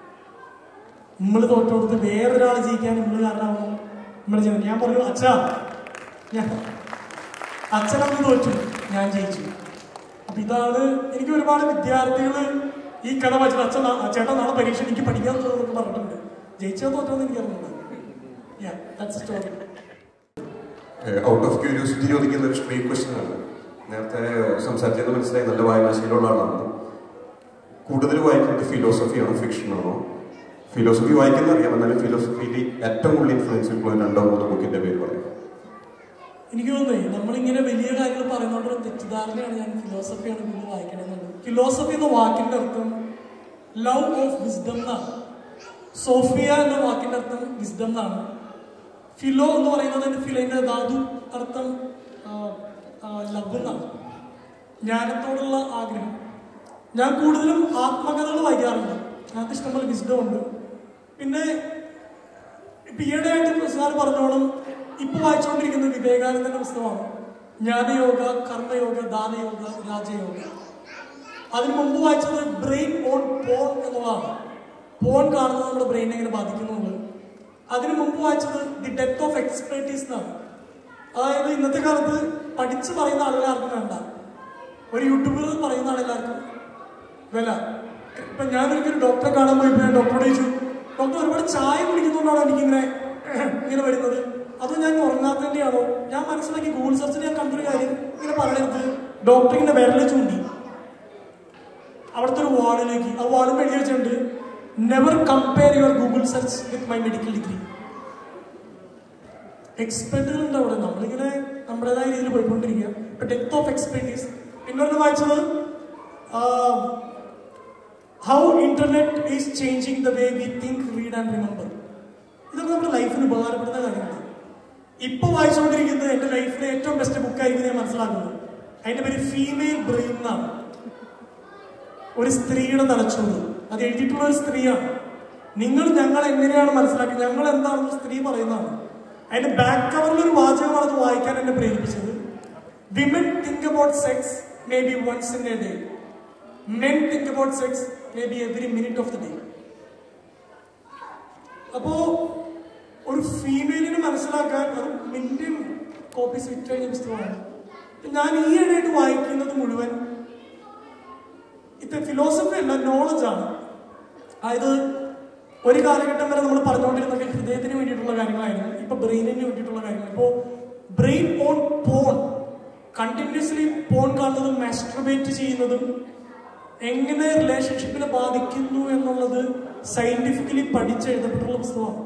നമ്മള് തോറ്റോടുത്ത് വേറൊരാള് ജയിക്കാൻ ഇമ്മള് കാരണമാവുന്നു ഇമ്മടെ ചെയ്യാൻ ഞാൻ പറഞ്ഞു അച്ഛാ ഞാൻ അച്ഛനന്ന് തോറ്റു ഞാൻ ജയിച്ചു അപ്പൊ ഇതാണ് എനിക്ക് ഒരുപാട് വിദ്യാർത്ഥികൾ ഈ കഥ വായിച്ചത് അച്ഛൻ നാ- ചേട്ടാ നാളെ പരീക്ഷ എനിക്ക് പഠിക്കാൻ തോന്നുന്നു പറഞ്ഞിട്ടുണ്ട് ജയിച്ചോ തോറ്റോന്ന് എനിക്ക് അറിഞ്ഞിട്ടുണ്ട് Yeah, that's the story. Out of curiosity ചോദിക്കുന്ന ഒരു സ്ട്രീറ്റ് ക്വസ്റ്റ്യൻ ആണ് നേരത്തെ സംസാരിച്ചത് മനസ്സിലായി നല്ല വായനാശീലമുള്ള ആളാണ് കൂടുതൽ വായിക്കുന്നത് ഫിലോസഫിയാണോ ഫിക്ഷനാണോ ഫിലോസഫി വായിക്കുന്ന അറിയാം എന്നാലും ഫിലോസഫിയിൽ ഏറ്റവും കൂടുതൽ ഇൻഫ്ലുവൻസ് ഉള്ള രണ്ടോ മൂന്നോ ബുക്കിന്റെ പേര് പറയാം എനിക്ക് തോന്നുന്നേ നമ്മളിങ്ങനെ വലിയ കാര്യങ്ങൾ പറയുന്നതുകൊണ്ട് ഒരു തെറ്റിദ്ധാരണയാണ് ഞാൻ ഫിലോസഫിയാണ് കൂടുതൽ വായിക്കണമെന്നുള്ളത് ഫിലോസഫി എന്ന വാക്കിന്റെ അർത്ഥം ലവ് ഓഫ് വിസ്ഡം എന്നാണ് സോഫിയ എന്ന വാക്കിന്റെ അർത്ഥം വിസ്ഡം എന്നാണ് ഫിലോ എന്ന് പറയുന്നത് ഫിലോന്റെ ധാതു അർത്ഥം ലവ് എന്നാണ് ജ്ഞാനത്തോടുള്ള ആഗ്രഹം ഞാൻ കൂടുതലും ആത്മകഥകൾ വായിക്കാറുണ്ട് അതിനകത്ത് ഇഷ്ടംപോലെ വിസ്ഡം ഉണ്ട് പിന്നെ ഇപ്പൊ ഈയിടെയായിട്ട് സാർ പറഞ്ഞോളും ഇപ്പൊ വായിച്ചുകൊണ്ടിരിക്കുന്ന വിവേകാനന്ദന്റെ പുസ്തകമാണ് ജ്ഞാനയോഗ കർമ്മയോഗ ദാനയോഗ രാജയോഗ അതിനു മുമ്പ് വായിച്ചത് ബ്രെയിൻ ഓൺ പോൺ എന്നുള്ളതാണ് പോൺ കാണുന്നത് നമ്മുടെ ബ്രെയിനെ എങ്ങനെ ബാധിക്കുന്നുള്ളത് അതിനു മുമ്പ് വായിച്ചത് ദി ഡെപ്ത് ഓഫ് എക്സ്പെർട്ടീസ് എന്നാണ് അതായത് ഇന്നത്തെ കാലത്ത് പഠിച്ചു പറയുന്ന ആളുകളെ ആർക്കും വേണ്ട ഒരു യൂട്യൂബിൽ പറയുന്ന ആളെല്ലാവർക്കും വില ഇപ്പൊ ഞാനൊരിക്കലും ഡോക്ടറെ കാണാൻ പോയപ്പോ ഞാൻ ഡോക്ടറോട് ചോദിച്ചു ഡോക്ടർ ഒരുപാട് ചായ കുടിക്കുന്നതുകൊണ്ടാണോ എനിക്കിങ്ങനെ ഇങ്ങനെ വരുന്നത് അതോ ഞാൻ ഉറങ്ങാത്തതിന്റെയാണോ ഞാൻ മനസ്സിലാക്കി ഗൂഗിൾ സെർച്ചിൽ ഞാൻ കണ്ടൊരു കാര്യം ഇങ്ങനെ പറയണത് ഡോക്ടർ ഇങ്ങനെ വിരല് ചൂണ്ടി അവിടുത്തെ ഒരു വാർഡ് വാളിലേക്ക് ആ വാളും എഴുതി വെച്ചിട്ടുണ്ട് never compare your Google search with my medical degree എക്സ്പെർട്ടുകൾ ഉണ്ട് അവിടെ നമ്മളിങ്ങനെ നമ്മുടേതായ രീതിയിൽ പോയിക്കൊണ്ടിരിക്കുക ഇപ്പൊ ഡെപ്ത് ഓഫ് എക്സ്പെർട്ടീസ് പിന്നെ ഒന്ന് വായിച്ചത് how internet is changing the way we think read and remember ഇതൊക്കെ നമ്മുടെ ലൈഫിന് ഉപകാരപ്പെടുന്ന കാര്യങ്ങളാണ് ഇപ്പൊ വായിച്ചുകൊണ്ടിരിക്കുന്നത് എന്റെ ലൈഫിലെ ഏറ്റവും ബെസ്റ്റ് ബുക്കായിരിക്കും ഞാൻ മനസ്സിലാക്കുന്നത് അതിന്റെ പേര് ഫീമെയിൽ ബ്രെയിൻ എന്നാണ് ഒരു സ്ത്രീയുടെ തലച്ചോറ് അത് എഴുതിയിട്ടുള്ള ഒരു സ്ത്രീയാണ് നിങ്ങൾ ഞങ്ങൾ എങ്ങനെയാണ് മനസ്സിലാക്കിയത് ഞങ്ങൾ എന്താണെന്ന് സ്ത്രീ പറയുന്നതാണ് അതിന്റെ ബാക്ക് കവറിൽ ഒരു വാചകമാണ് അത് വായിക്കാൻ എന്നെ പ്രേരിപ്പിച്ചത് women think about sex maybe once in a day men think about sex maybe every minute of the day അപ്പോ ഒരു ഫീമെയിലിന് മനസ്സിലാക്കാൻ അത് മില്യൺ കോപ്പീസ് വിറ്റ് കഴിഞ്ഞ പുസ്തകമാണ് ഇപ്പൊ ഞാൻ ഈ ഇടയായിട്ട് വായിക്കുന്നത് മുഴുവൻ ഇത് ഫിലോസഫി അല്ല നോളജ് ആണ് അതായത് ഒരു കാലഘട്ടം വരെ നമ്മൾ പറഞ്ഞുകൊണ്ടിരുന്നൊക്കെ ഹൃദയത്തിന് വേണ്ടിയിട്ടുള്ള കാര്യങ്ങളായിരുന്നു ഇപ്പൊ ബ്രെയിനിന് വേണ്ടിയിട്ടുള്ള കാര്യങ്ങൾ ഇപ്പോ brain on porn continuously porn കാണുന്നതും മാസ്ട്രബേറ്റ് ചെയ്യുന്നതും എങ്ങനെ റിലേഷൻഷിപ്പിനെ ബാധിക്കുന്നു എന്നുള്ളത് സയന്റിഫിക്കലി പഠിച്ചെഴുതപ്പെട്ടുള്ള പുസ്തകമാണ്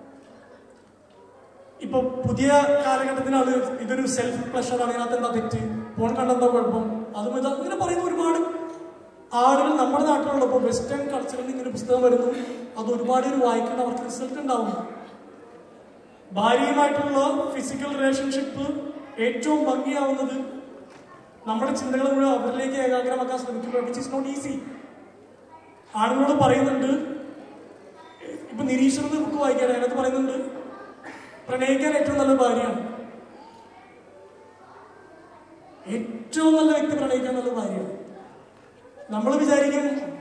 ഇപ്പൊ പുതിയ കാലഘട്ടത്തിനാണ് ഇതൊരു സെൽഫ് പ്ലഷർ ആണ് ഇതിനകത്ത് എന്താ തെറ്റ് ഫോൺ കണ്ടെന്താ കുഴപ്പം അതും ഇത് അങ്ങനെ പറയുന്ന ഒരുപാട് ആളുകൾ നമ്മുടെ നാട്ടിലുള്ളപ്പോൾ വെസ്റ്റേൺ കൾച്ചറിൽ ഇങ്ങനെ പുസ്തകം വരുന്നു അത് ഒരുപാട് പേര് വായിക്കണം അവർക്ക് റിസൾട്ട് ഉണ്ടാവുന്നു ഭാര്യയുമായിട്ടുള്ള ഫിസിക്കൽ റിലേഷൻഷിപ്പ് ഏറ്റവും ഭംഗിയാവുന്നത് നമ്മുടെ ചിന്തകൾ മുഴുവൻ അവരിലേക്ക് ഏകാഗ്രമാക്കാൻ ശ്രമിക്കുമ്പോൾ വിച്ച് ഇസ് നോട്ട് ഈസി ആളുകളോട് പറയുന്നുണ്ട് ഇപ്പൊ നിരീശ്വരന്റെ ബുക്ക് വായിക്കാൻ അതിനകത്ത് പറയുന്നുണ്ട് പ്രണയിക്കാൻ ഏറ്റവും നല്ല ഭാര്യയാണ് ഏറ്റവും നല്ല വ്യക്തി പ്രണയിക്കാൻ നല്ല ഭാര്യയാണ് നമ്മൾ വിചാരിക്കും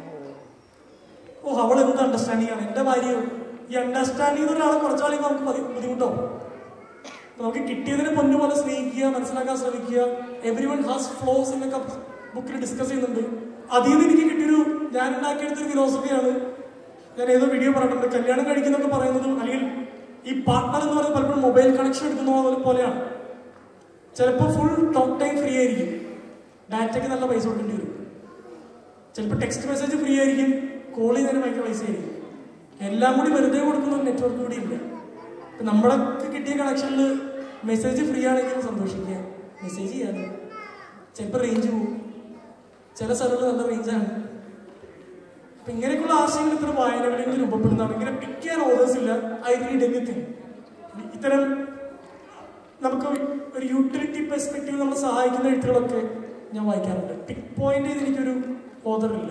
ഓ അവൾ എന്ത് അണ്ടർസ്റ്റാൻഡിംഗ് ആണ് എന്റെ ഭാര്യയോ ഈ അണ്ടർസ്റ്റാൻഡിംഗ് ഒരാളെ കുറച്ചാളെ നമുക്ക് ബുദ്ധി- ബുദ്ധിമുട്ടോ നമുക്ക് കിട്ടിയതിനെ പൊന്നു പോലെ സ്നേഹിക്കുക മനസ്സിലാക്കാൻ ശ്രമിക്കുക എവറി വൺ ഹാസ് ഫ്ലോസ് എന്നൊക്കെ ബുക്കിൽ ഡിസ്കസ് ചെയ്യുന്നുണ്ട് അതിൽ നിന്ന് എനിക്ക് കിട്ടിയൊരു ഞാൻ ഉണ്ടാക്കിയെടുത്തൊരു ഫിലോസഫിയാണ് ഞാൻ ഏതോ വീഡിയോ പറഞ്ഞിട്ടുണ്ട് കല്യാണം കഴിക്കുന്നൊക്കെ പറയുന്നതും അല്ലെങ്കിൽ ഈ പാർട്ട്ണർ എന്ന് പറയുന്നത് പലപ്പോഴും മൊബൈൽ കണക്ഷൻ എടുക്കുന്ന പോലെ- പോലെയാണ് ചിലപ്പോൾ ഫുൾ ടോക്ക് ടൈം ഫ്രീ ആയിരിക്കും ഡാറ്റയ്ക്ക് നല്ല പൈസ കൊടുക്കേണ്ടി വരും ചിലപ്പോൾ ടെക്സ്റ്റ് മെസ്സേജ് ഫ്രീ ആയിരിക്കും കോൾ ചെയ്യുന്നതിന് ഭയങ്കര പൈസ ആയിരിക്കും എല്ലാം കൂടി വെറുതെ കൊടുക്കുന്ന ഒരു നെറ്റ്വർക്ക് കൂടി ഇല്ല ഇപ്പൊ നമ്മളൊക്കെ കിട്ടിയ കണക്ഷനിൽ മെസ്സേജ് ഫ്രീ ആണെങ്കിൽ സന്തോഷിക്കുക മെസ്സേജ് ചെയ്യാതെ ചിലപ്പോൾ റേഞ്ച് പോകും ചില സ്ഥലങ്ങളിൽ നല്ല റേഞ്ചാണ് അപ്പൊ ഇങ്ങനെയൊക്കെയുള്ള ആശയങ്ങൾ ഇത്ര വായനകളിൽ നിന്ന് രൂപപ്പെടുന്നതാണ് ഇങ്ങനെ പിക്ക് ചെയ്യാൻ ഓർഡേഴ്സ് ഇല്ല ഐ റീഡ് എനിത്തിങ് ഇത്തരം നമുക്ക് ഒരു യൂട്ടിലിറ്റി പെർസ്പെക്റ്റീവ് നമ്മളെ സഹായിക്കുന്ന എഴുത്തുകളൊക്കെ ഞാൻ വായിക്കാറുണ്ട് പിക്ക് പോയിന്റ് ചെയ്ത് എനിക്കൊരു ഓർഡറില്ല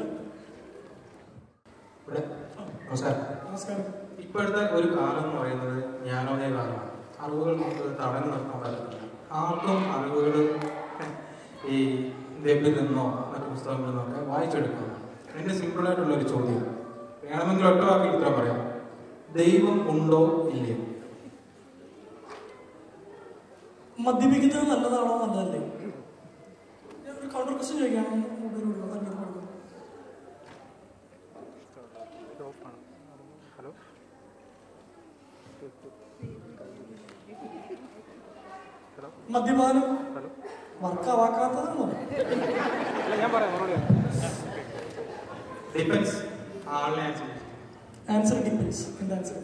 ഇവിടെ നമസ്കാരം നമസ്കാരം ഇപ്പോഴത്തെ ഒരു കാലം എന്ന് പറയുന്നത് ജ്ഞാനോദയ കാലമാണ് അറിവുകൾ നമുക്ക് തടഞ്ഞു നിർത്താൻ പറ്റത്തില്ല ആർക്കും അറിവുകൾ ഈ വെബിൽ നിന്നോ മറ്റു പുസ്തകങ്ങളിൽ നിന്നൊക്കെ വായിച്ചെടുക്കാം എൻ്റെ സിമ്പിളായിട്ടുള്ള ഒരു ചോദ്യം വേണമെങ്കിൽ ഒറ്റ വാക്കിൽ ഉത്തരം പറയാം ദൈവം ഉണ്ടോ ഇല്ലയോ മദ്യപിക്കുന്നത് നല്ലതാണോ നല്ലതല്ലേ ഞാൻ ഒരു കൗണ്ടർ ക്വസ്റ്റ്യൻ ചോദിക്കാം മൊബൈൽ കൊടുക്കാം താല്പര്യം കൊടുക്കാം മദ്യപാനം വർക്കാവാക്കാത്തതാണോ ഡിപ്പെൻസ് ആളിനെ അനുസരിച്ച് ആൻസർ ഡിപ്പെൻസ് എന്റെ ആൻസർ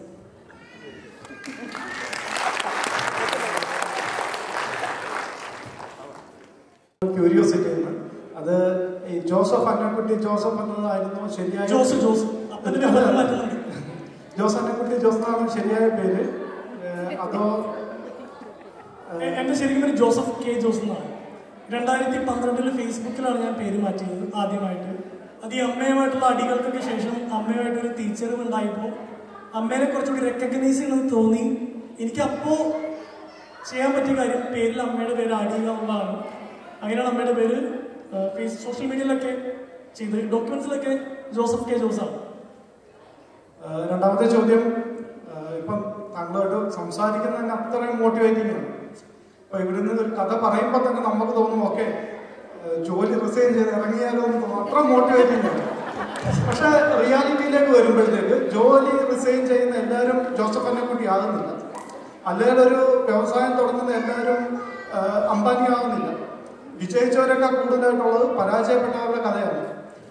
ക്യൂരിയോസിറ്റി ആണ് അത് ഈ ജോസഫ് അന്നക്കുട്ടി ജോസഫ് എന്നതായിരുന്നു ശരിയായ ജോസ് ജോസ് അപ്പന്റെ പേര് മാറ്റുന്നുണ്ട് ജോസ് അന്നക്കുട്ടി ജോസ് എന്നാണ് ശരിയായ പേര് ഏഹ് അതോ എ- എന്റെ ശരിക്കും പേര് ജോസഫ് കെ ജോസ് എന്നാണ് രണ്ടായിരത്തി പന്ത്രണ്ടില് ഫേസ്ബുക്കിലാണ് ഞാൻ പേര് മാറ്റിയത് ആദ്യമായിട്ട് അത് ഈ അമ്മയുമായിട്ടുള്ള അടികൾക്കൊക്കെ ശേഷം അമ്മയുമായിട്ട് ഒരു തിരിച്ചറിവ് ഉണ്ടായപ്പോൾ അമ്മേനെ കുറച്ചുകൂടി റെക്കഗ്നൈസ് ചെയ്യണമെന്ന് തോന്നി എനിക്ക് അപ്പോ ചെയ്യാൻ പറ്റിയ കാര്യം പേരിൽ അമ്മയുടെ പേര് ആഡ് ചെയ്യുക എന്നുള്ളതാണ് അങ്ങനെയാണ് അമ്മയുടെ പേര് ഫേസ് സോഷ്യൽ മീഡിയയിലൊക്കെ ചെയ്ത് ഡോക്യുമെന്റ്സിലൊക്കെ ജോസഫ് കെ ജോസ് ആണ് ഏഹ് രണ്ടാമത്തെ ചോദ്യം ഏഹ് ഇപ്പം താങ്കളോട് സംസാരിക്കുന്നതിന് അത്രയും മോട്ടിവേറ്റിംഗ് ആണ് അപ്പൊ ഇവിടുന്ന് ഒരു കഥ പറയുമ്പോൾ തന്നെ നമുക്ക് തോന്നും ഓക്കെ ജോലി റിസൈൻ ചെയ്ത് ഇറങ്ങിയാലോ എന്ന് തോന്നും അത്ര മോട്ടിവേറ്റിംഗ് ആണ് പക്ഷെ റിയാലിറ്റിയിലേക്ക് വരുമ്പോഴത്തേക്ക് ജോലി റിസൈൻ ചെയ്യുന്ന എല്ലാവരും ജോസഫ് അന്നക്കുട്ടി ആകുന്നില്ല അല്ലെങ്കിൽ ഒരു വ്യവസായം തുടങ്ങുന്ന എല്ലാവരും ഏഹ് അംബാനി ആകുന്നില്ല വിജയിച്ചവരൊക്കെ കൂടുതലായിട്ടുള്ളത് പരാജയപ്പെട്ടവരുടെ കഥയാണ്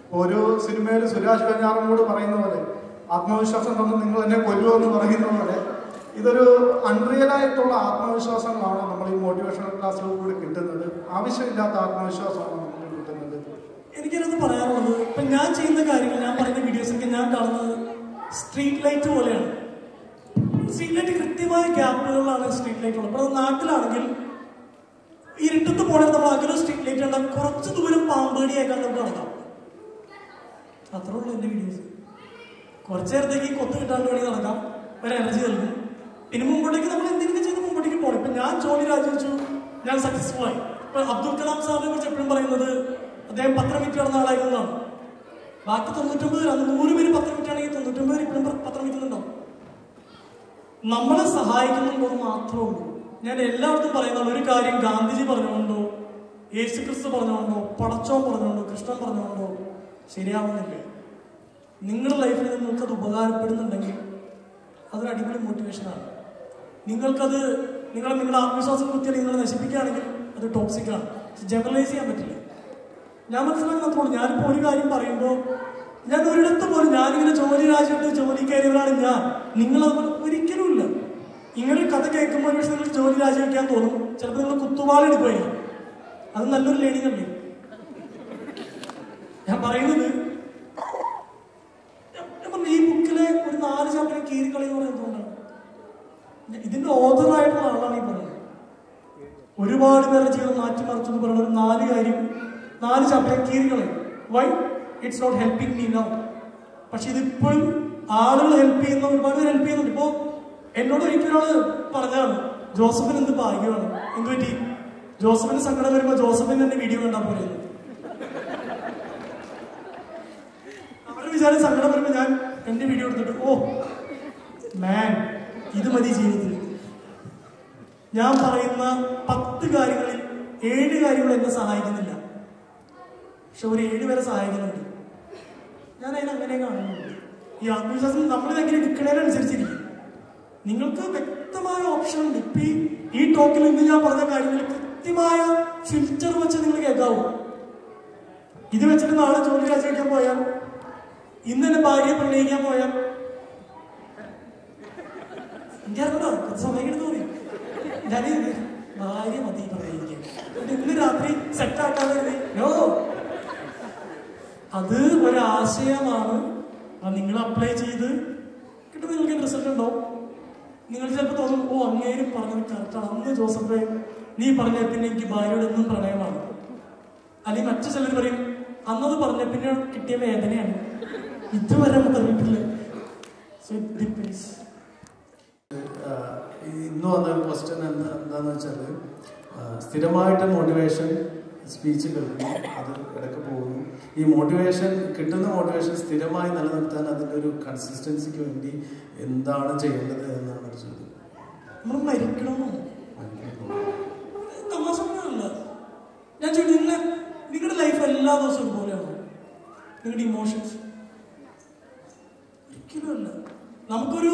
ഒരു സിനിമയിൽ സുരാജ് വെഞ്ഞാറമ്മൂട് പറയുന്ന പോലെ ആത്മവിശ്വാസം തന്ന് നിങ്ങൾ എന്നെ കൊല്ലുമോ എന്ന് പറയുന്ന പോലെ ഇതൊരു അൺറിയൽ ആയിട്ടുള്ള ആത്മവിശ്വാസങ്ങളാണ് നമ്മൾ ഈ മോട്ടിവേഷണൽ ക്ലാസ്സിലൂടെ കിട്ടുന്നത് ആവശ്യമില്ലാത്ത ആത്മവിശ്വാസമാണ് നമുക്ക് കിട്ടുന്നത് എനിക്കതിനകത്ത് പറയാനുള്ളത് ഇപ്പൊ ഞാൻ ചെയ്യുന്ന കാര്യങ്ങൾ ഞാൻ പറയുന്ന വീഡിയോസൊക്കെ ഞാൻ കാണുന്നത് സ്ട്രീറ്റ് ലൈറ്റ് പോലെയാണ് സ്ട്രീറ്റ് ലൈറ്റ് കൃത്യമായ ഗ്യാപ്പുകളിലാണ് സ്ട്രീറ്റ് ലൈറ്റ് ഉള്ളത് ഇപ്പോൾ നാട്ടിലാണെങ്കിൽ ഇരുട്ടത്ത് പോണെങ്കിൽ നമ്മൾ അകലെ സ്ട്രീറ്റ് ലൈറ്റ് കണ്ടാൽ കുറച്ച് ദൂരം പാമ്പേടിയേക്കാൻ നമുക്ക് നടക്കാം അത്രേ ഉള്ളൂ എന്റെ വീഡിയോസ് കുറച്ചു നേരത്തേക്ക് ഈ കൊത്ത് കിട്ടാണ്ട് വേണ്ടി നടക്കാം ഒരു എനർജി നൽകും പിന്നെ മുമ്പോട്ടേക്ക് നമ്മൾ എന്തെങ്കിലും ചെയ്ത് മുമ്പോട്ടേക്ക് പോകണം ഇപ്പൊ ഞാൻ ജോലി രാജിവെച്ചു ഞാൻ സക്സസ്ഫുൾ ആയി ഇപ്പൊ അബ്ദുൽ കലാം സാറിനെ കുറിച്ച് എപ്പോഴും പറയുന്നത് അദ്ദേഹം പത്രം വിറ്റ് നടന്ന ആളായിരുന്നതാണ് ബാക്കി തൊണ്ണൂറ്റൊമ്പത് പേര് അന്ന് നൂറ് പേര് പത്രം വിറ്റാണെങ്കിൽ തൊണ്ണൂറ്റൊമ്പത് പേര് ഇപ്പോഴും പത്രം വിൽക്കുന്നുണ്ടാവും നമ്മളെ സഹായിക്കുന്നുണ്ടോ എന്ന് മാത്രമേ ഉള്ളൂ ഞാൻ എല്ലായിടത്തും പറയുന്ന ഒരു കാര്യം ഗാന്ധിജി പറഞ്ഞുകൊണ്ടോ യേശു ക്രിസ്തു പറഞ്ഞുകൊണ്ടോ പടച്ചോൻ പറഞ്ഞുകൊണ്ടോ കൃഷ്ണൻ പറഞ്ഞുകൊണ്ടോ ശരിയാവുന്നില്ല നിങ്ങളുടെ ലൈഫിൽ നിങ്ങൾക്ക് അത് ഉപകാരപ്പെടുന്നുണ്ടെങ്കിൽ അതൊരു അടിപൊളി മോട്ടിവേഷനാണ് നിങ്ങൾക്കത് നിങ്ങളെ നിങ്ങളുടെ ആത്മവിശ്വാസം കുത്തിയാൽ നിങ്ങളെ നശിപ്പിക്കുകയാണെങ്കിൽ അത് ടോക്സിക്കാണ് ജനറലൈസ് ചെയ്യാൻ പറ്റില്ല ഞാൻ മനസ്സിലാക്കുന്നത്രയുള്ളൂ ഞാനിപ്പോൾ ഒരു കാര്യം പറയുമ്പോൾ ഞാൻ ഒരിടത്ത് പോലും ഞാനിങ്ങനെ ജോലി രാജ്യത്ത് ജോലി കയറിയവരാണ് ഞാൻ നിങ്ങൾ ഒരിക്കലും ഇല്ല ഇങ്ങനെ ഒരു കഥ കേൾക്കുമ്പോൾ ഒരു പക്ഷേ നിങ്ങൾക്ക് ജോലി രാജിവെക്കാൻ തോന്നും ചിലപ്പോൾ നിങ്ങൾ കുത്തുവാളെടുക്കുമായിരിക്കും അത് നല്ലൊരു ലേണിംഗ് അല്ലേ ഞാൻ പറയുന്നത് ഞാൻ- ഞാൻ പറഞ്ഞു, ഈ ബുക്കിലെ ഒരു നാല് ചാപ്റ്റർ കീറിക്കളി എന്ന് പറയുന്നത് എന്തുകൊണ്ടാണ് ഇതിന്റെ ഓതറായിട്ടുള്ള ആളാണ് ഈ പറയുന്നത് ഒരുപാട് പേരുടെ ജീവിതം മാറ്റിമറിച്ചു എന്ന് പറയുന്ന ഒരു നാല് കാര്യം നാല് ചാപ്റ്റർ കീറിക്കളയും why it's not helping me now പക്ഷെ ഇതിപ്പോഴും ആളുകൾ ഹെൽപ്പ് ചെയ്യുന്ന ഒരുപാട് പേര് ഹെൽപ്പ് ചെയ്യുന്നുണ്ട് ഇപ്പോ എന്നോട് ഒരിക്കലാണ് പറഞ്ഞാണ് ജോസഫിന് എന്ത് ഭാഗ്യമാണ് എന്ത് പറ്റി ജോസഫിന് സങ്കടം വരുമ്പോ ജോസഫിന് തന്നെ വീഡിയോ കണ്ടാൽ പോലെ അവരുടെ വിചാരം സങ്കടം വരുമ്പോ ഞാൻ എന്റെ വീഡിയോ എടുത്തിട്ട് ഓ മാൻ ഇത് മതി ജീവിതത്തിൽ ഞാൻ പറയുന്ന പത്ത് കാര്യങ്ങളിൽ ഏഴ് കാര്യങ്ങൾ എന്നെ സഹായിക്കുന്നില്ല പക്ഷെ ഒരു ഏഴ് വരെ സഹായിക്കുന്നുണ്ട് ഞാൻ അതിന് അങ്ങനെ കാണുന്നുണ്ട് ഈ ആത്മവിശ്വാസം നമ്മൾ എങ്ങനെ എടുക്കണതിനനുസരിച്ചിരിക്കും നിങ്ങൾക്ക് വ്യക്തമായ ഓപ്ഷൻ ഉണ്ട് ഇപ്പൊ ഈ- ഈ ടോക്കിൽ ഇന്ന് ഞാൻ പറഞ്ഞ കാര്യങ്ങൾ കൃത്യമായ ഫിൽറ്റർ വെച്ച് നിങ്ങൾ കേൾക്കാവൂ ഇത് വെച്ചിട്ട് നാളെ ജോലി രാജിവെക്കാൻ പോയാൽ ഇന്ന് തന്നെ ഭാര്യയെ പ്രണയിക്കാൻ പോയാൽ എനിക്കറിഞ്ഞോ കുറച്ച് സമയം എടുത്ത് തോന്നി ഞാൻ ഭാര്യ മതി പ്രണയിക്കാൻ എന്നിട്ട് ഇന്ന് രാത്രി സെറ്റ് ആക്കാതെ കരുതി. നോ അത് ഒരാശയമാണ് അത് നിങ്ങൾ അപ്ലൈ ചെയ്ത് കിട്ടുമ്പോൾ നിങ്ങൾക്ക് റിസൾട്ട് ഉണ്ടോ നിങ്ങൾ ചിലപ്പോൾ തോന്നും ഓ അങ്ങേരും പറഞ്ഞത് കറക്റ്റാണ് അന്ന് ജോസഫെ നീ പറഞ്ഞ പിന്നെ എനിക്ക് ഭാര്യയോട് എന്നും പ്രണയമാണ് അല്ലെങ്കിൽ മറ്റു ചിലർ പറയും അന്നത് പറഞ്ഞ പിന്നെ കിട്ടിയ വേദനയാണ് ഇതുവരെ നമുക്ക് അറിയിട്ടില്ല സോ ഇറ്റ് ഡിപ്പെൻസ് ആഹ് ഇന്ന് വന്ന ക്വസ്റ്റ്യൻ എന്താ എന്താന്ന് വെച്ചാൽ സ്ഥിരമായിട്ട് മോട്ടിവേഷൻ സ്പീച്ച് കേൾക്കുന്നു അത് ഇടയ്ക്ക് പോകുന്നു ഈ മോട്ടിവേഷൻ കിട്ടുന്ന മോട്ടിവേഷൻ സ്ഥിരമായി നിലനിർത്താൻ അതിൻ്റെ ഒരു കൺസിസ്റ്റൻസിക്ക് വേണ്ടി എന്താണ് ചെയ്യേണ്ടത് എന്നാണ് ഒരു ചോദ്യം നമ്മൾ മരിക്കണമെന്നോ തമാശല്ല ഞാൻ ചോദിച്ചു നിങ്ങളെ നിങ്ങളുടെ ലൈഫ് എല്ലാ ദിവസവും ഒരുപോലെയാണോ നിങ്ങളുടെ ഇമോഷൻസ് ഒരിക്കലും അല്ല നമുക്കൊരു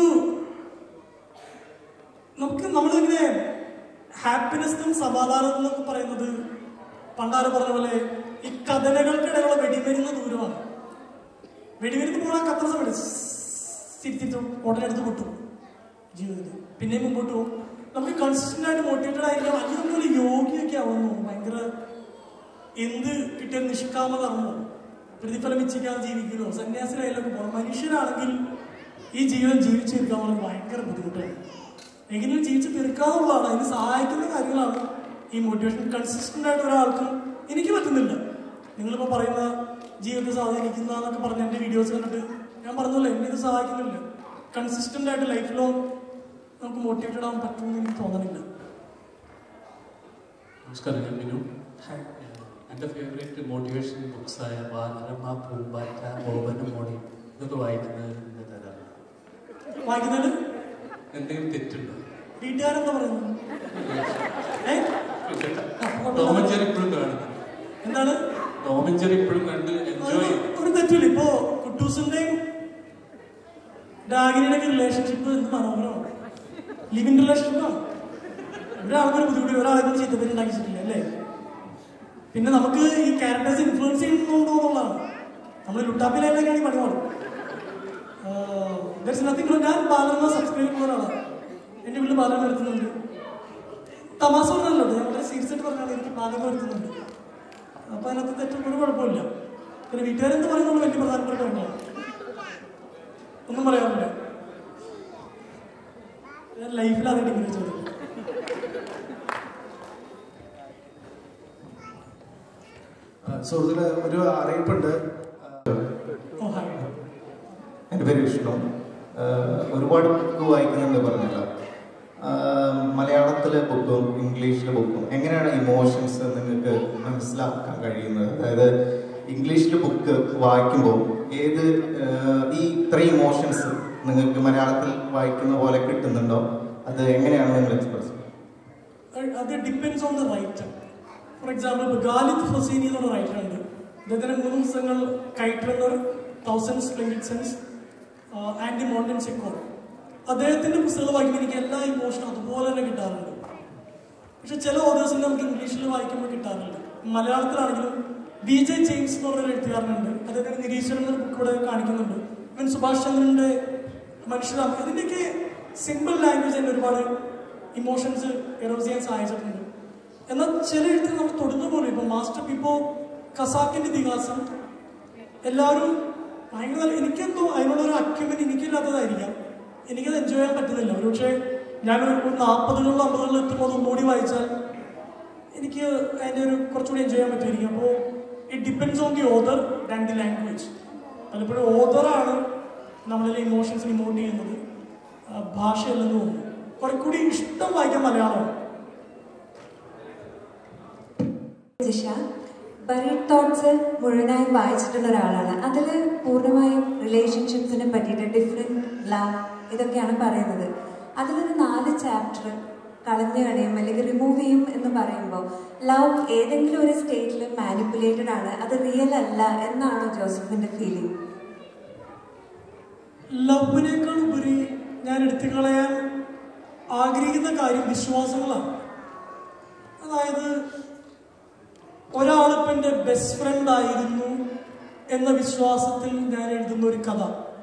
നമുക്ക് നമ്മളിങ്ങനെ ഹാപ്പിനെസ്സും സമാധാനവും എന്നൊക്കെ പറയുന്നത് പണ്ടാരും പറഞ്ഞ പോലെ ഈ കഥനകൾക്കിടയിലുള്ള വെടിമരുന്ന് ദൂരമാണ് വെടിമരുന്ന് പോകാൻ കത്ര സമയം തിരിച്ചിട്ട് ഉടനെ എടുത്ത് പൊട്ടും ജീവിതത്തിൽ പിന്നെയും മുമ്പോട്ട് പോകും നമുക്ക് കൺസിസ്റ്റന്റ് ആയിട്ട് മോട്ടിവേറ്റഡ് ആയിരിക്കാം അല്ലെങ്കിൽ നമ്മളൊരു യോഗിയൊക്കെ ആവുന്നു ഭയങ്കര എന്ത് കിട്ടിയ നിഷ്കാമ കർമ്മോ പ്രതിഫലം ഇച്ഛിക്കാതെ ജീവിക്കലോ സന്യാസിലായാലൊക്കെ പോകണം മനുഷ്യനാണെങ്കിൽ ഈ ജീവിതം ജീവിച്ചു തീർക്കാൻ പറഞ്ഞാൽ ഭയങ്കര ബുദ്ധിമുട്ടാണ് എങ്കിലും ജീവിച്ച് തീർക്കാന്നുള്ളതാണ് അതിന് സഹായിക്കുന്ന കാര്യങ്ങളാണ് ഈ മോട്ടിവേഷൻ കൺസിസ്റ്റന്റ് ആയിട്ട് ഒരാൾക്കും എനിക്ക് പറ്റുന്നില്ല നിങ്ങളിപ്പോൾ പറയുന്ന ജീവിതത്തെ സ്വാധീനിക്കുന്ന എന്നൊക്കെ പറഞ്ഞ എൻ്റെ വീഡിയോസ് കണ്ടിട്ട് ഞാൻ പറഞ്ഞല്ലോ എന്നെ ഇത് സഹായിക്കുന്നില്ല കൺസിസ്റ്റന്റ് ആയിട്ട് ലൈഫ് ലോങ് നമുക്ക് മോട്ടിവേറ്റഡ് ആവാൻ പറ്റുമെന്ന് എനിക്ക് തോന്നണില്ല നമസ്കാരം ഞാൻ മിനു എൻ്റെ ഫേവറേറ്റ് മോട്ടിവേഷൻ ബുക്സായ ബാലരമ പൂമ്പാറ്റ ബോബന മോണി ഇതൊക്കെ വായിക്കുന്നത് എൻ്റെ തരാറ് വായിക്കുന്നതിൽ എന്തെങ്കിലും തെറ്റുണ്ടോ വീട്ടുകാരെന്താ പറയുന്നത് ഏ? ടോമൻ ജെറി ഇപ്പോഴും കാണുന്നു എന്താണ് ടോമൻ ജെറി ഇപ്പോഴും കണ്ട് എൻജോയ് ഒരു- ചെയ്യും ഒരു തെറ്റില്ല ഇപ്പോ കുട്ടൂസിന്റെയും ഡാഗിനിയുടെ റിലേഷൻഷിപ്പ് എന്ത് മനോഹരമാണ് ലിവിങ് റിലേഷൻഷിപ്പാണ് ഒരാൾക്കൊരു ബുദ്ധിമുട്ട് ഒരാൾക്കും ചീത്തപ്പേര് ഉണ്ടാക്കിയിട്ടില്ല അല്ലേ പിന്നെ നമുക്ക് ഈ ക്യാരക്ടേഴ്സ് ഇൻഫ്ലുവൻസ് ചെയ്യുന്നുണ്ടോ എന്നുള്ളതാണ് നമ്മൾ ലുട്ടാപ്പിലായിട്ടൊക്കെയാണ് ഈ പണി പാടും ദർസ് നത്തിങ് ഞാൻ ബാലർമ സബ്സ്ക്രൈബ് ചെയ്യുന്ന ഒരാളാണ് എൻ്റെ വീട്ടിൽ ബാലർമ വരുത്തുന്നുണ്ട് തമാസ പറഞ്ഞല്ലോ ഞാൻ വളരെ സീരിയസ് ആയിട്ട് പറഞ്ഞാൽ എനിക്ക് ബാലർമ വരുത്തുന്നുണ്ട് അപ്പൊ അതിനകത്ത് തെറ്റും ഒരു കുഴപ്പമില്ല പിന്നെ വീട്ടുകാരെന്ത് പറയുന്നത് വലിയ പ്രധാനപ്പെട്ട കാര്യമാണ് ഒന്നും പറയാറില്ല ഞാൻ ലൈഫിൽ ആദ്യം ഡിഗ്രി ചോദിക്കും സുഹൃത്തിന് ഒരു അറിയിപ്പുണ്ട് ഓ ഹായ് എൻ്റെ പേര് വിഷ്ണു ആഹ് ഒരുപാട് ബുക്ക് വായിക്കുന്നുണ്ട് പറഞ്ഞല്ലോ ആഹ് മലയാളത്തിലെ ബുക്കും ഇംഗ്ലീഷിലെ ബുക്കും എങ്ങനെയാണ് ഇമോഷൻസ് നിങ്ങൾക്ക് മനസ്സിലാക്കാൻ കഴിയുന്നത് അതായത് ഇംഗ്ലീഷിലെ ബുക്ക് വായിക്കുമ്പോൾ ഏത് ആഹ് ഈ ഇത്ര ഇമോഷൻസ് നിങ്ങൾക്ക് മലയാളത്തിൽ വായിക്കുന്ന പോലെ കിട്ടുന്നുണ്ടോ അത് എങ്ങനെയാണ് നിങ്ങൾ എക്സ്പ്രസ് അത് depends on the writer for example Khaled Hosseini എന്നുള്ള റൈറ്റർ ഉണ്ട് അദ്ദേഹത്തിന് മൂന്ന് പുസ്തകങ്ങൾ kite runner thousand splendid suns and mountain സെക്കോൺ അദ്ദേഹത്തിന്റെ പുസ്തകങ്ങൾ വായിക്കുമ്പോൾ എനിക്ക് എല്ലാ ഇമോഷനും അതുപോലെ തന്നെ കിട്ടാറുണ്ട് പക്ഷെ ചില ഓതേഴ്സിന് നമുക്ക് ഇംഗ്ലീഷിൽ വായിക്കുമ്പോൾ കിട്ടാറില്ല മലയാളത്തിലാണെങ്കിലും ബി ജെ ജെയിംസ് എന്ന് പറഞ്ഞൊരു എഴുത്തുകാരനുണ്ട് അദ്ദേഹത്തിന്റെ നിരീക്ഷണം എന്നൊരു ബുക്ക് ഇവിടെ കാണിക്കുന്നുണ്ട് ഇവൻ സുഭാഷ് ചന്ദ്രന്റെ മനുഷ്യരാമ ഇതിന്റെയൊക്കെ സിമ്പിൾ ലാംഗ്വേജ് തന്നെ ഒരുപാട് ഇമോഷൻസ് എറോസ് ചെയ്യാൻ സഹായിച്ചിട്ടുണ്ട് എന്നാൽ ചില എഴുത്തിൽ നമ്മൾ തൊടുന്ന പോലും ഇപ്പൊ മാസ്റ്റർ ഇപ്പോ ഖസാക്കിന്റെ ഇതിഹാസം എല്ലാവരും ഭയങ്കര നല്ല എനിക്കെന്തോ അതിനുള്ള ഒരു അക്യുമെന്റ് എനിക്കില്ലാത്തതായിരിക്കാം എനിക്കത് എൻജോയ് ചെയ്യാൻ പറ്റുന്നില്ല ഒരുപക്ഷെ ഞാനൊരു നാൽപ്പതുകളിലും അമ്പതുകളിലും എത്തുമ്പോൾ അത് ഒന്നുകൂടി വായിച്ചാൽ എനിക്ക് അതിൻ്റെ ഒരു കുറച്ചുകൂടി എൻജോയ് ചെയ്യാൻ പറ്റുമായിരിക്കും അപ്പോൾ it depends on the author and the language പലപ്പോഴും ഓതറാണ് നമ്മളിലെ ഇമോഷൻസ് ഇമോട്ട് ചെയ്യുന്നത് ആ, ഭാഷയല്ലെന്ന് തോന്നുന്നു കുറെ കൂടി ഇഷ്ടം വായിക്കാൻ മലയാളമാണ് ജിഷ ബറീഡ് തോട്ട്സ് മുഴുവനായും വായിച്ചിട്ടുള്ള ഒരാളാണ് അതിൽ പൂർണ്ണമായും റിലേഷൻഷിപ്സിനെ പറ്റിയിട്ട് ഡിഫറെൻറ്റ് ലവ് ഇതൊക്കെയാണ് പറയുന്നത് അതിലൊരു നാല് ചാപ്റ്റർ കളഞ്ഞു കളയും അല്ലെങ്കിൽ റിമൂവ് ചെയ്യും എന്ന് പറയുമ്പോൾ ലവ് ഏതെങ്കിലും ഒരു സ്റ്റേറ്റിൽ മാനിപ്പുലേറ്റഡ് ആണ് അത് റിയൽ അല്ല എന്നാണോ ജോസഫിന്റെ ഫീലിംഗ് ലവിനേക്കാൾ ഉപരി ഞാൻ എടുത്തു കളയാൻ ആഗ്രഹിക്കുന്ന കാര്യം വിശ്വാസങ്ങളാണ് അതായത് ഒരാളിപ്പോ എൻ്റെ ബെസ്റ്റ് ഫ്രണ്ട് ആയിരുന്നു എന്ന വിശ്വാസത്തിൽ ഞാൻ എഴുതുന്ന ഒരു കഥ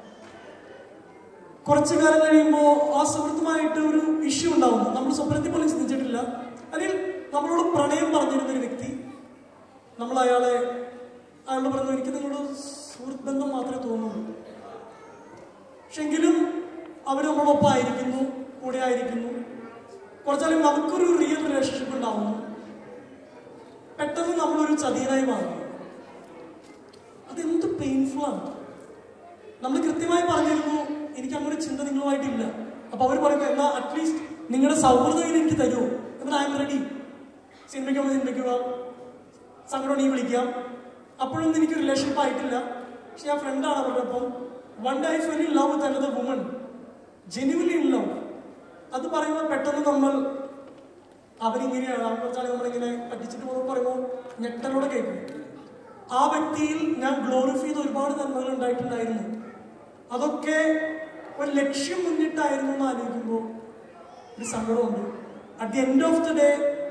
കുറച്ചു കാലം കഴിയുമ്പോൾ ആ സുഹൃത്തുമായിട്ട് ഒരു ഇഷ്യൂ ഉണ്ടാവുന്നു നമ്മൾ സ്വപ്നത്തിൽ പോലും ചിന്തിച്ചിട്ടില്ല അല്ലെങ്കിൽ നമ്മളോട് പ്രണയം പറഞ്ഞിരുന്ന ഒരു വ്യക്തി നമ്മൾ അയാളെ അയാളോട് പറഞ്ഞു എനിക്ക് നിങ്ങളോട് സുഹൃത്ത് ബന്ധം മാത്രമേ തോന്നുള്ളൂ പക്ഷെങ്കിലും അവർ നമ്മളൊപ്പം ആയിരിക്കുന്നു കൂടെ ആയിരിക്കുന്നു കുറച്ചാലും നമുക്കൊരു റിയൽ റിലേഷൻഷിപ്പ് ഉണ്ടാവുന്നു പെട്ടെന്ന് നമ്മളൊരു ചതിയനായി മാറുന്നു അതെന്ത് പെയിൻഫുൾ ആണ് നമ്മൾ കൃത്യമായി പറഞ്ഞിരുന്നു എനിക്ക് അങ്ങനെ ചിന്ത നിങ്ങളുമായിട്ടില്ല അപ്പൊ അവർ പറയുമ്പോൾ എന്നാ അറ്റ്ലീസ്റ്റ് നിങ്ങളുടെ സൗഹൃദം എനിക്ക് തരുമോ എന്നാൽ ഐ എം റെഡി സിനിമയ്ക്ക് പോകുമ്പോൾ സിനിമയ്ക്ക് പോവാം സങ്കടം നീ വിളിക്കാം അപ്പോഴൊന്നും എനിക്ക് റിലേഷൻഷിപ്പ് ആയിട്ടില്ല പക്ഷെ ഞാൻ ഫ്രണ്ടാണ് അവരുടെ ഒപ്പം one day I fell in love with another woman genuinely in love അത് പറയുമ്പോൾ പെട്ടെന്ന് നമ്മൾ അവരിങ്ങനെയാണ് അവർ കുറച്ചാളെ നമ്മളിങ്ങനെ പറ്റിച്ചിട്ട് പോകുമ്പോൾ പറയുമ്പോൾ ഞെട്ടലോടെ കേൾക്കും ആ വ്യക്തിയിൽ ഞാൻ ഗ്ലോറിഫൈ ചെയ്ത ഒരുപാട് നന്മകൾ ഉണ്ടായിട്ടുണ്ടായിരുന്നു അതൊക്കെ ഒരു ലക്ഷ്യം മുന്നിട്ടായിരുന്നു എന്ന് ആലോചിക്കുമ്പോൾ ഒരു സങ്കടമുണ്ട് at the end of the day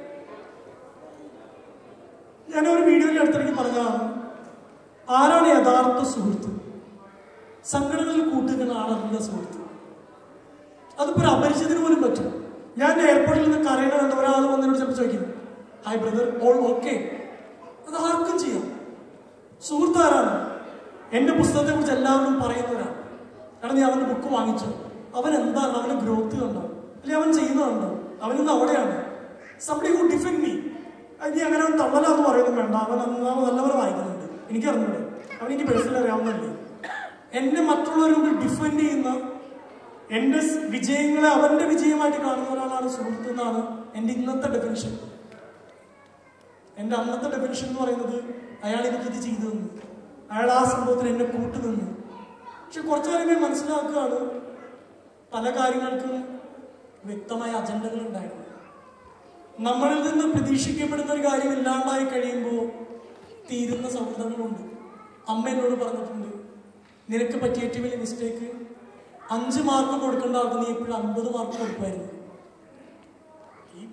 ഞാൻ ഒരു വീഡിയോയിൽ അടുത്തിടയ്ക്ക് പറഞ്ഞതാണ് ആരാണ് യഥാർത്ഥ സുഹൃത്ത് സങ്കടങ്ങളിൽ കൂട്ടുന്ന ആളല്ല സുഹൃത്ത് അതിപ്പോ ഒരു അപരിചിതന് പോലും പറ്റും ഞാൻ എയർപോർട്ടിൽ നിന്ന് കരയണ കണ്ട ഒരാൾ വന്നതിനോട് ചിലപ്പോൾ ചോദിക്കും ഹായ് ബ്രദർ ഓൾ ഓക്കെ അത് ആർക്കും ചെയ്യാം സുഹൃത്ത് ആരാണ് എന്റെ പുസ്തകത്തെ കുറിച്ച് എല്ലാവരും പറയുന്നവരാണ് കാരണം നീ അവന്റെ ബുക്ക് വാങ്ങിച്ചു അവൻ എന്താണ് അവന് ഗ്രോത്ത് കണ്ടോ അല്ലെങ്കിൽ അവൻ ചെയ്യുന്നതുണ്ടോ അവനിന്ന് അവിടെയാണ് സംബഡി ഹു ഡിഫെൻഡ് മീ നീ അങ്ങനെ അവൻ തള്ളലാന്ന് പറയുന്നത് വേണ്ട അവൻ അന്നാമത് നല്ലപോലെ വായിക്കുന്നുണ്ട് എനിക്ക് അറിഞ്ഞൂടെ അവൻ എനിക്ക് പേഴ്സണൽ അറിയാവുന്നല്ലേ എന്നെ മറ്റുള്ളവരുടെ മുമ്പിൽ ഡിഫെൻഡ് ചെയ്യുന്ന എന്റെ സ് വിജയങ്ങളെ അവന്റെ വിജയമായിട്ട് കാണുന്ന ഒരാളാണ് സുഹൃത്ത് എന്നാണ് എന്റെ ഇന്നത്തെ ഡെഫിനിഷൻ എന്റെ അന്നത്തെ ഡെഫിനിഷൻ എന്ന് പറയുന്നത് അയാൾ എനിക്ക് ഇത് ചെയ്തു തന്നു അയാൾ ആ സംഭവത്തിൽ എന്നെ കൂട്ടു നിന്നു പക്ഷെ കുറച്ചു കാലം ഞാൻ മനസ്സിലാക്കുകയാണ് പല കാര്യങ്ങൾക്കും വ്യക്തമായ അജണ്ടകൾ ഉണ്ടായിരുന്നു നമ്മളിൽ നിന്ന് പ്രതീക്ഷിക്കപ്പെടുന്ന ഒരു കാര്യം ഇല്ലാണ്ടായി കഴിയുമ്പോൾ തീരുന്ന സൗഹൃദങ്ങളുണ്ട് അമ്മ എന്നോട് പറഞ്ഞിട്ടുണ്ട് നിനക്ക് പറ്റിയ ഏറ്റവും വലിയ മിസ്റ്റേക്ക് അഞ്ച് മാർക്ക് കൊടുക്കേണ്ട ആൾക്ക് നീ എപ്പോഴും അൻപത് മാർക്ക് കൊടുക്കുമായിരുന്നു ഈ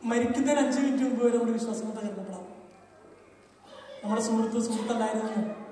മരിക്കുന്നതിന് അഞ്ച് മിനിറ്റ് മുമ്പ് വരെ നമ്മുടെ വിശ്വാസങ്ങൾ തകർന്നപ്പെടാം നമ്മുടെ സുഹൃത്ത് സുഹൃത്തല്ലായിരുന്നു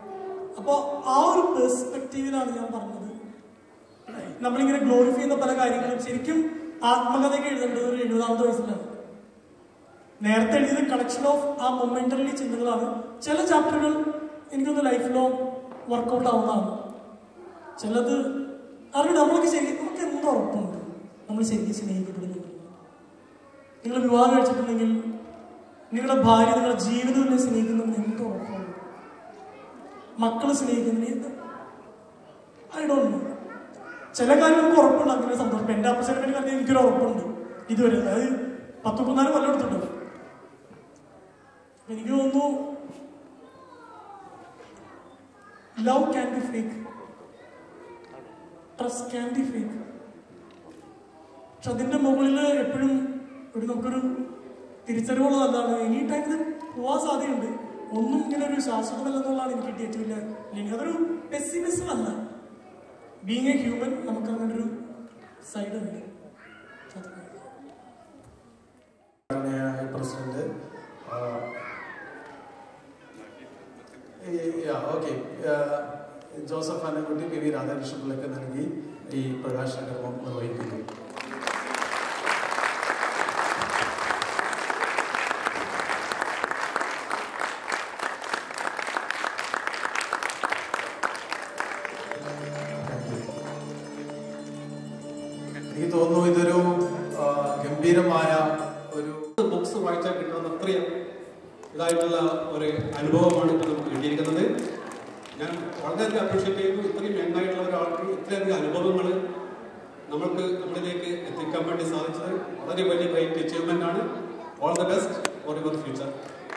അപ്പോൾ ആ ഒരു പെർസ്പെക്റ്റീവിലാണ് ഞാൻ പറഞ്ഞത് നമ്മളിങ്ങനെ ഗ്ലോറിഫൈ ചെയ്യുന്ന പല കാര്യങ്ങളും ശരിക്കും ആത്മകഥയൊക്കെ എഴുതേണ്ടത് ഒരു എഴുപതാമത്തെ വയസ്സിലാണ് നേരത്തെ എഴുതിയത് കളക്ഷൻ ഓഫ് ആ മൊമെന്റലി ചിന്തകളാണ് ചില ചാപ്റ്ററുകൾ എനിക്കൊന്ന് ലൈഫ് ലോങ് വർക്കൗട്ട് ആവുന്നതാണ് ചിലത് അറിയാം നമ്മളൊക്കെ ശരി നമുക്ക് എന്ത് ഉറപ്പുണ്ട് നമ്മൾ ശരിക്കും സ്നേഹിക്കപ്പെടുന്നു നിങ്ങൾ വിവാഹം കഴിച്ചിട്ടുണ്ടെങ്കിൽ നിങ്ങളുടെ ഭാര്യ നിങ്ങളുടെ ജീവിതം സ്നേഹിക്കുന്നെന്ന് എന്ത് ഉറപ്പുണ്ട് മക്കള് സ്നേഹിക്കുന്നത് ഐ ഡോണ്ട് നോ ചില കാര്യം നമുക്ക് ഉറപ്പുണ്ട് അങ്ങനെ സന്തോഷം എന്റെ അപ്പച്ചനെ പറ്റി പറഞ്ഞാൽ എനിക്കൊരു ഉറപ്പുണ്ട് ഇതുവരെ അതായത് പത്ത് മുപ്പത്തിനാല് കൊല്ലം എടുത്തിട്ടുണ്ട് എനിക്ക് തോന്നുന്നു love can be fake trust can be fake പക്ഷെ അതിന്റെ മുകളിൽ എപ്പോഴും ഒരു നമുക്കൊരു തിരിച്ചറിവുള്ളത് എന്താണ് എനി ടൈം ഇത് പോവാൻ സാധ്യതയുണ്ട് ഒന്നും ഇങ്ങനെ ഒരു ശാശ്വതമല്ലെന്നുള്ളതാണ് എനിക്ക് കിട്ടിയ ഏറ്റവും വലിയ അല്ലെങ്കിൽ അതൊരു പെസിമിസം അല്ല ബീങ് എ ഹ്യൂമൻ നമുക്ക് അങ്ങനെ ഒരു സൈഡ് ഉണ്ട് ആദരണീയനായ president okay Joseph Annakutty P V Radhakrishna പിള്ളയ്ക്ക് നൽകി ഈ പ്രകാശന കർമ്മം നിർവഹിക്കുന്നു എനിക്ക് തോന്നുന്നു ഇതൊരു ആ, ഗംഭീരമായ ഒരു ബുക്സ് വായിച്ചാൽ കിട്ടുന്ന അത്രയും ഇതായിട്ടുള്ള ഒരു അനുഭവമാണ് ഇപ്പോൾ നമുക്ക് കിട്ടിയിരിക്കുന്നത് ഞാൻ വളരെയധികം അപ്രീഷിയേറ്റ് ചെയ്യുന്നു ഇത്രയും യങ്ങായിട്ടുള്ള ഒരാൾക്ക് ഇത്രയധികം അനുഭവങ്ങൾ നമ്മൾക്ക് നമ്മളിലേക്ക് എത്തിക്കാൻ വേണ്ടി സാധിച്ചത് വളരെ വലിയ ഗ്രേറ്റ് അച്ചീവ്മെന്റ് ആണ് all the best for your future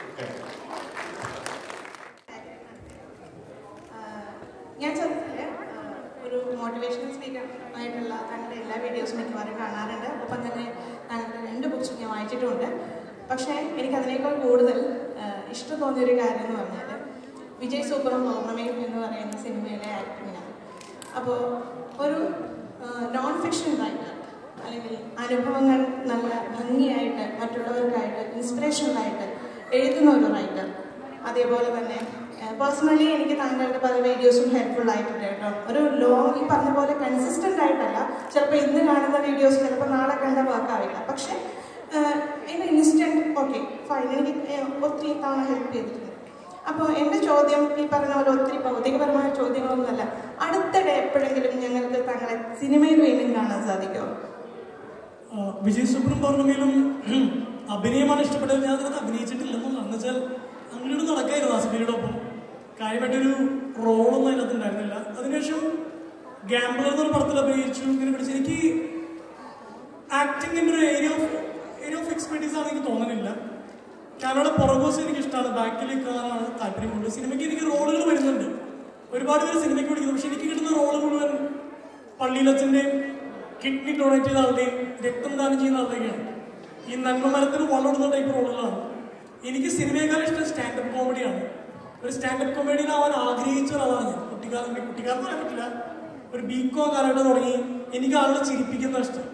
ഞാൻ ചെറുപ്പത്തില് ആഹ്, ഒരു മോട്ടിവേഷണൽ സ്പീക്കർ ആയിട്ടുള്ള താങ്കളുടെ എല്ലാ വീഡിയോസും മിക്കവാറും കാണാറുണ്ട് ഒപ്പം തന്നെ താങ്കളുടെ രണ്ട് ബുക്സും ഞാൻ വായിച്ചിട്ടുമുണ്ട് പക്ഷേ എനിക്ക് അതിനേക്കാൾ കൂടുതൽ ആഹ്, ഇഷ്ടം തോന്നിയൊരു കാര്യം എന്ന് പറഞ്ഞാൽ വിജയ് സൂപ്പറും പൗർണമയും എന്ന് പറയുന്ന സിനിമയിലെ ആക്ടിങ്ങിനാണ് അപ്പോൾ ഒരു നോൺ ഫിക്ഷൻ റൈറ്റർ അല്ലെങ്കിൽ അനുഭവങ്ങൾ നല്ല ഭംഗിയായിട്ട് മറ്റുള്ളവർക്കായിട്ട് ഇൻസ്പിറേഷണലായിട്ട് എഴുതുന്ന ഒരു റൈറ്റർ അതേപോലെ തന്നെ പേഴ്സണലി എനിക്ക് താങ്കളുടെ പല വീഡിയോസും ഹെൽപ്ഫുൾ ആയിട്ടുണ്ട് കേട്ടോ ഒരു ലോങ് ഈ പറഞ്ഞ പോലെ കൺസിസ്റ്റന്റ് ആയിട്ടല്ല ചിലപ്പോൾ ഇന്ന് കാണുന്ന വീഡിയോസ് ചിലപ്പോൾ നാളെ കണ്ട വർക്കാവില്ല പക്ഷേ അതിൻ്റെ ഇൻസ്റ്റൻറ്റ് ഓക്കെ ഫൈൻ എനിക്ക് ഏഹ്, ഒത്തിരി തവണ ഹെൽപ്പ് ചെയ്തിട്ടുണ്ട് അപ്പോൾ എൻ്റെ ചോദ്യം ഈ പറഞ്ഞ പോലെ ഒത്തിരി ഭൗതികപരമായ ചോദ്യങ്ങളൊന്നുമല്ല അടുത്തിടെ എപ്പോഴെങ്കിലും ഞങ്ങൾക്ക് താങ്കളെ സിനിമയിൽ വീണ്ടും കാണാൻ സാധിക്കുമോ ആ, വിജയ് സുബ്രം പൗർണമിയിലും അഭിനയമാണ് ഇഷ്ടപ്പെട്ടത് ഞാൻ അതിനകത്ത് അഭിനയിച്ചിട്ടില്ലെന്നുള്ളതാണ് എന്ന് വെച്ചാൽ അങ്ങോട്ട് നടക്കായിരുന്നു ആസിഫിയുടെ ഒപ്പം കാര്യമായിട്ടൊരു റോളൊന്നും അതിനകത്ത് ഉണ്ടായിരുന്നില്ല അതിനുശേഷം ഗാംബ്ലർ എന്നൊരു പടത്തിൽ അഭിനയിച്ചു ഇങ്ങനെ പിടിച്ച് എനിക്ക് ആക്ടിങ്ങിന്റെ ഒരു area of area of expertise ആണ് എനിക്ക് തോന്നുന്നില്ല കാനഡ പുറകോസ് എനിക്ക് ഇഷ്ടമാണ് ബാക്കിൽ നിൽക്കാനാണ് താല്പര്യമുള്ളത് സിനിമയ്ക്ക് എനിക്ക് റോളുകൾ വരുന്നുണ്ട് ഒരുപാട് പേര് സിനിമയ്ക്ക് വിളിക്കുന്നു പക്ഷെ എനിക്ക് കിട്ടുന്ന റോള് മുഴുവൻ പള്ളിയിലച്ഛൻ്റെയും കിഡ്നി ഡൊണേറ്റ് ചെയ്ത ആളുടെയും രക്തം ദാനം ചെയ്യുന്ന ആളുടെയൊക്കെയാണ് ഈ നന്മ മരത്തിന് വളർന്ന ടൈപ്പ് റോളുകളാണ് എനിക്ക് സിനിമയെക്കാളും ഇഷ്ടം സ്റ്റാൻഡപ്പ് കോമഡിയാണ് ഒരു സ്റ്റാൻഡപ്പ് കോമഡിയിലാവാൻ ആഗ്രഹിച്ച ഒരാളാണ് ഞാൻ കുട്ടിക്കാലം കുട്ടിക്കാലം പറയാൻ പറ്റില്ല ഒരു ബികോ കാലഘട്ടം തുടങ്ങി എനിക്ക് ആളുകളെ ചിരിപ്പിക്കുന്ന ഇഷ്ടം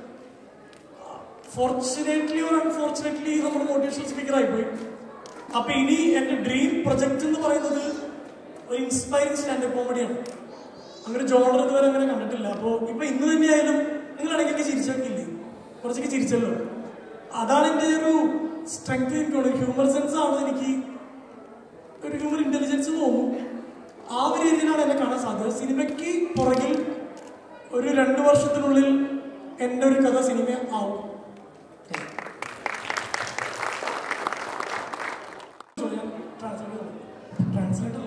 ഫോർച്ചുനേറ്റ്ലി ഓർ അൺഫോർച്ചുനേറ്റ്ലി നമ്മുടെ മോട്ടിവേഷണൽ സ്പീക്കർ ആയിപ്പോയി അപ്പൊ ഇനി എന്റെ ഡ്രീം പ്രൊജക്ട് എന്ന് പറയുന്നത് ഒരു ഇൻസ്പയറിംഗ് സ്റ്റാൻഡപ്പ് കോമഡിയാണ് അങ്ങനെ ജോണർ ഇതുവരെ അങ്ങനെ കണ്ടിട്ടില്ല അപ്പോൾ ഇപ്പൊ ഇന്ന് തന്നെയായാലും നിങ്ങൾ ഇടയ്ക്കൊക്കെ ചിരിച്ചൊക്കെയില്ലേ കുറച്ചൊക്കെ ചിരിച്ചല്ലോ അതാണ് എൻ്റെ ഒരു സ്ട്രെങ്ത് എനിക്കുള്ളത് ഹ്യൂമർ സെൻസ് ആണ് എനിക്ക് ഒരു ഹ്യൂമർ ഇന്റലിജൻസ് തോന്നും ആ ഒരു രീതിയിലാണ് എന്നെ കാണാൻ സാധ്യത സിനിമയ്ക്ക് പുറകിൽ ഒരു രണ്ട് വർഷത്തിനുള്ളിൽ എൻ്റെ ഒരു കഥ സിനിമ ആവും ട്രാൻസ്ലേറ്റർ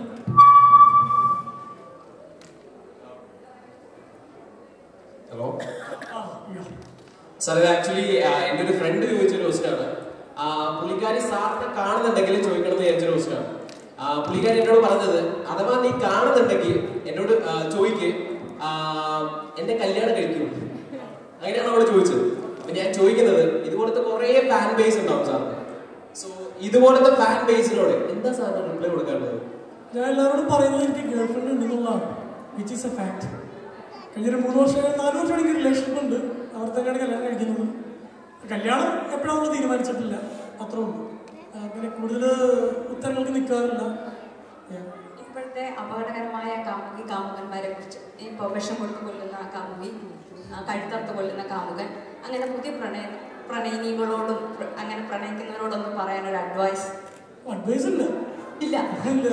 ഹലോ ആ yeah. സാർ ഇത് ആക്ച്വലി എൻ്റെ ഒരു ഫ്രണ്ട് ചോദിച്ചൊരു ക്വസ്റ്റാണ് പുള്ളിക്കാരി സാറിനെ കാണുന്നുണ്ടെങ്കിൽ ചോദിക്കണം എന്ന് വിചാരിച്ചൊരു ക്വസ്റ്റാണ് പുള്ളിക്കാരി എന്നോട് പറഞ്ഞത് അഥവാ നീ കാണുന്നുണ്ടെങ്കിൽ എന്നോട് ആ, ചോദിക്ക് ആ, എന്നെ കല്യാണം കഴിക്കൂ അങ്ങനെയാണ് അവള് ചോദിച്ചത് അപ്പൊ ഞാൻ ചോദിക്കുന്നത് ഇതുപോലത്തെ കുറേ ഫാൻ ബേസ് ഉണ്ടാവും സാറിന് സോ ഇതുപോലത്തെ ഫാൻ ബേസിനോട് എന്താ സാറിന് റിപ്ലൈ കൊടുക്കാനുള്ളത് ഞാൻ എല്ലാവരോടും പറയുന്നത് എനിക്ക് ഗേൾ ഫ്രണ്ട് ഉണ്ടെന്നുള്ളതാണ് വിച്ച് ഈസ് എ ഫാക്ട് കഴിഞ്ഞൊരു മൂന്ന് വർഷം നാല് വർഷം എനിക്ക് റിലേഷൻഷിപ്പ് ഉണ്ട് അവർ തന്നെയാണ് കല്യാണം കഴിക്കുന്നത് കല്യാണം എപ്പോഴാണ് നമ്മൾ തീരുമാനിച്ചിട്ടില്ല അത്രേ ഉള്ളൂ അങ്ങനെ കൂടുതൽ ഉത്തരങ്ങൾക്ക് നിൽക്കാറില്ല Yeah. ഇപ്പോഴത്തെ ഇപ്പോഴത്തെ അപകടകരമായ കാമുകി കാമുകന്മാരെ കുറിച്ച് ഇപ്പോൾ വിഷം കൊടുത്ത് കൊല്ലുന്ന കാമുകി ആ, കഴുത്തറുത്ത് കൊല്ലുന്ന കാമുകൻ അങ്ങനെ പുതിയ പ്രണയ പ്രണയിനികളോടും പ്ര- അങ്ങനെ പ്രണയിക്കുന്നവരോടൊന്നും പറയാനൊരു അഡ്വൈസ് അഡ്വൈസ് ഇല്ല ഇല്ല ഇല്ല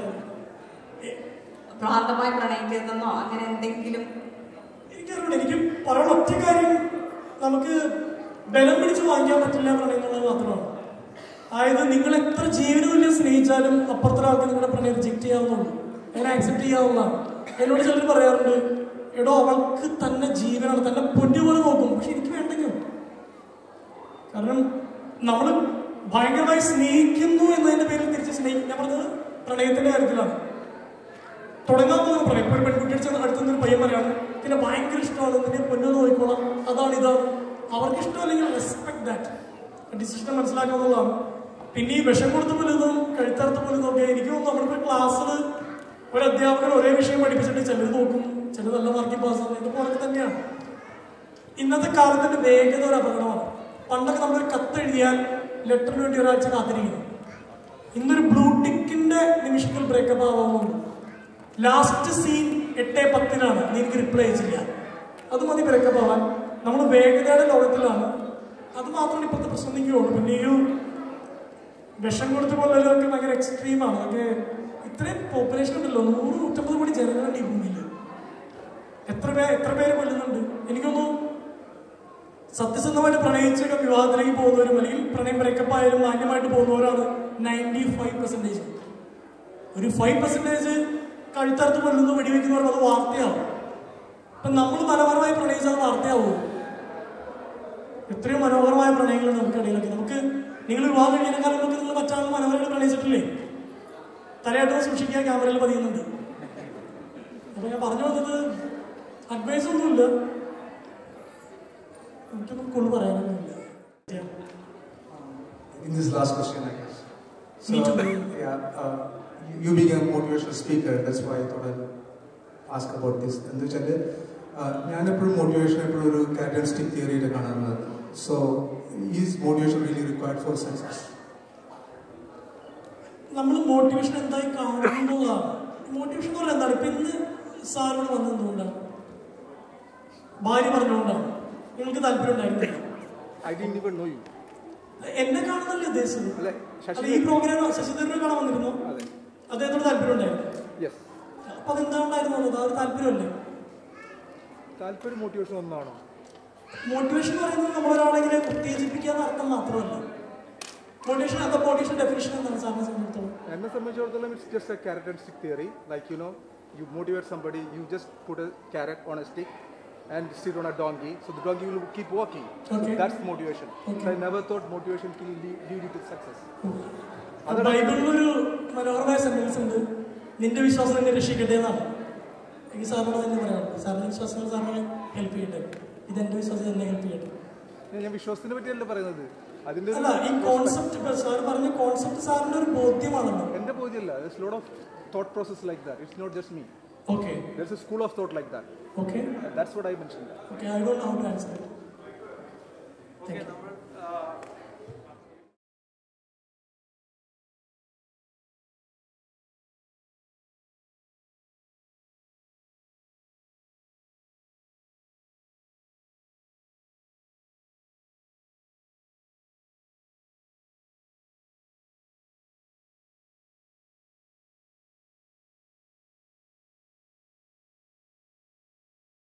ഭ്രാന്തമായി പ്രണയിക്കരുതെന്നോ അങ്ങനെ എന്തെങ്കിലും എനിക്കറിയില്ല എനിക്ക് പറയാൻ ഒറ്റ കാര്യം നമുക്ക് ബലം പിടിച്ച് വാങ്ങിക്കാൻ പറ്റില്ല പ്രണയം എന്നുള്ളത് മാത്രമാണ് അതായത് നിങ്ങൾ എത്ര ജീവന തുല്യം സ്നേഹിച്ചാലും അപ്പുറത്തെ ആൾക്ക് നിങ്ങളുടെ പ്രണയം റിജക്ട് ചെയ്യാവുന്നുള്ളൂ അങ്ങനെ ആക്സെപ്റ്റ് ചെയ്യാവുന്നതാണ് എന്നോട് ചിലർ പറയാറുണ്ട് എടോ അവൾക്ക് തന്നെ ജീവനാണ് തന്നെ പൊന്നു പോലെ നോക്കും പക്ഷെ എനിക്ക് വേണ്ടെങ്കിൽ കാരണം നമ്മൾ ഭയങ്കരമായി സ്നേഹിക്കുന്നു എന്നതിന്റെ പേരിൽ തിരിച്ച് സ്നേഹിക്കും ഞാൻ പറഞ്ഞത് പ്രണയത്തിന്റെ കാര്യത്തിലാണ് തുടങ്ങാൻ പോകുന്ന പ്രണയം ഇപ്പൊ ഒരു പെൺകുട്ടിയുടെ ചെന്ന് അടുത്തുനിന്ന് ഒരു പയ്യൻ പറയാണ് പിന്നെ ഭയങ്കര ഇഷ്ടമാണ് നിന്നെ പൊന്നു നോക്കിക്കോളാം അതാണ് ഇതാണ് അവർക്ക് ഇഷ്ടമല്ലെങ്കിൽ റെസ്പെക്ട് ദാറ്റ് ഡിസിഷൻ മനസ്സിലാക്കാവുന്നതാണ് പിന്നെ ഈ വിഷം കൊടുത്ത് പോലും കഴുത്തറുത്ത് പോലും ഒക്കെ എനിക്ക് തോന്നുന്നു നമ്മുടെ ക്ലാസ്സിൽ ഒരു അധ്യാപകൻ ഒരേ വിഷയം പഠിപ്പിച്ചിട്ട് ചിലർ നോക്കും ചിലർ നല്ല മാർക്കിൽ പാസ്സാകും ഇതുപോലെ തന്നെയാണ് ഇന്നത്തെ കാലത്തിന്റെ വേഗത ഒരു അപകടമാണ് പണ്ടൊക്കെ നമ്മളൊരു കത്ത് എഴുതിയാൽ ലെറ്ററിന് വേണ്ടി ഒരാഴ്ച കാത്തിരിക്കുന്നു ഇന്നൊരു ബ്ലൂ ടിക്കിന്റെ നിമിഷത്തിൽ ബ്രേക്കപ്പ് ആവാവുന്നുള്ളൂ ലാസ്റ്റ് സീൻ എട്ട് പത്തിനാണ് നീ എനിക്ക് റിപ്ലൈ അയച്ചില്ല അത് മതി ബ്രേക്കപ്പ് ആവാൻ നമ്മൾ വേഗതയുടെ ലോകത്തിലാണ് അത് മാത്രമാണ് ഇപ്പോഴത്തെ പ്രശ്നം എനിക്കുള്ളൂ പിന്നെ ഈ ഒരു വിഷം കൊടുത്ത് കൊല്ലലൊക്കെ ഭയങ്കര എക്സ്ട്രീമാണ് അതൊക്കെ ഇത്രയും പോപ്പുലേഷൻ ഉണ്ടല്ലോ നൂറ് നൂറ്റമ്പത് കോടി ജനങ്ങളുണ്ട് ഈ ഭൂമിയിൽ എത്ര പേര് എത്ര പേര് കൊല്ലുന്നുണ്ട് എനിക്കൊന്നും സത്യസന്ധമായിട്ട് പ്രണയിച്ചൊക്കെ വിവാഹത്തിലേക്ക് പോകുന്നവരും അല്ലെങ്കിൽ പ്രണയം ബ്രേക്കപ്പ് ആയാലും മാന്യമായിട്ട് പോകുന്നവരാണ് നയൻറ്റി ഫൈവ് പെർസെൻറ്റേജ് ഒരു ഫൈവ് പെർസെൻറ്റേജ് കഴുത്തറുത്ത് കൊല്ലുന്നു വെടിവെക്കുന്നവർ അത് വാർത്തയാവും അപ്പൊ നമ്മൾ മനോഹരമായി പ്രണയിച്ചാൽ അത് വാർത്തയാവുമോ എത്രയും മനോഹരമായ പ്രണയങ്ങൾ നമുക്കിടയിലൊക്കെ നമുക്ക് നിങ്ങൾ വിവാഹം കഴിയുന്നേക്കാളും നമുക്ക് നിങ്ങൾ മറ്റാളും മനോഹരമായിട്ട് പ്രണയിച്ചിട്ടില്ലേ തലയാട്ടം സൂക്ഷിക്കാൻ ക്യാമറയിൽ പതിയുന്നുണ്ട് അപ്പൊ ഞാൻ പറഞ്ഞു വന്നത് അഡ്വൈസ് ഒന്നുമില്ല എനിക്കൊന്നും കൊള്ളു പറയാനൊന്നുമില്ല In this last question, I guess. So, Me too. yeah, uh, you- you being a motivational speaker, that's why I thought I'd ask about this. എന്താ വെച്ചാൽ ഞാനെപ്പോഴും മോട്ടിവേഷൻ എപ്പോഴും ഒരു കാറ്ററിസ്റ്റിക് തിയറിയിൽ കാണുന്നത് so is motivation really required for success നമ്മൾ motivation എന്തായി കാണുന്നതാണ് മോട്ടിവേഷൻ എന്ന് പറഞ്ഞാൽ എന്താണ് ഇപ്പൊ ഇന്ന് സാറിനോട് വന്നത് എന്തുകൊണ്ടാണ് ഭാര്യ പറഞ്ഞുകൊണ്ടാണ് നിങ്ങൾക്ക് താല്പര്യം ഉണ്ടായിരുന്നില്ല I didn't even know you. എന്നെ കാണുന്നല്ലേ ഉദ്ദേശിച്ചത് ശശി- അല്ല, ഈ പ്രോഗ്രാം ശശിധരനെ കാണാൻ വന്നിരുന്നു അദ്ദേഹത്തോട് താല്പര്യം ഉണ്ടായിരുന്നു Yes. അപ്പൊ അതെന്താ ഉണ്ടായിരുന്നു അത് ആ ഒരു താല്പര്യമല്ലേ താല്പര്യം മോട്ടിവേഷൻ ഒന്നാണോ മോട്ടിവേഷൻ എന്ന് പറയുന്നത് നമ്മളൊരാളെ ഇങ്ങനെ ഉത്തേജിപ്പിക്കുക എന്ന അർത്ഥം മാത്രമല്ല മോട്ടിവേഷൻ അത് മോട്ടിവേഷൻ ഡെഫിനേഷൻ എന്താണ് സാറിനെ സംബന്ധിച്ചിടത്തോളം എന്നെ സംബന്ധിച്ചിടത്തോളം it's just a characteristic theory like you know you motivate somebody you just put a carrot on a stick and sit on a donkey so the donkey will keep walking Okay. that's motivation Okay. so i never thought motivation can lead, lead you to success ബൈബിളിലൊരു മനോഹരമായ sentence ഉണ്ട് നിന്റെ വിശ്വാസം എന്നെ രക്ഷിക്കട്ടെ എന്നാണ് എനിക്ക് സാറിനോട് തന്നെ പറയാനുള്ളത് സാറിന്റെ വിശ്വാസങ്ങൾ സാറിനെ ഹെൽപ്പ് ചെയ്യട്ടെ ഇത് എന്റെ വിശ്വാസം എന്നെ ഹെൽപ്പ് ചെയ്യട്ടെ ഞാൻ- ഞാൻ വിശ്വാസത്തിനെ പറ്റിയല്ല പറയുന്നത് അതിന്റെ അല്ല ഈ കോൺസെപ്റ്റ് സാർ പറഞ്ഞ കോൺസെപ്റ്റ് സാറിന്റെ ഒരു ബോധ്യമാണല്ലോ എന്റെ ബോധ്യമല്ല there's lot of thought process like that it's not just me Okay. there's a school of thought like that Okay. that's what i mentioned Okay, I don't know how to answer it. Thank you.